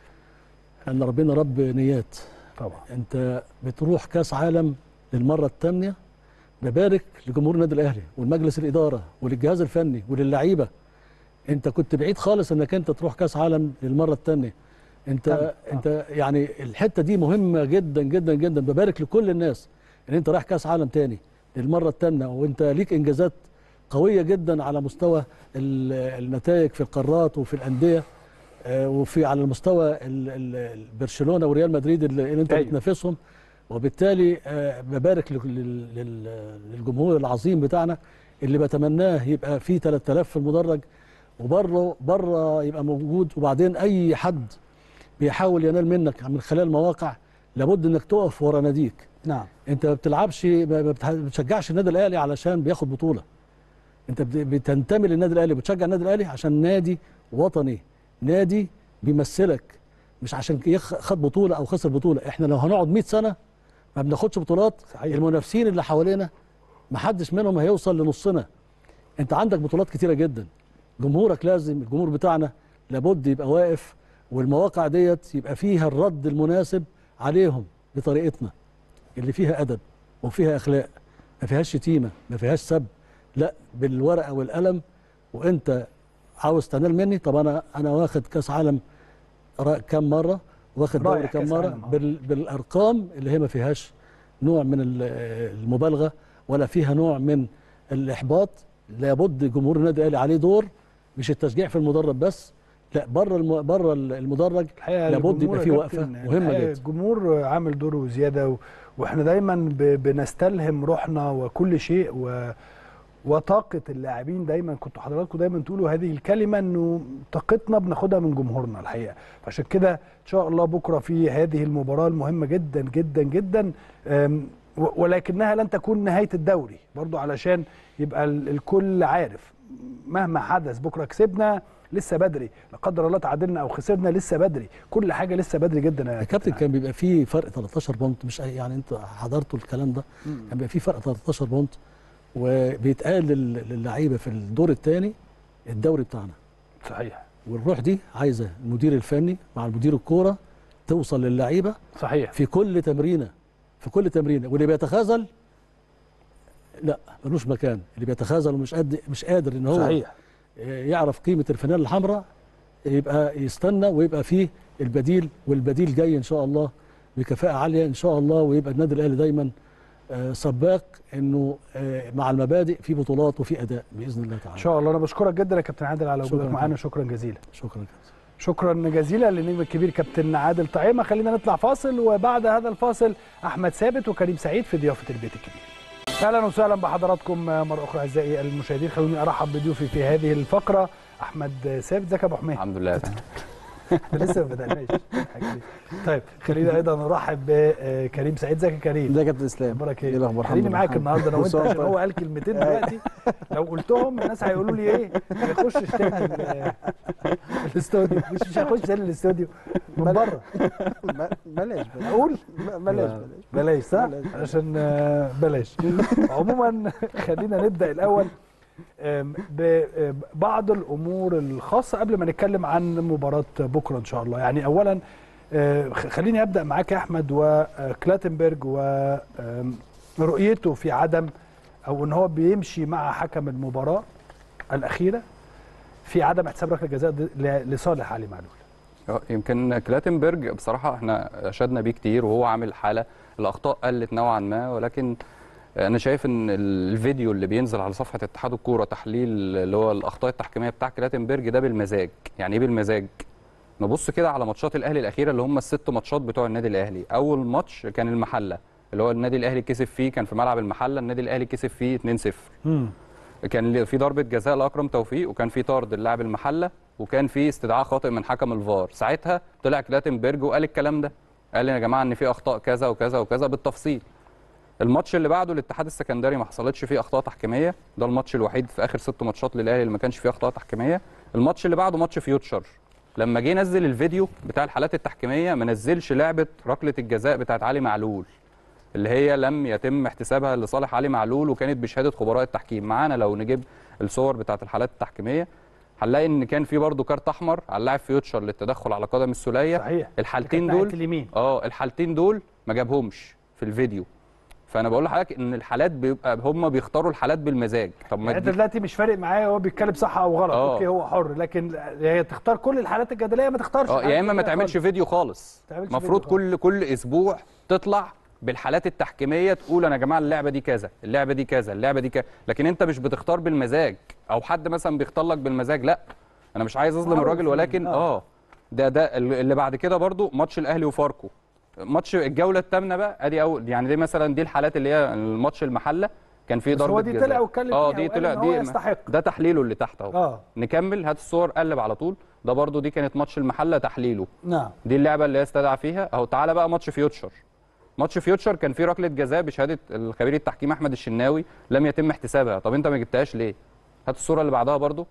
ان ربنا رب نيات طبعا انت بتروح كاس عالم للمره الثانيه ببارك لجمهور النادي الاهلي والمجلس الاداره وللجهاز الفني وللعيبه انت كنت بعيد خالص انك انت تروح كاس عالم للمره الثانيه انت تمام. آه. انت يعني الحته دي مهمه جدا جدا جدا ببارك لكل الناس ان انت رايح كاس عالم تاني للمره الثانيه وانت ليك انجازات قويه جدا على مستوى ال- النتائج في القارات وفي الانديه آه، وفي على المستوى ال- ال- ال- برشلونه وريال مدريد اللي اللي انت أيوة. بتنافسهم وبالتالي آه، ببارك لل- لل- لل- للجمهور العظيم بتاعنا اللي بتمناه يبقى فيه 3000 في المدرج وبره بره يبقى موجود وبعدين اي حد بيحاول ينال منك من خلال مواقع لابد انك تقف ورا ناديك نعم انت ما بتلعبش ما بتح- بتشجعش النادي الاهلي علشان بياخد بطوله انت بت- بتنتمي للنادي الاهلي بتشجع النادي الاهلي عشان نادي وطني نادي بيمثلك مش عشان يخ- خد بطوله او خسر بطوله احنا لو هنقعد 100 سنه ما بناخدش بطولات صحيح. المنافسين اللي حوالينا ما حدش منهم هيوصل لنصنا انت عندك بطولات كتيره جدا جمهورك لازم الجمهور بتاعنا لابد يبقى واقف والمواقع ديت يبقى فيها الرد المناسب عليهم بطريقتنا اللي فيها ادب وفيها اخلاق ما فيهاش شتيمه ما فيهاش سب لا بالورقه والقلم وانت عاوز تنال مني طب انا انا واخد كاس عالم را- كام مره واخد دوري رايح كام كأس مره عالم، آه. بال بالارقام اللي هي ما فيهاش نوع من ال- المبالغه ولا فيها نوع من الاحباط لابد جمهور النادي الاهلي عليه دور مش التشجيع في المدرج بس لا بره الم... بره المدرج الحقيقه لابد الجمهور يبقى يا فيه كابتن، وقفه مهمه الحقيقة جدا الجمهور عامل دوره زياده و... واحنا دايما ب... بنستلهم روحنا وكل شيء و... وطاقة اللاعبين دايما كنتوا حضراتكم دايما تقولوا هذه الكلمة انه طاقتنا بناخدها من جمهورنا الحقيقة فعشان كده ان شاء الله بكرة في هذه المباراة المهمة جدا جدا جدا أم، و- ولكنها لن تكون نهاية الدوري برضو علشان يبقى ال- الكل عارف مهما حدث بكرة كسبنا لسه بدري لا قدر الله تعادلنا او خسرنا لسه بدري كل حاجة لسه بدري جدا يا الكابتن كان بيبقى فيه فرق 13 بونت مش أي- يعني انت حضرتوا الكلام ده كان بيبقى فيه فرق 13 بونت وبيتقال لل- للعيبه في الدور الثاني الدوري بتاعنا صحيح والروح دي عايزه المدير الفني مع المدير الكوره توصل للعيبه صحيح في كل تمرينه في كل تمرينه واللي بيتخاذل لا ملوش مكان اللي بيتخاذل ومش قد مش قادر ان هو صحيح يعرف قيمه الفانيله الحمراء يبقى يستنى ويبقى فيه البديل والبديل جاي ان شاء الله بكفاءه عاليه ان شاء الله ويبقى النادي الاهلي دايما آه، سباق انه آه، مع المبادئ في بطولات وفي اداء باذن الله ان تعالى شاء الله انا بشكرك جدا يا كابتن عادل على وجودك شكراً. معانا شكرا جزيلا شكرا شكرا جزيلا للنجم الكبير كابتن عادل طعيمه خلينا نطلع فاصل وبعد هذا الفاصل احمد ثابت وكريم سعيد في ضيافه البيت الكبير اهلا وسهلا بحضراتكم مره اخرى اعزائي المشاهدين خلوني ارحب بضيوفي في هذه الفقره احمد ثابت ازيك يا ابو حميد الحمد لله إحنا لسه ما بدأناش طيب خلينا ايضا نرحب بكريم سعيد ازيك يا كريم ازيك يا كابتن اسلام اخبارك ايه ايه؟ الاخبار خليني الحمد معاك لله. النهارده انا وانت بص، هو عشان طيب. هو قال كلمتين دلوقتي لو قلتهم الناس هيقولوا لي ايه؟ ما يخشش تاني ال- الاستوديو مش مش هيخش تاني الاستوديو من بره ب- بلاش بلاش اقول ب- بلاش بلاش بلاش صح؟ بلاش. عشان آه، بلاش عموما خلينا نبدا الاول آم، ببعض الامور الخاصه قبل ما نتكلم عن مباراه بكره ان شاء الله يعني اولا آه، خ- خليني ابدا معاك يا احمد وكلاتنبرج ورؤيته في عدم او ان هو بيمشي مع حكم المباراه الاخيره في عدم احتساب ركله جزاء ضد- ل- لصالح علي معلول آه، يمكن كلاتنبرج بصراحه احنا اشدنا بيه كتير وهو عامل حاله الاخطاء قلت نوعا ما ولكن انا شايف ان الفيديو اللي بينزل على صفحه اتحاد الكوره تحليل اللي هو الاخطاء التحكيميه بتاع كلاتنبرج ده بالمزاج يعني ايه بالمزاج نبص كده على ماتشات الاهلي الاخيره اللي هم الست ماتشات بتوع النادي الاهلي اول ماتش كان المحله اللي هو النادي الاهلي كسب فيه كان في ملعب المحله النادي الاهلي كسب فيه 2-0 كان في ضربه جزاء لاكرم توفيق وكان في طرد للاعب المحله وكان في استدعاء خاطئ من حكم الفار ساعتها طلع كلاتنبرج وقال الكلام ده قال يا جماعه ان في اخطاء كذا وكذا وكذا بالتفصيل الماتش اللي بعده الاتحاد السكندري ما حصلتش فيه اخطاء تحكيميه ده الماتش الوحيد في اخر ست ماتشات للاهلي اللي ما كانش فيه اخطاء تحكيميه الماتش اللي بعده ماتش فيوتشر لما جه نزل الفيديو بتاع الحالات التحكيميه ما نزلش لعبه ركله الجزاء بتاعت علي معلول اللي هي لم يتم احتسابها لصالح علي معلول وكانت بشهاده خبراء التحكيم معانا لو نجيب الصور بتاعت الحالات التحكيميه هنلاقي ان كان في برضه كارت احمر على لاعب فيوتشر للتدخل على قدم السوليه صحيح الحالتين كانت ناحية دول اليمين اه الحالتين دول ما جابهمش في الفيديو فانا بقول لحضرتك ان الحالات بيبقى هم بيختاروا الحالات بالمزاج طب ما يعني انت تجيب- دلوقتي مش فارق معايا هو بيتكلم صح او غلط آه. اوكي هو حر لكن هي تختار كل الحالات الجدليه ما تختارش اه الحالات يا اما ما الجدلية تعملش خالص. فيديو خالص تعملش المفروض فيديو كل كل اسبوع تطلع بالحالات التحكيميه تقول انا يا جماعه اللعبه دي كذا اللعبه دي كذا اللعبه دي كذا لكن انت مش بتختار بالمزاج او حد مثلا بيختار لك بالمزاج لا انا مش عايز اظلم معروف الراجل ولكن آه. اه ده ده اللي بعد كده برضو ماتش الاهلي وفاركو ماتش الجوله الثامنه بقى ادي اول يعني دي مثلا دي الحالات اللي هي الماتش المحله كان فيه بس ضربه هو دي جزاء طلع واتكلم اه فيها دي وقال طلع إن هو دي يستحق. ده تحليله اللي تحت اهو اه نكمل هات الصور قلب على طول ده برضو دي كانت ماتش المحله تحليله نعم دي اللعبه اللي هي استدعى فيها اهو تعالى بقى ماتش فيوتشر ماتش فيوتشر كان فيه ركله جزاء بشهاده الخبير التحكيم احمد الشناوي لم يتم احتسابها طب انت ما جبتهاش ليه هات الصوره اللي بعدها برضو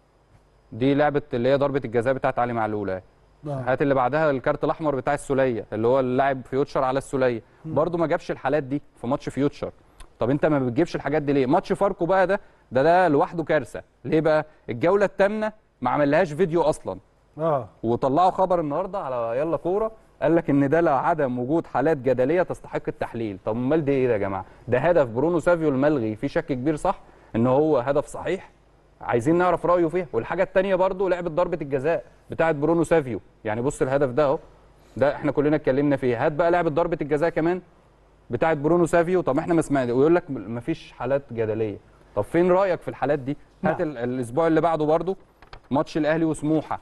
دي لعبه اللي هي ضربه الجزاء بتاعت علي معلول اهي آه. هات اللي بعدها الكارت الاحمر بتاع السوليه اللي هو اللاعب فيوتشر على السوليه برضو ما جابش الحالات دي في ماتش فيوتشر طب انت ما بتجيبش الحاجات دي ليه ماتش فاركو بقى ده ده ده لوحده كارثه ليه بقى الجوله الثامنه ما عملهاش فيديو اصلا اه وطلعوا خبر النهارده على يلا كوره قال لك ان ده لعدم وجود حالات جدليه تستحق التحليل طب امال ده ايه ده يا جماعه ده هدف برونو سافيو الملغي في شك كبير صح ان هو هدف صحيح عايزين نعرف رايه فيها والحاجه الثانيه برضو لعبه ضربه الجزاء بتاعه برونو سافيو يعني بص الهدف ده اهو ده احنا كلنا اتكلمنا فيه هات بقى لعبه ضربه الجزاء كمان بتاعه برونو سافيو طب احنا ما سمعنا ويقول لك ما فيش حالات جدليه طب فين رايك في الحالات دي هات ال- الاسبوع اللي بعده برضو ماتش الاهلي وسموحه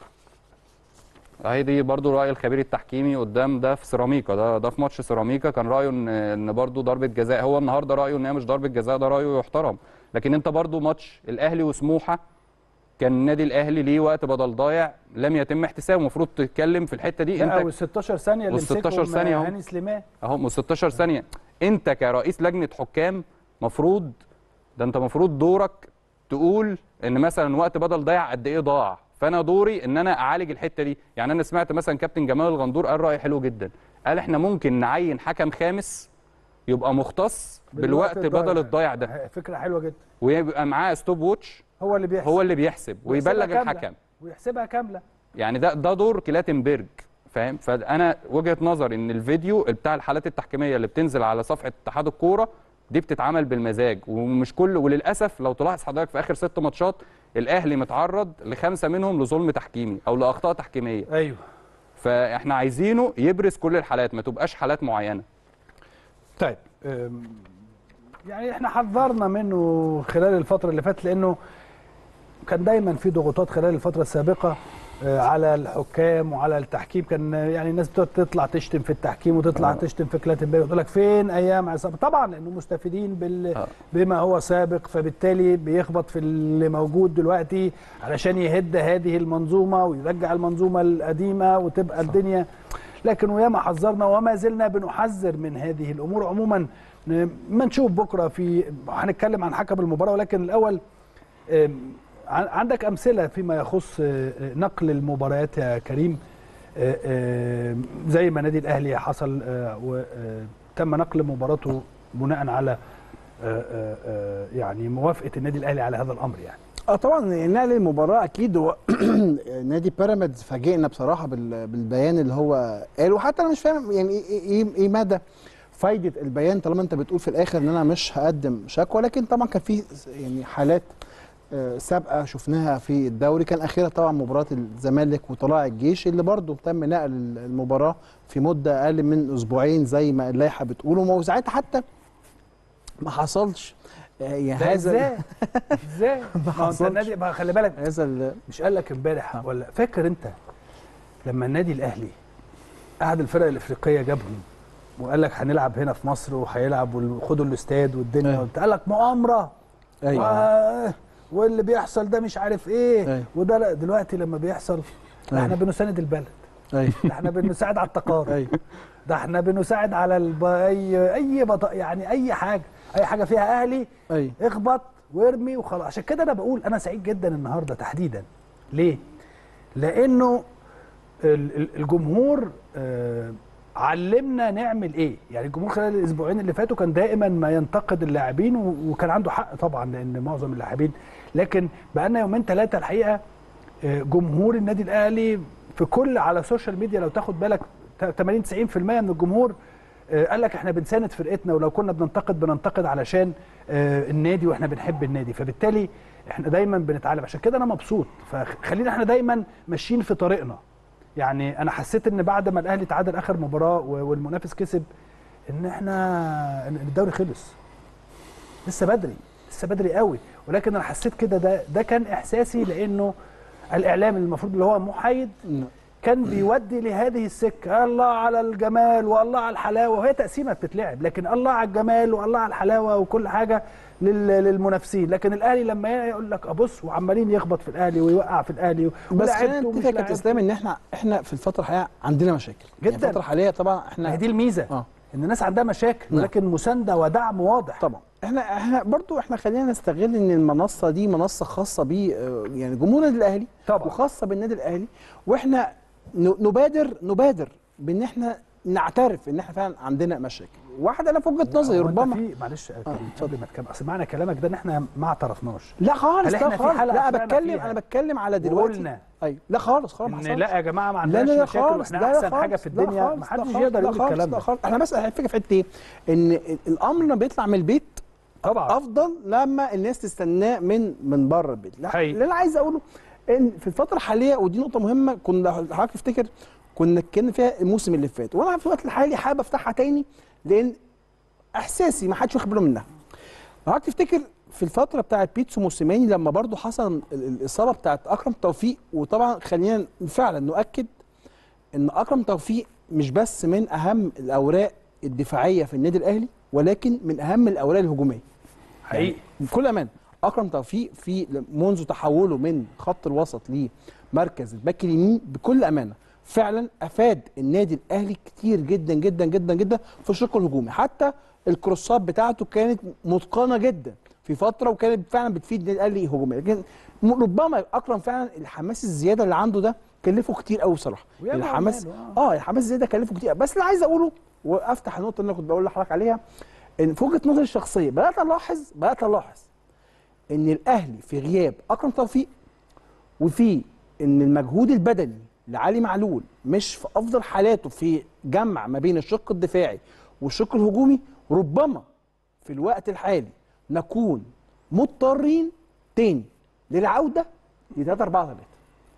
اهي دي برضو راي الخبير التحكيمي قدام ده في سيراميكا ده ده في ماتش سيراميكا كان رايه ان ان برضو ضربه جزاء هو النهارده رايه ان هي مش ضربه جزاء ده رايه يحترم لكن انت برضو ماتش الاهلي وسموحه كان النادي الاهلي ليه وقت بدل ضايع لم يتم احتسابه المفروض تتكلم في الحته دي لا انت وال 16 ثانيه اللي وال 16 مسكهم ثانية أهو. هاني سليمان اهو من 16 ثانيه انت كرئيس لجنه حكام مفروض ده انت مفروض دورك تقول ان مثلا وقت بدل ضيع قد ايه ضاع فانا دوري ان انا اعالج الحته دي يعني انا سمعت مثلا كابتن جمال الغندور قال راي حلو جدا قال احنا ممكن نعين حكم خامس يبقى مختص بالوقت بدل الضايع ده فكره حلوه جدا ويبقى معاه ستوب ووتش هو اللي بيحسب هو اللي بيحسب ويحسبها ويبلغ كاملة. الحكم ويحسبها كامله يعني ده ده دور كلاتنبرج فاهم فانا وجهه نظري ان الفيديو بتاع الحالات التحكيميه اللي بتنزل على صفحه اتحاد الكوره دي بتتعمل بالمزاج ومش كل وللاسف لو تلاحظ حضرتك في اخر ست ماتشات الاهلي متعرض لخمسه منهم لظلم تحكيمي او لاخطاء تحكيميه ايوه فاحنا عايزينه يبرز كل الحالات ما تبقاش حالات معينه طيب أم، يعني احنا حذرنا منه خلال الفتره اللي فاتت لانه كان دايما في ضغوطات خلال الفتره السابقه آه، على الحكام وعلى التحكيم كان آه، يعني الناس بتقعد تطلع تشتم في التحكيم وتطلع آه. تشتم في كلاتنبرج وتقول لك فين ايام عصام طبعا لانه مستفيدين بال آه. بما هو سابق فبالتالي بيخبط في اللي موجود دلوقتي علشان يهد هذه المنظومه ويرجع المنظومه القديمه وتبقى الدنيا لكن وياما حذرنا وما زلنا بنحذر من هذه الامور عموما ن- ما نشوف بكره في هنتكلم عن حكم المباراه ولكن الاول آم، ع- عندك امثله فيما يخص آه، آه، نقل المباريات يا كريم آه، آه، زي ما نادي الاهلي حصل وتم نقل مباراته بناء على آه، آه، آه، يعني موافقه النادي الاهلي على هذا الامر يعني اه طبعا نقل المباراه اكيد هو نادي بيراميدز فاجئنا بصراحه بال- بالبيان اللي هو قاله حتى انا مش فاهم يعني ايه ايه ايه مدى فايده البيان طالما انت بتقول في الاخر ان انا مش هقدم شكوى لكن طبعا كان في يعني حالات آه، سابقه شفناها في الدوري كان اخيرا طبعا مباراه الزمالك وطلائع الجيش اللي برضه تم نقل المباراه في مده اقل من اسبوعين زي ما اللائحه بتقول وساعتها حتى ما حصلش آه، يعني ده هذا ازاي ازاي ما هو انت حصلش. النادي ما خلي بالك هذا ال- مش قال لك امبارح ولا فاكر انت لما النادي الاهلي قعد الفرق الافريقيه جابهم وقال لك هنلعب هنا في مصر وهيلعب وخدوا الاستاد والدنيا أيوة. وبتاع. قال لك مؤامره ايوه و... واللي بيحصل ده مش عارف ايه أيوة. وده لا دلوقتي لما بيحصل ده احنا أيوة. بنساند البلد ايوه ده احنا بنساعد على التقارب ايوه ده احنا بنساعد على الب... اي اي بط... يعني اي حاجه اي حاجه فيها اهلي ايوه اخبط وارمي وخلاص عشان كده انا بقول انا سعيد جدا النهارده تحديدا ليه لانه ال- ال- الجمهور آه، علمنا نعمل ايه يعني الجمهور خلال الاسبوعين اللي فاتوا كان دائما ما ينتقد اللاعبين و- وكان عنده حق طبعا لان معظم اللاعبين لكن بقالنا يومين ثلاثه الحقيقه آه، جمهور النادي الاهلي في كل على السوشيال ميديا لو تاخد بالك ت- 80 90% من الجمهور آه، قال لك احنا بنساند فرقتنا ولو كنا بننتقد بننتقد علشان آه، النادي واحنا بنحب النادي فبالتالي احنا دايما بنتعلم عشان كده انا مبسوط فخلينا احنا دايما ماشيين في طريقنا يعني انا حسيت ان بعد ما الاهلي تعادل اخر مباراه و- والمنافس كسب ان احنا ان الدوري خلص لسه بدري لسه بدري قوي ولكن انا حسيت كده ده ده كان احساسي لانه الاعلام المفروض اللي هو محايد كان بيودي لهذه السكه الله على الجمال والله على الحلاوه وهي تقسيمه بتتلعب لكن الله على الجمال والله على الحلاوه وكل حاجه لل- للمنافسين لكن الاهلي لما يقول لك ابص وعمالين يخبط في الاهلي ويوقع في الاهلي بس ولاعيبته خلينا ومش نتفق يا لاعيبته. اسلام ان احنا احنا في الفتره الحاليه عندنا مشاكل يعني جداً. الفتره الحاليه طبعا ما هي احنا دي الميزه اه ان الناس عندها مشاكل نعم. ولكن مسانده ودعم واضح طبعا احنا احنا برضو احنا خلينا نستغل ان المنصه دي منصه خاصه ب يعني جمهور النادي الاهلي طبعا. وخاصه بالنادي الاهلي واحنا ن- نبادر نبادر بان احنا نعترف ان احنا فعلا عندنا مشاكل واحد انا في وجهه نظري هو أنت ربما في معلش يا كريم قبل ما تكمل اصل معنى كلامك ده ان احنا ما اعترفناش لا خالص هل إحنا لا في خالص حلقة لا انا طلعنا بتكلم فيها انا بتكلم على دلوقتي وقلنا ايوه لا خالص خالص ما ان حصلش لا يا جماعه ما لا عندناش لا لا مشاكل خالص واحنا لا لا احسن حاجه خالص، في لا الدنيا خالص، ما لا حدش خالص، يقدر لا يقول خالص، الكلام لا ده خالص. احنا بس الفكره في حته ايه ان الامر لما بيطلع من البيت طبعا افضل لما الناس تستناه من من بره البيت لا حقيقي. اللي انا عايز اقوله ان في الفتره الحاليه ودي نقطه مهمه كنا حضرتك تفتكر كنا اتكلمنا فيها الموسم اللي فات وانا في الوقت الحالي حابب افتحها تاني لان احساسي ما حدش واخد باله منها حضرتك تفتكر في الفتره بتاعت بيتسو موسيماني لما برضو حصل ال- الاصابه بتاعت اكرم توفيق وطبعا خلينا فعلا نؤكد ان اكرم توفيق مش بس من اهم الاوراق الدفاعيه في النادي الاهلي ولكن من اهم الاوراق الهجوميه حقيقي بكل امان اكرم توفيق في منذ تحوله من خط الوسط لمركز الباك اليمين بكل امانه فعلا افاد النادي الاهلي كتير جدا جدا جدا جدا في الشق الهجومي حتى الكروسات بتاعته كانت متقنه جدا في فتره وكانت فعلا بتفيد النادي الاهلي هجوميا لكن م- ربما اكرم فعلا الحماس الزياده اللي عنده ده كلفه كتير قوي بصراحه وياما الحماس عماله، اه الحماس الزياده كلفه كتير بس اللي عايز اقوله وافتح النقطه اللي انا كنت بقول لحضرتك عليها ان في وجهه نظري الشخصيه بدات الاحظ بدات الاحظ ان الاهلي في غياب اكرم توفيق وفي ان المجهود البدني لعلي معلول مش في افضل حالاته في جمع ما بين الشق الدفاعي والشق الهجومي ربما في الوقت الحالي نكون مضطرين تاني للعوده ل 3 4 3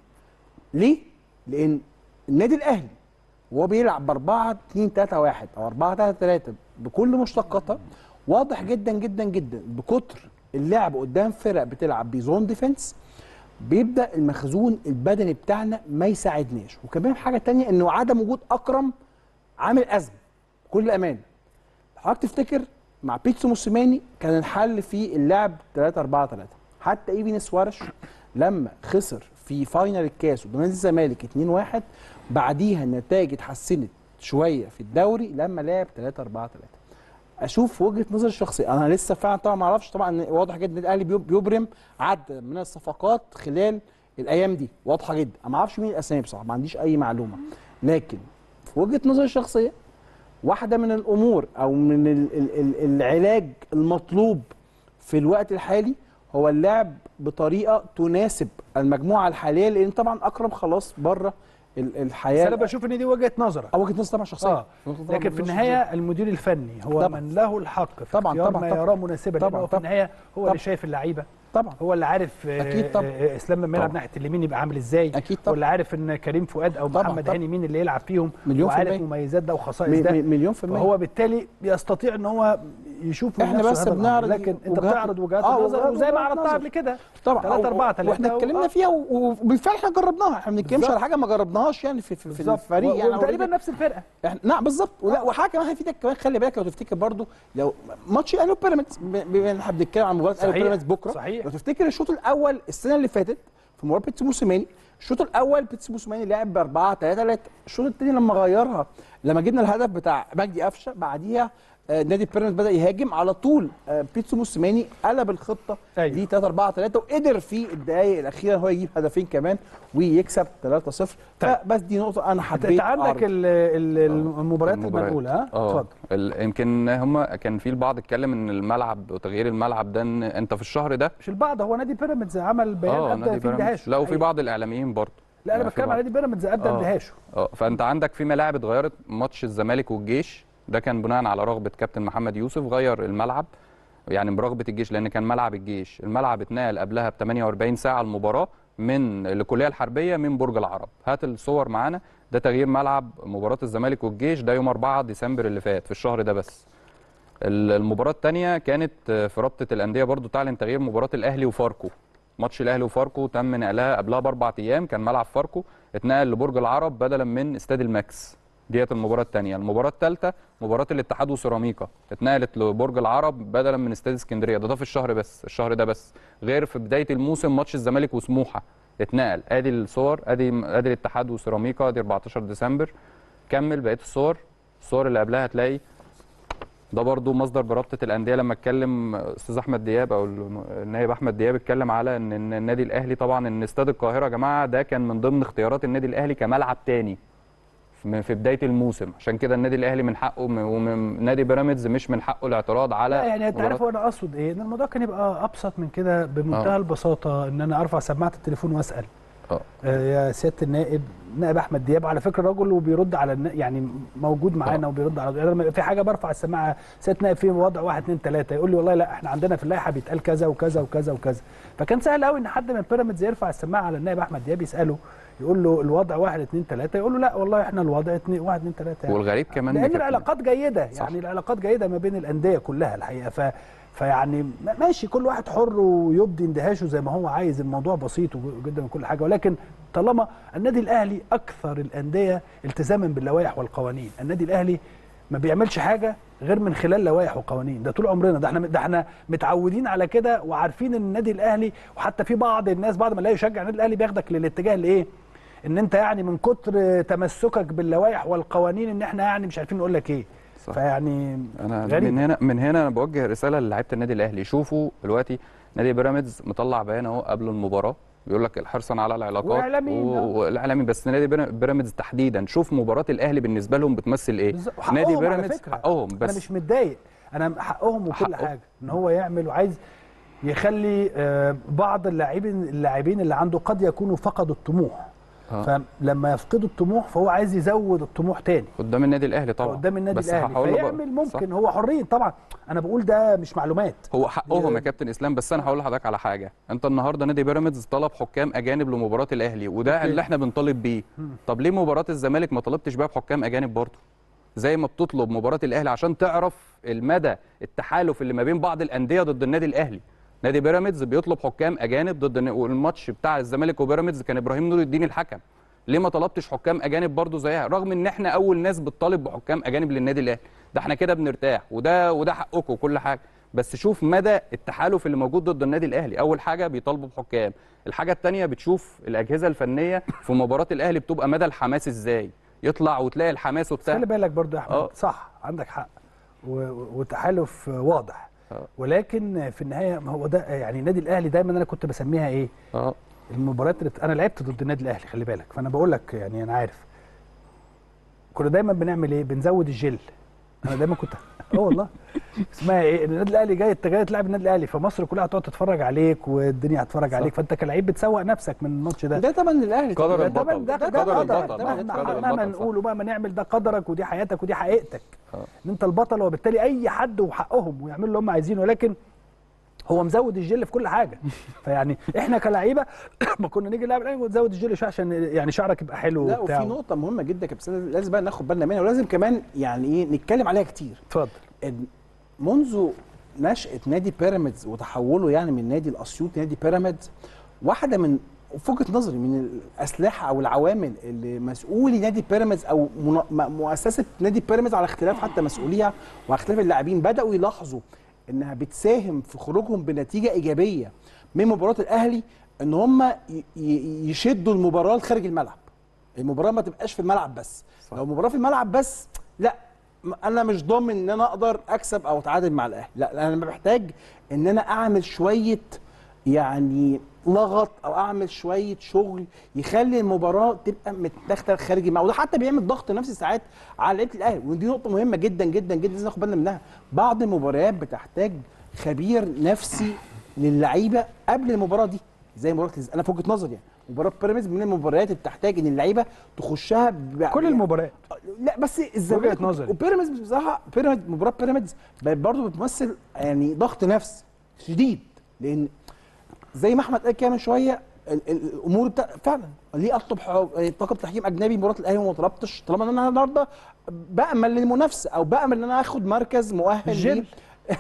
ليه؟ لان النادي الاهلي وهو بيلعب ب 4 2 3 1 او 4 3 3 بكل مشتقاتها واضح جدا جدا جدا بكتر اللعب قدام فرق بتلعب بزون ديفنس بيبدا المخزون البدني بتاعنا ما يساعدناش وكمان حاجه تانية انه عدم وجود اكرم عامل ازمه بكل امانه حضرتك تفتكر مع بيتسو موسيماني كان الحل في اللعب 3 4 3 حتى ايفين سوارش لما خسر في فاينل الكاس قدام نادي الزمالك 2 1 بعديها النتائج اتحسنت شويه في الدوري لما لعب 3 4 3 اشوف وجهه نظري الشخصيه انا لسه فعلا طبعا ما اعرفش طبعا إن واضح جدا الاهلي بيب- بيبرم عدد من الصفقات خلال الايام دي واضحه جدا انا ما اعرفش مين الاسامي بصراحه ما عنديش اي معلومه لكن في وجهه نظري الشخصيه واحده من الامور او من ال ال ال العلاج المطلوب في الوقت الحالي هو اللعب بطريقه تناسب المجموعه الحاليه لان طبعا اكرم خلاص بره ال- بس الحياه انا بشوف ان دي وجهه نظرك او وجهه نظر طبعا شخصيه اه لكن في النهايه المدير الفني هو طبعاً. من له الحق في طبعاً، اختيار طبعاً، ما طبعاً. يراه مناسبا طبعاً، طبعا في طبعاً. النهايه هو طبعاً. اللي شايف اللعيبه طبعا هو اللي عارف آه، أكيد طبعاً. آه، اسلام لما يلعب طبعاً. ناحيه اليمين يبقى عامل ازاي أكيد هو طبعاً. اللي عارف ان كريم فؤاد او طبعاً، محمد طبعاً. هاني مين اللي يلعب فيهم مليون في وعارف المية. مميزات ده وخصائص م- ده م- مليون في المية فهو بالتالي بيستطيع ان هو يشوف من إحنا نفسه بس هذا الأمر. بنعرض لكن انت وجهات- بتعرض وجهات آه، النظر وجهات- وزي ما وجهات عرضتها نظر. قبل كده طبعا 3 4 3 واحنا اتكلمنا فيها و- وبالفعل احنا جربناها احنا ما بنتكلمش بالظبط. على حاجه ما جربناهاش يعني في, في, في بالظبط الفريق يعني وتقريبا already. نفس الفرقه احنا نعم بالظبط ولا وحاجه كمان هيفيدك كمان خلي بالك لو تفتكر برضو لو ماتش الاهلي وبيراميدز ب- بما ان احنا بنتكلم عن مباراه الاهلي صحيح. وبيراميدز بكره صحيح. لو تفتكر الشوط الاول السنه اللي فاتت في مباراه بيتسي موسيماني الشوط الاول بيتسي موسيماني لعب ب 4 3 3 الشوط الثاني لما غيرها لما جبنا الهدف بتاع مجدي قفشه بعديها آه، نادي بيراميدز بدا يهاجم على طول آه، بيتسو موسيماني قلب الخطه أيوة. دي 3 4 3 وقدر في الدقائق الاخيره هو يجيب هدفين كمان ويكسب 3 0 طيب. فبس دي نقطه انا انت حبيت عندك أعرض. ال- ال- المباريات المنقوله ها اه اتفضل ال- يمكن هم كان في البعض اتكلم ان الملعب وتغيير الملعب ده ان انت في الشهر ده مش البعض هو نادي بيراميدز عمل بيان اه ابدا نادي في بيراميدز اندهاشه لا وفي حقيقي. بعض الاعلاميين برضه لا انا يعني في بتكلم بعض. على نادي بيراميدز ابدا آه. اندهاشه اه فانت عندك في ملاعب اتغيرت ماتش الزمالك والجيش ده كان بناء على رغبه كابتن محمد يوسف غير الملعب يعني برغبه الجيش لان كان ملعب الجيش الملعب اتنقل قبلها ب 48 ساعه المباراه من الكليه الحربيه من برج العرب هات الصور معانا ده تغيير ملعب مباراه الزمالك والجيش ده يوم 4 ديسمبر اللي فات في الشهر ده بس ال- المباراه الثانيه كانت في رابطه الانديه برضو تعلن تغيير مباراه الاهلي وفاركو ماتش الاهلي وفاركو تم نقلها قبلها باربع ايام كان ملعب فاركو اتنقل لبرج العرب بدلا من استاد الماكس ديت المباراه الثانيه المباراه الثالثه مباراه الاتحاد وسيراميكا اتنقلت لبرج العرب بدلا من استاد اسكندريه ده ده في الشهر بس الشهر ده بس غير في بدايه الموسم ماتش الزمالك وسموحه اتنقل ادي الصور ادي ادي الاتحاد وسيراميكا ادي 14 ديسمبر كمل بقيه الصور الصور اللي قبلها هتلاقي ده برضو مصدر برابطه الانديه لما اتكلم استاذ احمد دياب او النائب احمد دياب اتكلم على ان إن النادي الاهلي طبعا ان استاد القاهره يا جماعه ده كان من ضمن اختيارات النادي الاهلي كملعب تاني في في بدايه الموسم عشان كده النادي الاهلي من حقه ومن نادي بيراميدز مش من حقه الاعتراض على لا يعني انت عارف مباراة- وانا اقصد ايه ان الموضوع كان يبقى ابسط من كده بمنتهى آه. البساطه ان انا ارفع سماعه التليفون واسال اه آه يا سياده النائب نائب احمد دياب على فكره راجل وبيرد على النا... يعني موجود معانا وبيرد على يعني لما يبقى في حاجه برفع السماعه سياده نائب في وضع واحد اثنين ثلاثه يقول لي والله لا احنا عندنا في اللائحه بيتقال كذا وكذا وكذا وكذا فكان سهل قوي ان حد من بيراميدز يرفع السماعه على النائب احمد دياب يساله يقول له الوضع واحد اثنين ثلاثه يقول له لا والله احنا الوضع اتنين واحد اثنين ثلاثه يعني. والغريب كمان لان كابتن- العلاقات جيده صح. يعني العلاقات جيده ما بين الانديه كلها الحقيقه ف فيعني م- ماشي كل واحد حر ويبدي اندهاشه زي ما هو عايز الموضوع بسيط جدا من كل حاجه ولكن طالما النادي الاهلي اكثر الانديه التزاما باللوائح والقوانين النادي الاهلي ما بيعملش حاجه غير من خلال لوائح وقوانين ده طول عمرنا ده احنا ده احنا متعودين على كده وعارفين ان النادي الاهلي وحتى في بعض الناس بعد ما لا يشجع النادي الاهلي بياخدك للاتجاه الايه ان انت يعني من كتر تمسكك باللوائح والقوانين ان احنا يعني مش عارفين نقول لك ايه صح. فيعني انا غريب. من هنا من هنا انا بوجه رساله للاعيبه النادي الاهلي شوفوا دلوقتي نادي بيراميدز مطلع بيان اهو قبل المباراه بيقول لك حرصا على العلاقات وإعلاميين، و- آه. والاعلامي بس نادي بيرا- بيراميدز تحديدا شوف مباراه الاهلي بالنسبه لهم بتمثل ايه بالظبط. نادي حقهم على بيراميدز فكرة. حقهم انا بس مش متضايق انا حقهم وكل حقه. حاجه ان هو يعمل وعايز يخلي آه، بعض اللاعبين اللاعبين اللي عنده قد يكونوا فقدوا الطموح آه. فلما يفقدوا الطموح فهو عايز يزود الطموح تاني قدام النادي الاهلي طبعا قدام النادي بس الاهلي هقول لك فيعمل بقى- ممكن صح. هو حريه طبعا انا بقول ده مش معلومات هو حقهم يا كابتن اسلام بس انا هقول لحضرتك على حاجه انت النهارده نادي بيراميدز طلب حكام اجانب لمباراه الاهلي وده أوكي. اللي احنا بنطالب بيه طب ليه مباراه الزمالك ما طلبتش بيها بحكام اجانب برضه زي ما بتطلب مباراه الاهلي عشان تعرف المدى التحالف اللي ما بين بعض الانديه ضد النادي الاهلي نادي بيراميدز بيطلب حكام اجانب ضد الن- والماتش بتاع الزمالك وبيراميدز كان ابراهيم نور الدين الحكم ليه ما طلبتش حكام اجانب برضه زيها رغم ان احنا اول ناس بتطالب بحكام اجانب للنادي الاهلي ده احنا كده بنرتاح وده وده حقكم وكل حاجه بس شوف مدى التحالف اللي موجود ضد النادي الاهلي اول حاجه بيطالبوا بحكام الحاجه الثانيه بتشوف الاجهزه الفنيه في مباراه الاهلي بتبقى مدى الحماس ازاي يطلع وتلاقي الحماس وبتاع خلي بالك برضو يا احمد آه. صح عندك حق و- و- وتحالف واضح آه. ولكن في النهايه ما هو ده يعني النادي الاهلي دايما انا كنت بسميها ايه اه المباريات اللي بت- انا لعبت ضد النادي الاهلي خلي بالك فانا بقول لك يعني انا عارف كنا دايما بنعمل ايه بنزود الجل انا دايما كنت اه والله اسمها ايه النادي الاهلي جاي انت جاي تلعب النادي الاهلي فمصر كلها هتقعد تتفرج عليك والدنيا هتتفرج عليك فانت كلعيب بتسوق نفسك من الماتش ده ده طبعا الاهلي قدر ده البطل. طبعا ده ده ده قدر قدر البطل. مهما قدر مهما البطل، صح. نقول ومهما نعمل ده قدرك ودي حياتك ودي حقيقتك آه. ان انت البطل وبالتالي اي حد وحقهم ويعملوا اللي هم عايزينه ولكن هو مزود الجل في كل حاجه فيعني احنا كلعيبه ما كنا نيجي نلعب الاهلي ونزود الجل شويه عشان يعني شعرك يبقى حلو لا وبتاع وفي نقطه مهمه جدا يا كابتن لازم بقى ناخد بالنا منها ولازم كمان يعني ايه نتكلم عليها كتير اتفضل إن منذ نشأة نادي بيراميدز وتحوله يعني من نادي الأسيوط لنادي بيراميدز واحدة من في وجهة نظري من الأسلحة أو العوامل اللي مسؤولي نادي بيراميدز أو منا- م- مؤسسة نادي بيراميدز على اختلاف حتى مسؤوليها وعلى اختلاف اللاعبين بدأوا يلاحظوا إنها بتساهم في خروجهم بنتيجة إيجابية من مباراة الأهلي إن هم ي- ي- يشدوا المباراة لخارج الملعب المباراه ما تبقاش في الملعب بس صح. لو المباراه في الملعب بس لا م- انا مش ضامن ان انا اقدر اكسب او اتعادل مع الاهلي لا انا محتاج ان انا اعمل شويه يعني لغط او اعمل شويه شغل يخلي المباراه تبقى متاخده خارج الملعب وده حتى بيعمل ضغط نفسي ساعات على لعيبه الاهلي ودي نقطه مهمه جدا جدا جدا لازم ناخد بالنا منها بعض المباريات بتحتاج خبير نفسي للعيبه قبل المباراه دي زي مباراه الز- انا في وجهه نظري يعني مباراه بيراميدز من المباريات اللي بتحتاج ان اللعيبه تخشها ب... كل المباريات لا بس الزمالك وجهة نظري. وبيراميدز بصراحه بيراميدز مباراه بيراميدز بقت برضه بتمثل يعني ضغط نفسي شديد لان زي ما احمد قال كده من شويه ال- ال- الامور بتاع فعلا ليه اطلب حو- يعني طاقم تحكيم اجنبي مباراه الاهلي وما طلبتش طالما ان انا النهارده بامل للمنافسه او بامل ان انا اخد مركز مؤهل الجل. ليه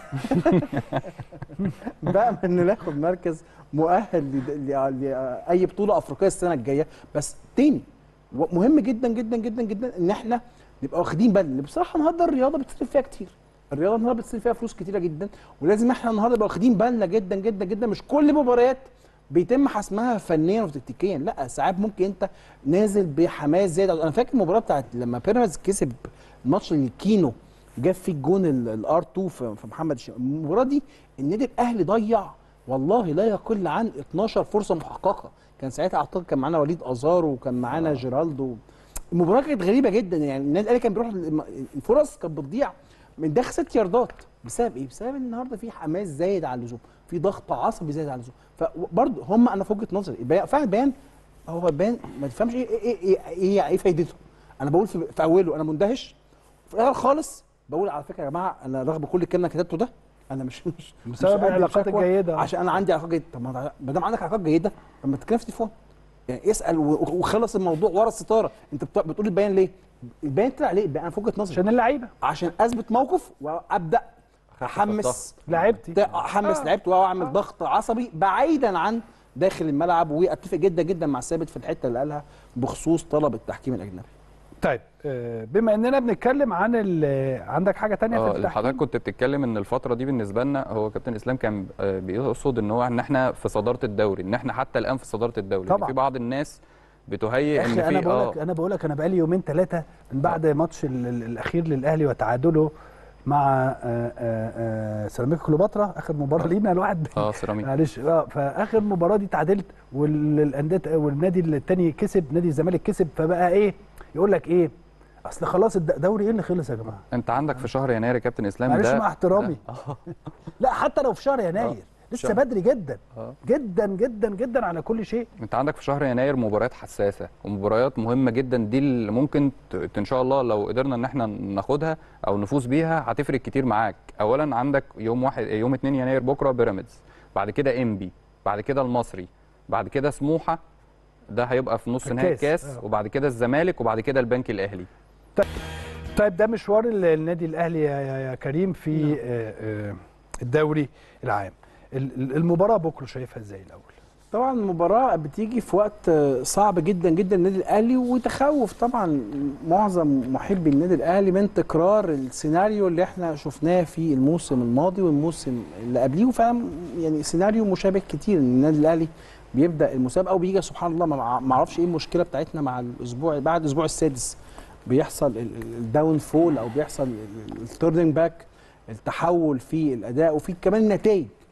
بامل ان انا اخد مركز مؤهل ل- ل- لاي بطوله افريقيه السنه الجايه بس تاني و- مهم جدا جدا جدا جدا ان احنا نبقى واخدين بالنا لأن بصراحه النهارده الرياضه بتصرف فيها كتير الرياضه النهارده بتصرف فيها فلوس كتيره جدا ولازم احنا النهارده نبقى واخدين بالنا جدا جدا جدا مش كل مباريات بيتم حسمها فنيا وتكتيكيا لا ساعات ممكن انت نازل بحماس زياده انا فاكر المباراه بتاعت لما بيراميدز كسب الماتش اللي كينو جاب فيه الجون الار 2 في في محمد الشام المباراه دي النادي الاهلي ضيع والله لا يقل عن 12 فرصه محققه كان ساعتها اعتقد كان معانا وليد ازارو وكان معانا جيرالدو المباراه كانت غريبه جدا يعني النادي الاهلي كان بيروح الم- الفرص كانت بتضيع من داخل ست ياردات بسبب ايه؟ بسبب ان النهارده في حماس زايد على اللزوم، في ضغط عصبي زايد على اللزوم، فبرضه هم انا في وجهه نظري البيان فعلا البيان هو البيان ما تفهمش ايه ايه ايه ايه, إيه فايدته؟ انا بقول في, في اوله انا مندهش في الاخر خالص بقول على فكره يا جماعه انا رغم كل الكلام اللي أنا كتبته ده انا مش مش مش بسبب قادر العلاقات بشكوى الجيدة. عشان انا عندي علاقات جيده طب ما ما دام عندك علاقات جيده طب ما تتكلم في التليفون يعني اسال و- وخلص الموضوع ورا الستاره انت بت- بتقول البيان ليه؟ البيان طلع ليه؟ البيان انا في وجهه نظري عشان اللعيبه عشان اثبت موقف وابدا احمس الضغط. لعيبتي ت- احمس لعيبتي واعمل ضغط عصبي بعيدا عن داخل الملعب واتفق جدا جدا مع ثابت في الحته اللي قالها بخصوص طلب التحكيم الاجنبي طيب آه، بما اننا بنتكلم عن ال- عندك حاجه تانية في اه اللي التحكيم حضرتك كنت بتتكلم ان الفتره دي بالنسبه لنا هو كابتن اسلام كان آه، بيقصد ان هو ان احنا في صداره الدوري ان احنا حتى الان في صداره الدوري طبعا. لأن في بعض الناس بتهيئ يا ان اخي انا في بقول لك انا بقول لك انا بقالي يومين ثلاثه من بعد ماتش ال- ال- الاخير للاهلي وتعادله مع آه، آه، آه، سيراميكا كليوباترا اخر مباراه لينا الواحد اه سيراميك معلش اه فاخر مباراه دي تعادلت والانديه والنادي الثاني كسب نادي الزمالك كسب فبقى ايه يقول لك ايه اصل خلاص الدوري ايه اللي خلص يا جماعه انت عندك في شهر يناير يا كابتن اسلام معلش ده مع احترامي ده- آه. لا حتى لو في شهر يناير لسه شهر. بدري جدا آه. جدا جدا جدا على كل شيء انت عندك في شهر يناير مباريات حساسه ومباريات مهمه جدا دي اللي ممكن ت- ان شاء الله لو قدرنا ان احنا ناخدها او نفوز بيها هتفرق كتير معاك اولا عندك يوم واحد يوم 2 يناير بكره بيراميدز بعد كده انبي بعد كده المصري بعد كده سموحه ده هيبقى في نص نهائي الكاس. الكاس آه. وبعد كده الزمالك وبعد كده البنك الاهلي طيب ده مشوار ال- النادي الاهلي يا, يا, يا كريم في آه، آه، الدوري العام ال- ال- المباراه بكره شايفها ازاي الاول طبعا المباراة بتيجي في وقت صعب جدا جدا للنادي الاهلي وتخوف طبعا معظم محبي النادي الاهلي من تكرار السيناريو اللي احنا شفناه في الموسم الماضي والموسم اللي قبليه وفعلا يعني سيناريو مشابه كتير ان النادي الاهلي بيبدا المسابقه وبيجي سبحان الله ما ما اعرفش ايه المشكله بتاعتنا مع الاسبوع بعد الاسبوع السادس بيحصل الداون فول او بيحصل التيرنينج باك التحول في الاداء وفي كمان النتائج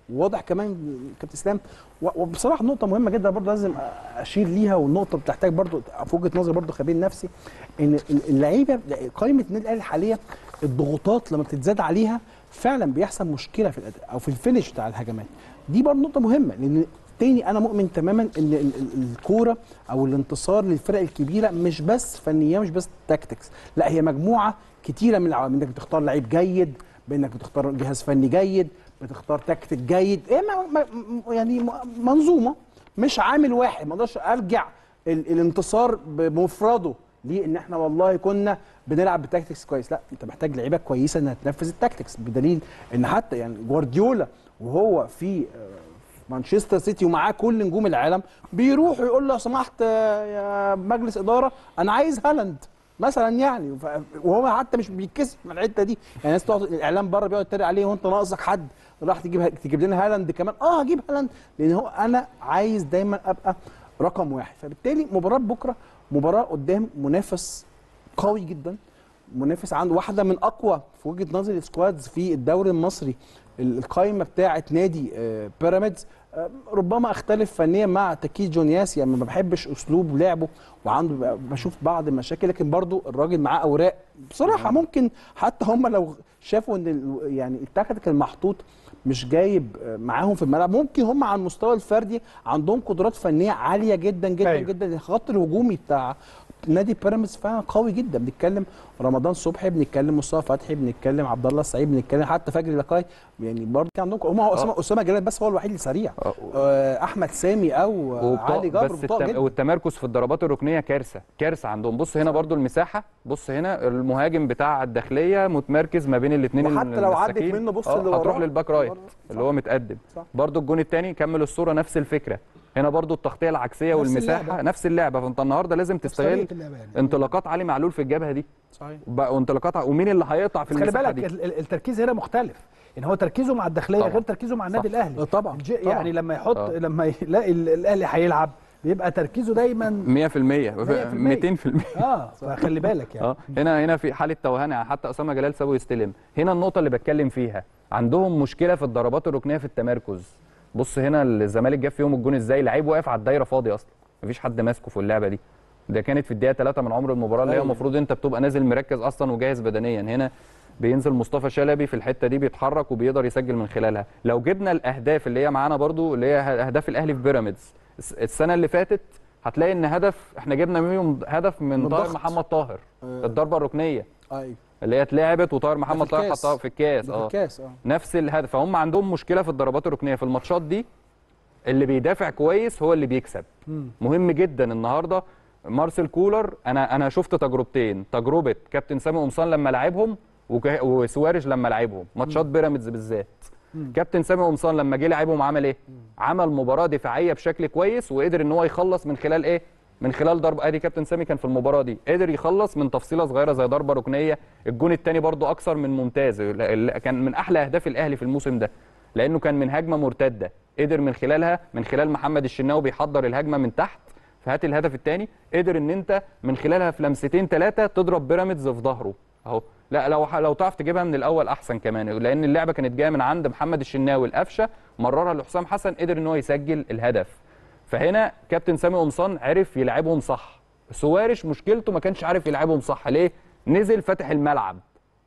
وواضح كمان كابتن اسلام و- وبصراحه نقطه مهمه جدا برضه لازم اشير ليها والنقطه بتحتاج برضه في وجهه نظري برضه خبير نفسي ان اللعيبه قائمه النادي الاهلي الحاليه الضغوطات لما بتتزاد عليها فعلا بيحصل مشكله في الاداء او في الفينش بتاع الهجمات دي برضه نقطه مهمه لان تاني انا مؤمن تماما ان ال- ال- الكوره او الانتصار للفرق الكبيره مش بس فنيه مش بس تاكتكس لا هي مجموعه كتيره من العوامل انك بتختار لعيب جيد بانك بتختار جهاز فني جيد بتختار تكتيك جيد إيه ما ما م- يعني م- منظومه مش عامل واحد ما اقدرش ارجع ال- الانتصار بمفرده ليه ان احنا والله كنا بنلعب بتاكتكس كويس لا انت محتاج لعيبه كويسه انها تنفذ التاكتكس بدليل ان حتى يعني جوارديولا وهو في آه، مانشستر سيتي ومعاه كل نجوم العالم بيروح يقول له لو سمحت آه، يا مجلس اداره انا عايز هالاند مثلا يعني ف- وهو حتى مش بيتكسف من الحته دي يعني الناس تقعد الاعلام بره بيقعد يتريق عليه وانت ناقصك حد راح تجيب تجيب لنا هالاند كمان اه هجيب هالاند لان هو انا عايز دايما ابقى رقم واحد فبالتالي مباراه بكره مباراه قدام منافس قوي جدا منافس عنده واحده من اقوى في وجهه نظري السكوادز في الدوري المصري ال- القائمه بتاعه نادي آه، بيراميدز آه، ربما اختلف فنيا مع تكيد جونياس يعني ما بحبش اسلوب لعبه وعنده ب- بشوف بعض المشاكل لكن برضو الراجل معاه اوراق بصراحه ممكن حتى هم لو شافوا ان ال- يعني التكتيك المحطوط مش جايب آه، معاهم في الملعب ممكن هم على المستوى الفردي عندهم قدرات فنيه عاليه جدا جدا أيوة. أيوه. جدا الخط الهجومي بتاع نادي بيراميدز فعلا قوي جدا بنتكلم رمضان صبحي بنتكلم مصطفى فتحي بنتكلم عبد الله السعيد بنتكلم حتى فجري لقاي يعني برضه كان عندكم هم هو اسامه اسامه جلال بس هو الوحيد اللي سريع آه. آه، احمد سامي او وبطاق- علي جبر بس بطاقه التم... جدا والتمركز في الضربات الركنيه كارثه كارثه عندهم بص هنا برضو المساحه بص هنا المهاجم بتاع الداخليه متمركز ما بين الاثنين وحتى لو عدت منه بص اللي وراه. هتروح للباك رايت برضه. اللي هو متقدم صح. برضو الجون الثاني كمل الصوره نفس الفكره هنا برضو التغطيه العكسيه نفس والمساحه اللعبة. نفس اللعبه فانت النهارده لازم تستغل طريقة اللعبة يعني. انطلاقات علي معلول في الجبهه دي صحيح بقى- وانطلاقات ع- ومين اللي هيقطع في بس خلي المساحه بالك دي ال- ال- التركيز هنا مختلف يعني هو تركيزه مع الداخليه طبعا. غير تركيزه مع النادي صح. الاهلي طبعا الج- طبعا. يعني لما يحط آه. لما يلاقي ال- الاهلي هيلعب بيبقى تركيزه دايما 100% 200% اه فخلي بالك يعني اه هنا هنا في حاله توهان يعني حتى اسامه جلال سابه يستلم هنا النقطه اللي بتكلم فيها عندهم مشكله في الضربات الركنيه في التمركز بص هنا الزمالك جاب فيهم الجون ازاي لعيب واقف على الدايره فاضي اصلا مفيش حد ماسكه في اللعبه دي ده كانت في الدقيقه 3 من عمر المباراه اللي هي أيوة. المفروض انت بتبقى نازل مركز اصلا وجاهز بدنيا هنا بينزل مصطفى شلبي في الحته دي بيتحرك وبيقدر يسجل من خلالها لو جبنا الاهداف اللي هي معانا برضو اللي هي اهداف الاهلي في بيراميدز الس- السنه اللي فاتت هتلاقي ان هدف احنا جبنا منهم هدف من من طاهر ضغط. محمد طاهر آه. الضربه الركنيه ايوه اللي هي اتلعبت وطاهر محمد طاهر الكاس. حطها في الكاس ده في اه الكاس اه نفس الهدف فهم عندهم مشكله في الضربات الركنيه في الماتشات دي اللي بيدافع كويس هو اللي بيكسب مهم جدا النهارده مارسيل كولر انا انا شفت تجربتين تجربه كابتن سامي قمصان لما لعبهم وك- وسواريش لما لعبهم ماتشات بيراميدز بالذات كابتن سامي قمصان لما جه لعبهم عمل ايه عمل مباراه دفاعيه بشكل كويس وقدر ان هو يخلص من خلال ايه من خلال ضربه ادي كابتن سامي كان في المباراه دي قدر يخلص من تفصيله صغيره زي ضربه ركنيه الجون الثاني برضو اكثر من ممتاز ال- ال- كان من احلى اهداف الاهلي في الموسم ده لانه كان من هجمه مرتده قدر من خلالها من خلال محمد الشناوي بيحضر الهجمه من تحت فهات الهدف الثاني قدر ان انت من خلالها في لمستين ثلاثه تضرب بيراميدز في ظهره اهو لا لو لو تعرف تجيبها من الاول احسن كمان لان اللعبه كانت جايه من عند محمد الشناوي القفشه مررها لحسام حسن قدر ان هو يسجل الهدف فهنا كابتن سامي قمصان عرف يلعبهم صح سوارش مشكلته ما كانش عارف يلعبهم صح ليه نزل فتح الملعب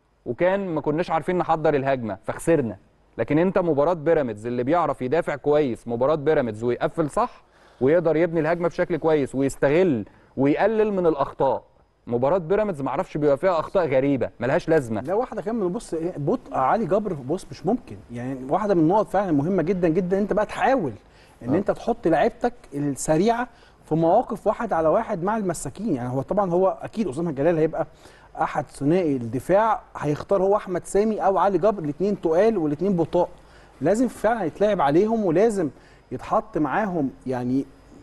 وكان ما كناش عارفين نحضر الهجمه فخسرنا لكن انت مباراه بيراميدز اللي بيعرف يدافع كويس مباراه بيراميدز ويقفل صح ويقدر يبني الهجمه بشكل كويس ويستغل ويقلل من الاخطاء مباراه بيراميدز ما اعرفش بيبقى فيها اخطاء غريبه ملهاش لازمه لا واحده كمان بص إيه، بطء علي جبر بص مش ممكن يعني واحده من النقط فعلا مهمه جدا جدا انت بقى تحاول ان انت تحط لعيبتك السريعه في مواقف واحد على واحد مع المساكين يعني هو طبعا هو اكيد اسامه جلال هيبقى احد ثنائي الدفاع هيختار هو احمد سامي او علي جبر الاثنين تقال والاثنين بطاء لازم فعلا يتلعب عليهم ولازم يتحط معاهم يعني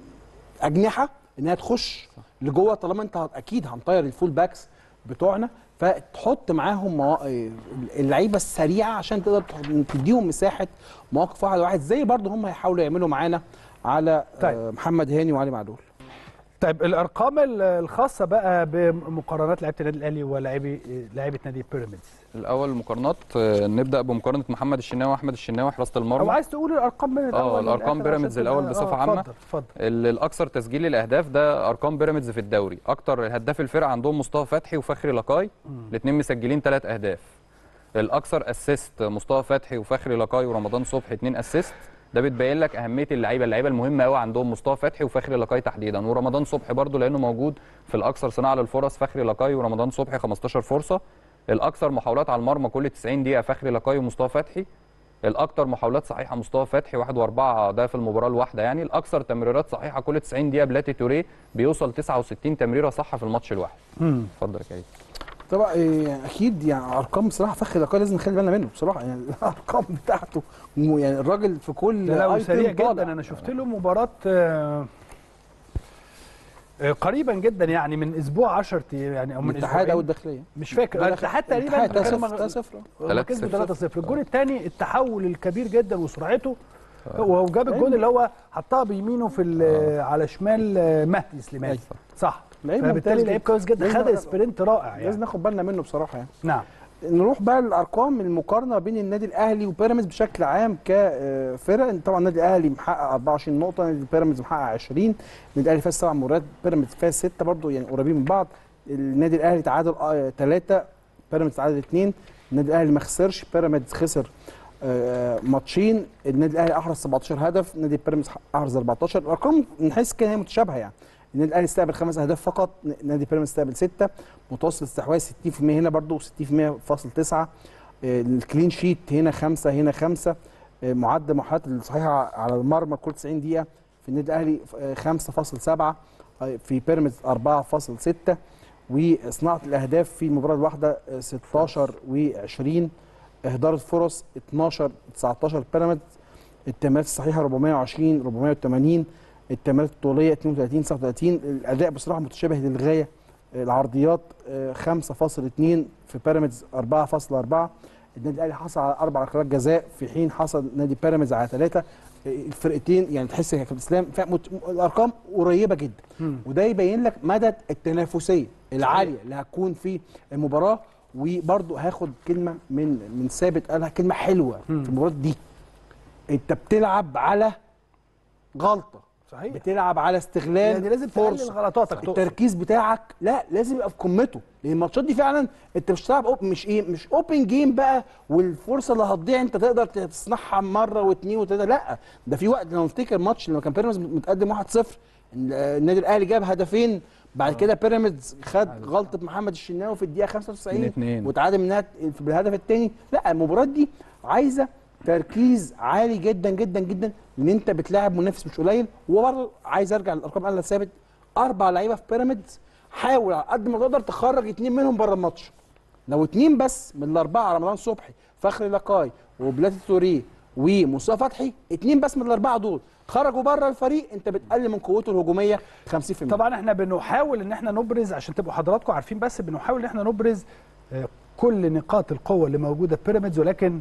اجنحه انها تخش لجوه طالما انت هت- اكيد هنطير الفول باكس بتوعنا فتحط معاهم موا... اللعيبه السريعه عشان تقدر تح- تديهم مساحه مواقف واحد واحد زي برضه هم هيحاولوا يعملوا معانا على طيب. آه، محمد هاني وعلي معلول طيب الارقام ال- الخاصه بقى بمقارنات لعيبه النادي الاهلي ولاعبي لعيبه نادي بيراميدز الاول المقارنات آه، نبدا بمقارنه محمد الشناوي واحمد الشناوي حراسه او المرمى عايز تقول الارقام من الاول الأرقام للآخر بيراميدز عشان الأول تبقى- بصفة آه، عامة. اتفضل اتفضل ال- الاكثر تسجيل الاهداف ده ارقام بيراميدز في الدوري اكتر هداف الفرقه عندهم مصطفى فتحي وفخري لقاي الاثنين مسجلين ثلاث اهداف الاكثر اسيست مصطفى فتحي وفخري لقاي ورمضان صبحي اثنين اسيست ده بتبين لك اهميه اللعيبه اللعيبه المهمه قوي عندهم مصطفى فتحي وفخري لقاي تحديدا ورمضان صبحي برضو لانه موجود في الاكثر صناعه للفرص فخري لقاي ورمضان صبحي 15 فرصه الاكثر محاولات على المرمى كل 90 دقيقه فخري لقاي ومصطفى فتحي الاكثر محاولات صحيحه مصطفى فتحي واحد واربعه ده في المباراه الواحده يعني الاكثر تمريرات صحيحه كل 90 دقيقه بلاتي توريه بيوصل 69 تمريره صح في الماتش الواحد اتفضل يا كريم طبعا إيه، اكيد يعني ارقام بصراحه فخر لقاء لازم نخلي بالنا منه بصراحه يعني الارقام بتاعته م- يعني الراجل في كل لا لا item وسريع طالع. جدا انا شفت له مباراه آه، آه، قريبا جدا يعني من اسبوع 10 ايام يعني او من الاتحاد او اسبوعين الداخليه مش فاكر الاتحاد تقريبا الاتحاد كانوا 3 مغ- 0 هو 3-0. كسب 3-0 الجون الثاني التحول الكبير جدا وسرعته هو جاب الجون اللي هو حطها بيمينه في ال- على شمال آه، مهدي سليمان أيوة. صح لعيب فبالتالي ممتاز لعيب جدا. كويس جدا لازم خد ناخد- سبرنت رائع لازم يعني ناخد بالنا منه بصراحه يعني نعم نروح بقى للارقام المقارنه بين النادي الاهلي وبيراميدز بشكل عام كفرق طبعا النادي الاهلي محقق 24 نقطه النادي بيراميدز محقق 20 النادي الاهلي فاز سبع مرات بيراميدز فاز سته برضه يعني قريبين من بعض النادي الاهلي تعادل ثلاثه بيراميدز تعادل اثنين النادي الاهلي ما خسرش بيراميدز خسر آه، ماتشين النادي الاهلي احرز 17 هدف النادي بيراميدز احرز 14 الارقام نحس كده هي متشابهه يعني النادي الاهلي استقبل خمس اهداف فقط نادي بيراميدز استقبل سته متوسط استحواذ 60% هنا برضو 60% آه، الكلين شيت هنا خمسه هنا خمسه آه، معدل محاولات الصحيحه على المرمى كل 90 دقيقه في النادي الاهلي آه، 5.7 آه، في بيراميدز 4.6 وصناعه الاهداف في المباراه الواحده آه، 16 و20 اهدار الفرص 12 19 بيراميدز التمريرات الصحيحه 420 480 التمريرات الطوليه 32 39 الاداء بصراحه متشابه للغايه العرضيات آه، 5.2 في بيراميدز 4.4 النادي الاهلي حصل على اربع ركلات جزاء في حين حصل نادي بيراميدز على ثلاثه الفرقتين يعني تحس يا كابتن اسلام فيها مت- الارقام قريبه جدا وده يبين لك مدى التنافسيه العاليه اللي هتكون في المباراه وبرضه هاخد كلمه من من ثابت قالها كلمه حلوه في المباراه دي انت بتلعب على غلطه صحيح بتلعب على استغلال يعني لازم تقلل فرصه غلطاتك تقصد. التركيز بتاعك لا لازم يبقى في قمته لان الماتشات دي فعلا انت مش بتلعب أوب مش ايه مش اوبن جيم بقى والفرصه اللي هتضيع انت تقدر تصنعها مره واثنين وثلاثه لا ده في وقت لو نفتكر ماتش لما كان بيراميدز متقدم 1-0 النادي الاهلي جاب هدفين بعد كده بيراميدز خد غلطه محمد الشناوي في الدقيقه 95 اتنين. وتعادل منها بالهدف الثاني لا المباراه دي عايزه تركيز عالي جدا جدا جدا ان انت بتلاعب منافس مش قليل وبرضه عايز ارجع للارقام قالها ثابت اربع لعيبه في بيراميدز حاول على قد ما تقدر تخرج اثنين منهم بره الماتش لو اثنين بس من الاربعه رمضان صبحي فخري لقاي وبلاتي توريه ومصطفى فتحي اثنين بس من الاربعه دول خرجوا بره الفريق انت بتقلل من قوته الهجوميه 50% طبعا احنا بنحاول ان احنا نبرز عشان تبقوا حضراتكم عارفين بس بنحاول ان احنا نبرز آه، كل نقاط القوه اللي موجوده في بيراميدز ولكن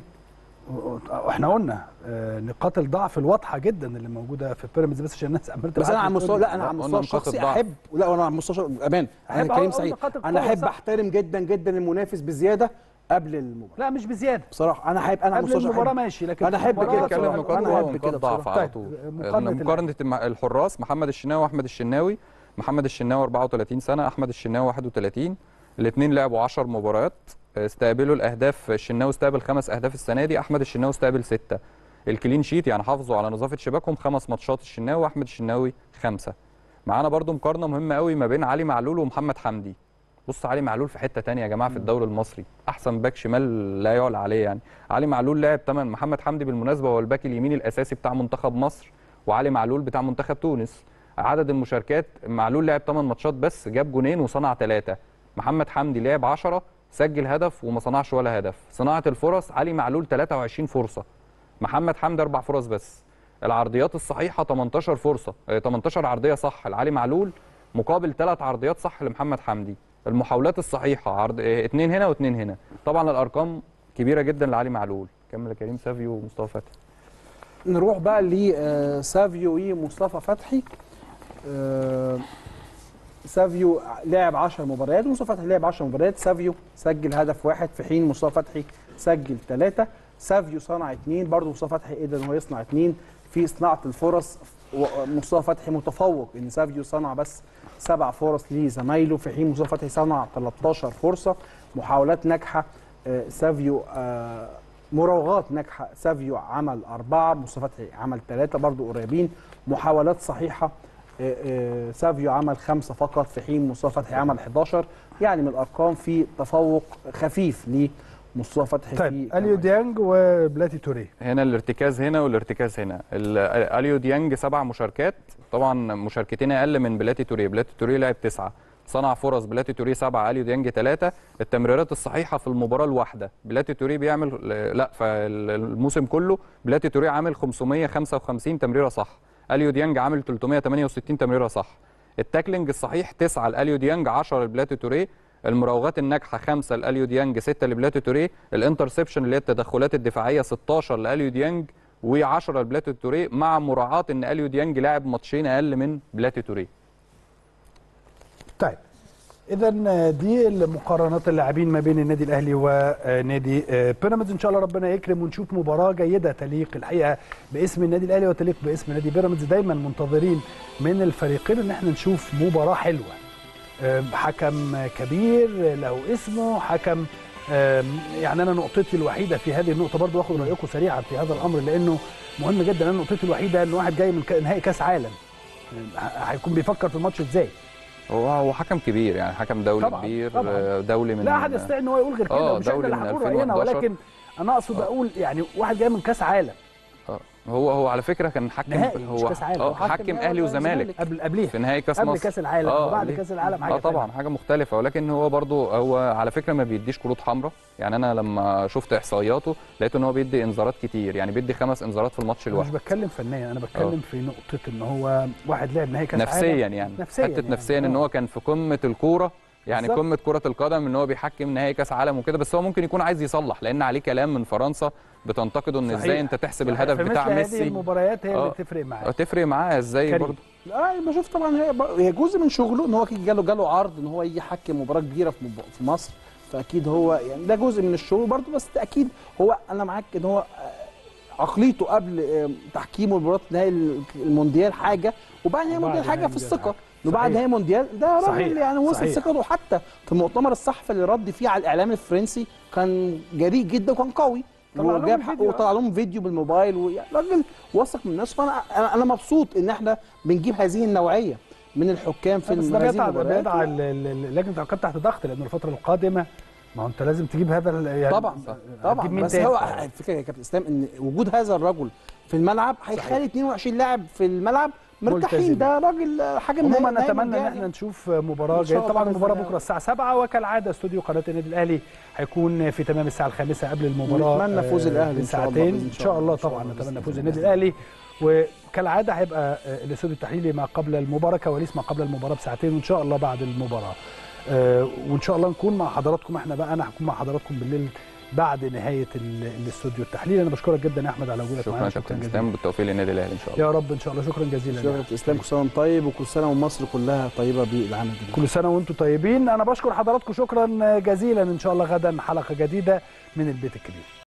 احنا قلنا آه، نقاط الضعف الواضحه جدا اللي موجوده في بيراميدز بس عشان الناس عماله بس انا على المستوى لا انا لا، على قلنا المستوى نقاط الشخصي الضعف. احب لا انا على المستوى امان أحب انا كريم أقول سعيد نقاط القوة، انا احب صح. احترم جدا جدا المنافس بزياده قبل المباراه لا مش بزياده بصراحه انا احب انا على قبل المستوى المباراه أحب. ماشي لكن أنا في أحب المباراة كده نتكلم بصراحة. نقاط أنا قوة أحب ونقاط كده ضعف بصراحة. على طيب، طول مقارنة إن مقارنة الم- الحراس محمد الشناوي واحمد الشناوي محمد الشناوي 34 سنة احمد الشناوي 31 الاثنين لعبوا 10 مباريات استقبلوا الاهداف الشناوي استقبل خمس اهداف السنة دي احمد الشناوي استقبل ستة الكلين شيت يعني حافظوا على نظافة شباكهم خمس ماتشات الشناوي واحمد الشناوي خمسة معانا برضو مقارنة مهمة قوي ما بين علي معلول ومحمد حمدي بص علي معلول في حته تانية يا جماعه في الدوري المصري احسن باك شمال لا يعلى عليه يعني علي معلول لعب 8 محمد حمدي بالمناسبه هو الباك اليمين الاساسي بتاع منتخب مصر وعلي معلول بتاع منتخب تونس عدد المشاركات معلول لعب 8 ماتشات بس جاب جونين وصنع ثلاثه محمد حمدي لعب 10 سجل هدف وما صنعش ولا هدف صناعه الفرص علي معلول 23 فرصه محمد حمدي اربع فرص بس العرضيات الصحيحه 18 فرصه آه، 18 عرضيه صح لعلي معلول مقابل ثلاث عرضيات صح لمحمد حمدي المحاولات الصحيحه عرض اه، اتنين هنا واتنين هنا طبعا الارقام كبيره جدا لعلي معلول كمل يا كريم سافيو ومصطفى فتحي نروح بقى لسافيو ومصطفى فتحي آه، سافيو لعب 10 مباريات ومصطفى فتحي لعب 10 مباريات سافيو سجل هدف واحد في حين مصطفى فتحي سجل ثلاثه سافيو صنع اثنين برضه مصطفى فتحي قدر ان هو يصنع اثنين في صناعه الفرص مصطفى فتحي متفوق ان سافيو صنع بس سبع فرص لزمايله في حين مصطفى فتحي صنع 13 فرصه محاولات ناجحه آه، سافيو آه، مراوغات ناجحه سافيو عمل اربعه مصطفى فتحي عمل ثلاثه برضه قريبين محاولات صحيحه آه، آه، سافيو عمل خمسه فقط في حين مصطفى فتحي عمل 11 يعني من الارقام في تفوق خفيف لمصطفى فتحي طيب في اليو ديانج وبلاتي توريه هنا الارتكاز هنا والارتكاز هنا ال- اليو ديانج سبع مشاركات طبعا مشاركتين اقل من بلاتي توريه بلاتي توريه لعب تسعه صنع فرص بلاتي توريه سبعه اليو ديانج ثلاثه التمريرات الصحيحه في المباراه الواحده بلاتي توريه بيعمل لا فالموسم كله بلاتي توريه عامل 555 تمريره صح اليو ديانج عامل 368 تمريره صح التاكلينج الصحيح 9 لاليو ديانج 10 لبلاتي توريه المراوغات الناجحه 5 لاليو ديانج 6 لبلاتي توريه الانترسبشن اللي هي التدخلات الدفاعيه 16 لاليو ديانج و10 لبلاتي توريه مع مراعاه ان اليو ديانج لعب ماتشين اقل من بلاتي توريه طيب اذا دي المقارنات اللاعبين ما بين النادي الاهلي ونادي آه، بيراميدز ان شاء الله ربنا يكرم ونشوف مباراه جيده تليق الحقيقه باسم النادي الاهلي وتليق باسم نادي بيراميدز دايما منتظرين من الفريقين ان احنا نشوف مباراه حلوه آه، حكم كبير له اسمه حكم آم، يعني انا نقطتي الوحيده في هذه النقطه برضو واخد رايكم سريعا في هذا الامر لانه مهم جدا انا نقطتي الوحيده ان واحد جاي من ك- نهائي كاس عالم آه، هيكون بيفكر في الماتش ازاي هو هو حكم كبير يعني حكم دولي طبعاً، كبير طبعاً. آه، دولي من لا احد يستطيع ان هو يقول غير كده آه، مش احنا دوري اللي من هنقول راينا 2011. ولكن انا اقصد اقول يعني واحد جاي من كاس عالم آه، هو هو على فكره كان حكم نهائي، مش هو كأس عالم. اه هو حكم حكم نهائي اهلي ولا وزمالك زمالك؟ قبل قبليها في نهائي كاس قبل مصر كاس العالم آه، وبعد ليه؟ كاس العالم حاجه اه طبعا تانية. حاجه مختلفه ولكن هو برضو هو على فكره ما بيديش كروت حمراء يعني انا لما شفت احصائياته لقيت ان هو بيدي انذارات كتير يعني بيدي خمس انذارات في الماتش انا مش الواحد بتكلم فنيا انا بتكلم في نقطه ان هو واحد لعب نهائي كاس نفسيا عالم يعني نفسيا حته يعني. نفسيا ان آه. هو كان في قمه الكوره يعني بالظبط. قمه كره القدم ان هو بيحكم نهائي كاس عالم وكده بس هو ممكن يكون عايز يصلح لان عليه كلام من فرنسا بتنتقده ان صحيح. ازاي انت تحسب الهدف فمثل بتاع هذه ميسي المباريات هي اللي آه. تفرق معاه تفرق معاه ازاي كريم. برضو لا بشوف طبعا هي هي جزء من شغله ان هو اكيد جاله جاله عرض ان هو يجي يحكم مباراه كبيره في مب- في مصر فاكيد هو يعني ده جزء من الشغل برضه بس اكيد هو انا معاك ان هو آه، عقليته قبل آه، تحكيمه مباراه نهائي المونديال حاجه وبعد نهائي وبعد المونديال حاجه نهائي في المونديال الثقه حاجة. وبعد صحيح. نهائي المونديال ده صحيح. راجل يعني وصل صحيح. ثقته حتى في المؤتمر الصحفي اللي رد فيه على الاعلام الفرنسي كان جريء جدا وكان قوي طلع لهم وجاب حقه الفيديو. وطلع لهم فيديو بالموبايل ويعني راجل واثق من الناس فانا انا أنا مبسوط ان احنا بنجيب هذه النوعيه من الحكام في بس ده هذه بيضع المباريات. بيضع ال- ال- ال- لجنه العقاب تحت ضغط لان الفتره القادمه ما هو انت لازم تجيب هذا ال- يعني طبعا هتجيب طبعا مين بس تاني؟ هو الفكره يا كابتن اسلام ان وجود هذا الرجل في الملعب هيخلي 22 لاعب في الملعب مرتاحين ملتزمين. ده راجل حاجه من عموما نتمنى ان احنا نشوف مباراه إن شاء جيده الله طبعا بإذن المباراه الله. بكره الساعه 7 وكالعاده استوديو قناه النادي الاهلي هيكون في تمام الساعه الخامسه قبل المباراه ونتمنى فوز آه، الأهلي إن شاء الله بساعتين بإذن ان شاء الله إن شاء طبعا الله نتمنى بإذن فوز الله. النادي الاهلي وكالعاده هيبقى آه، الاستوديو التحليلي ما قبل المباراه كواليس ما قبل المباراه بساعتين وان شاء الله بعد المباراه آه، وان شاء الله نكون مع حضراتكم احنا بقى انا هكون مع حضراتكم بالليل بعد نهايه ال- الاستوديو التحليلي انا بشكرك جدا يا احمد على وجودك شكرا معانا يا كابتن جزيلا اسلام بالتوفيق للنادي الاهلي ان شاء الله يا رب ان شاء الله شكرا جزيلا شكرا كابتن اسلام كل سنه وانت طيب وكل سنه ومصر كلها طيبه بالعام الجديد كل سنه وانتم طيبين انا بشكر حضراتكم شكرا جزيلا ان شاء الله غدا حلقه جديده من البيت الكبير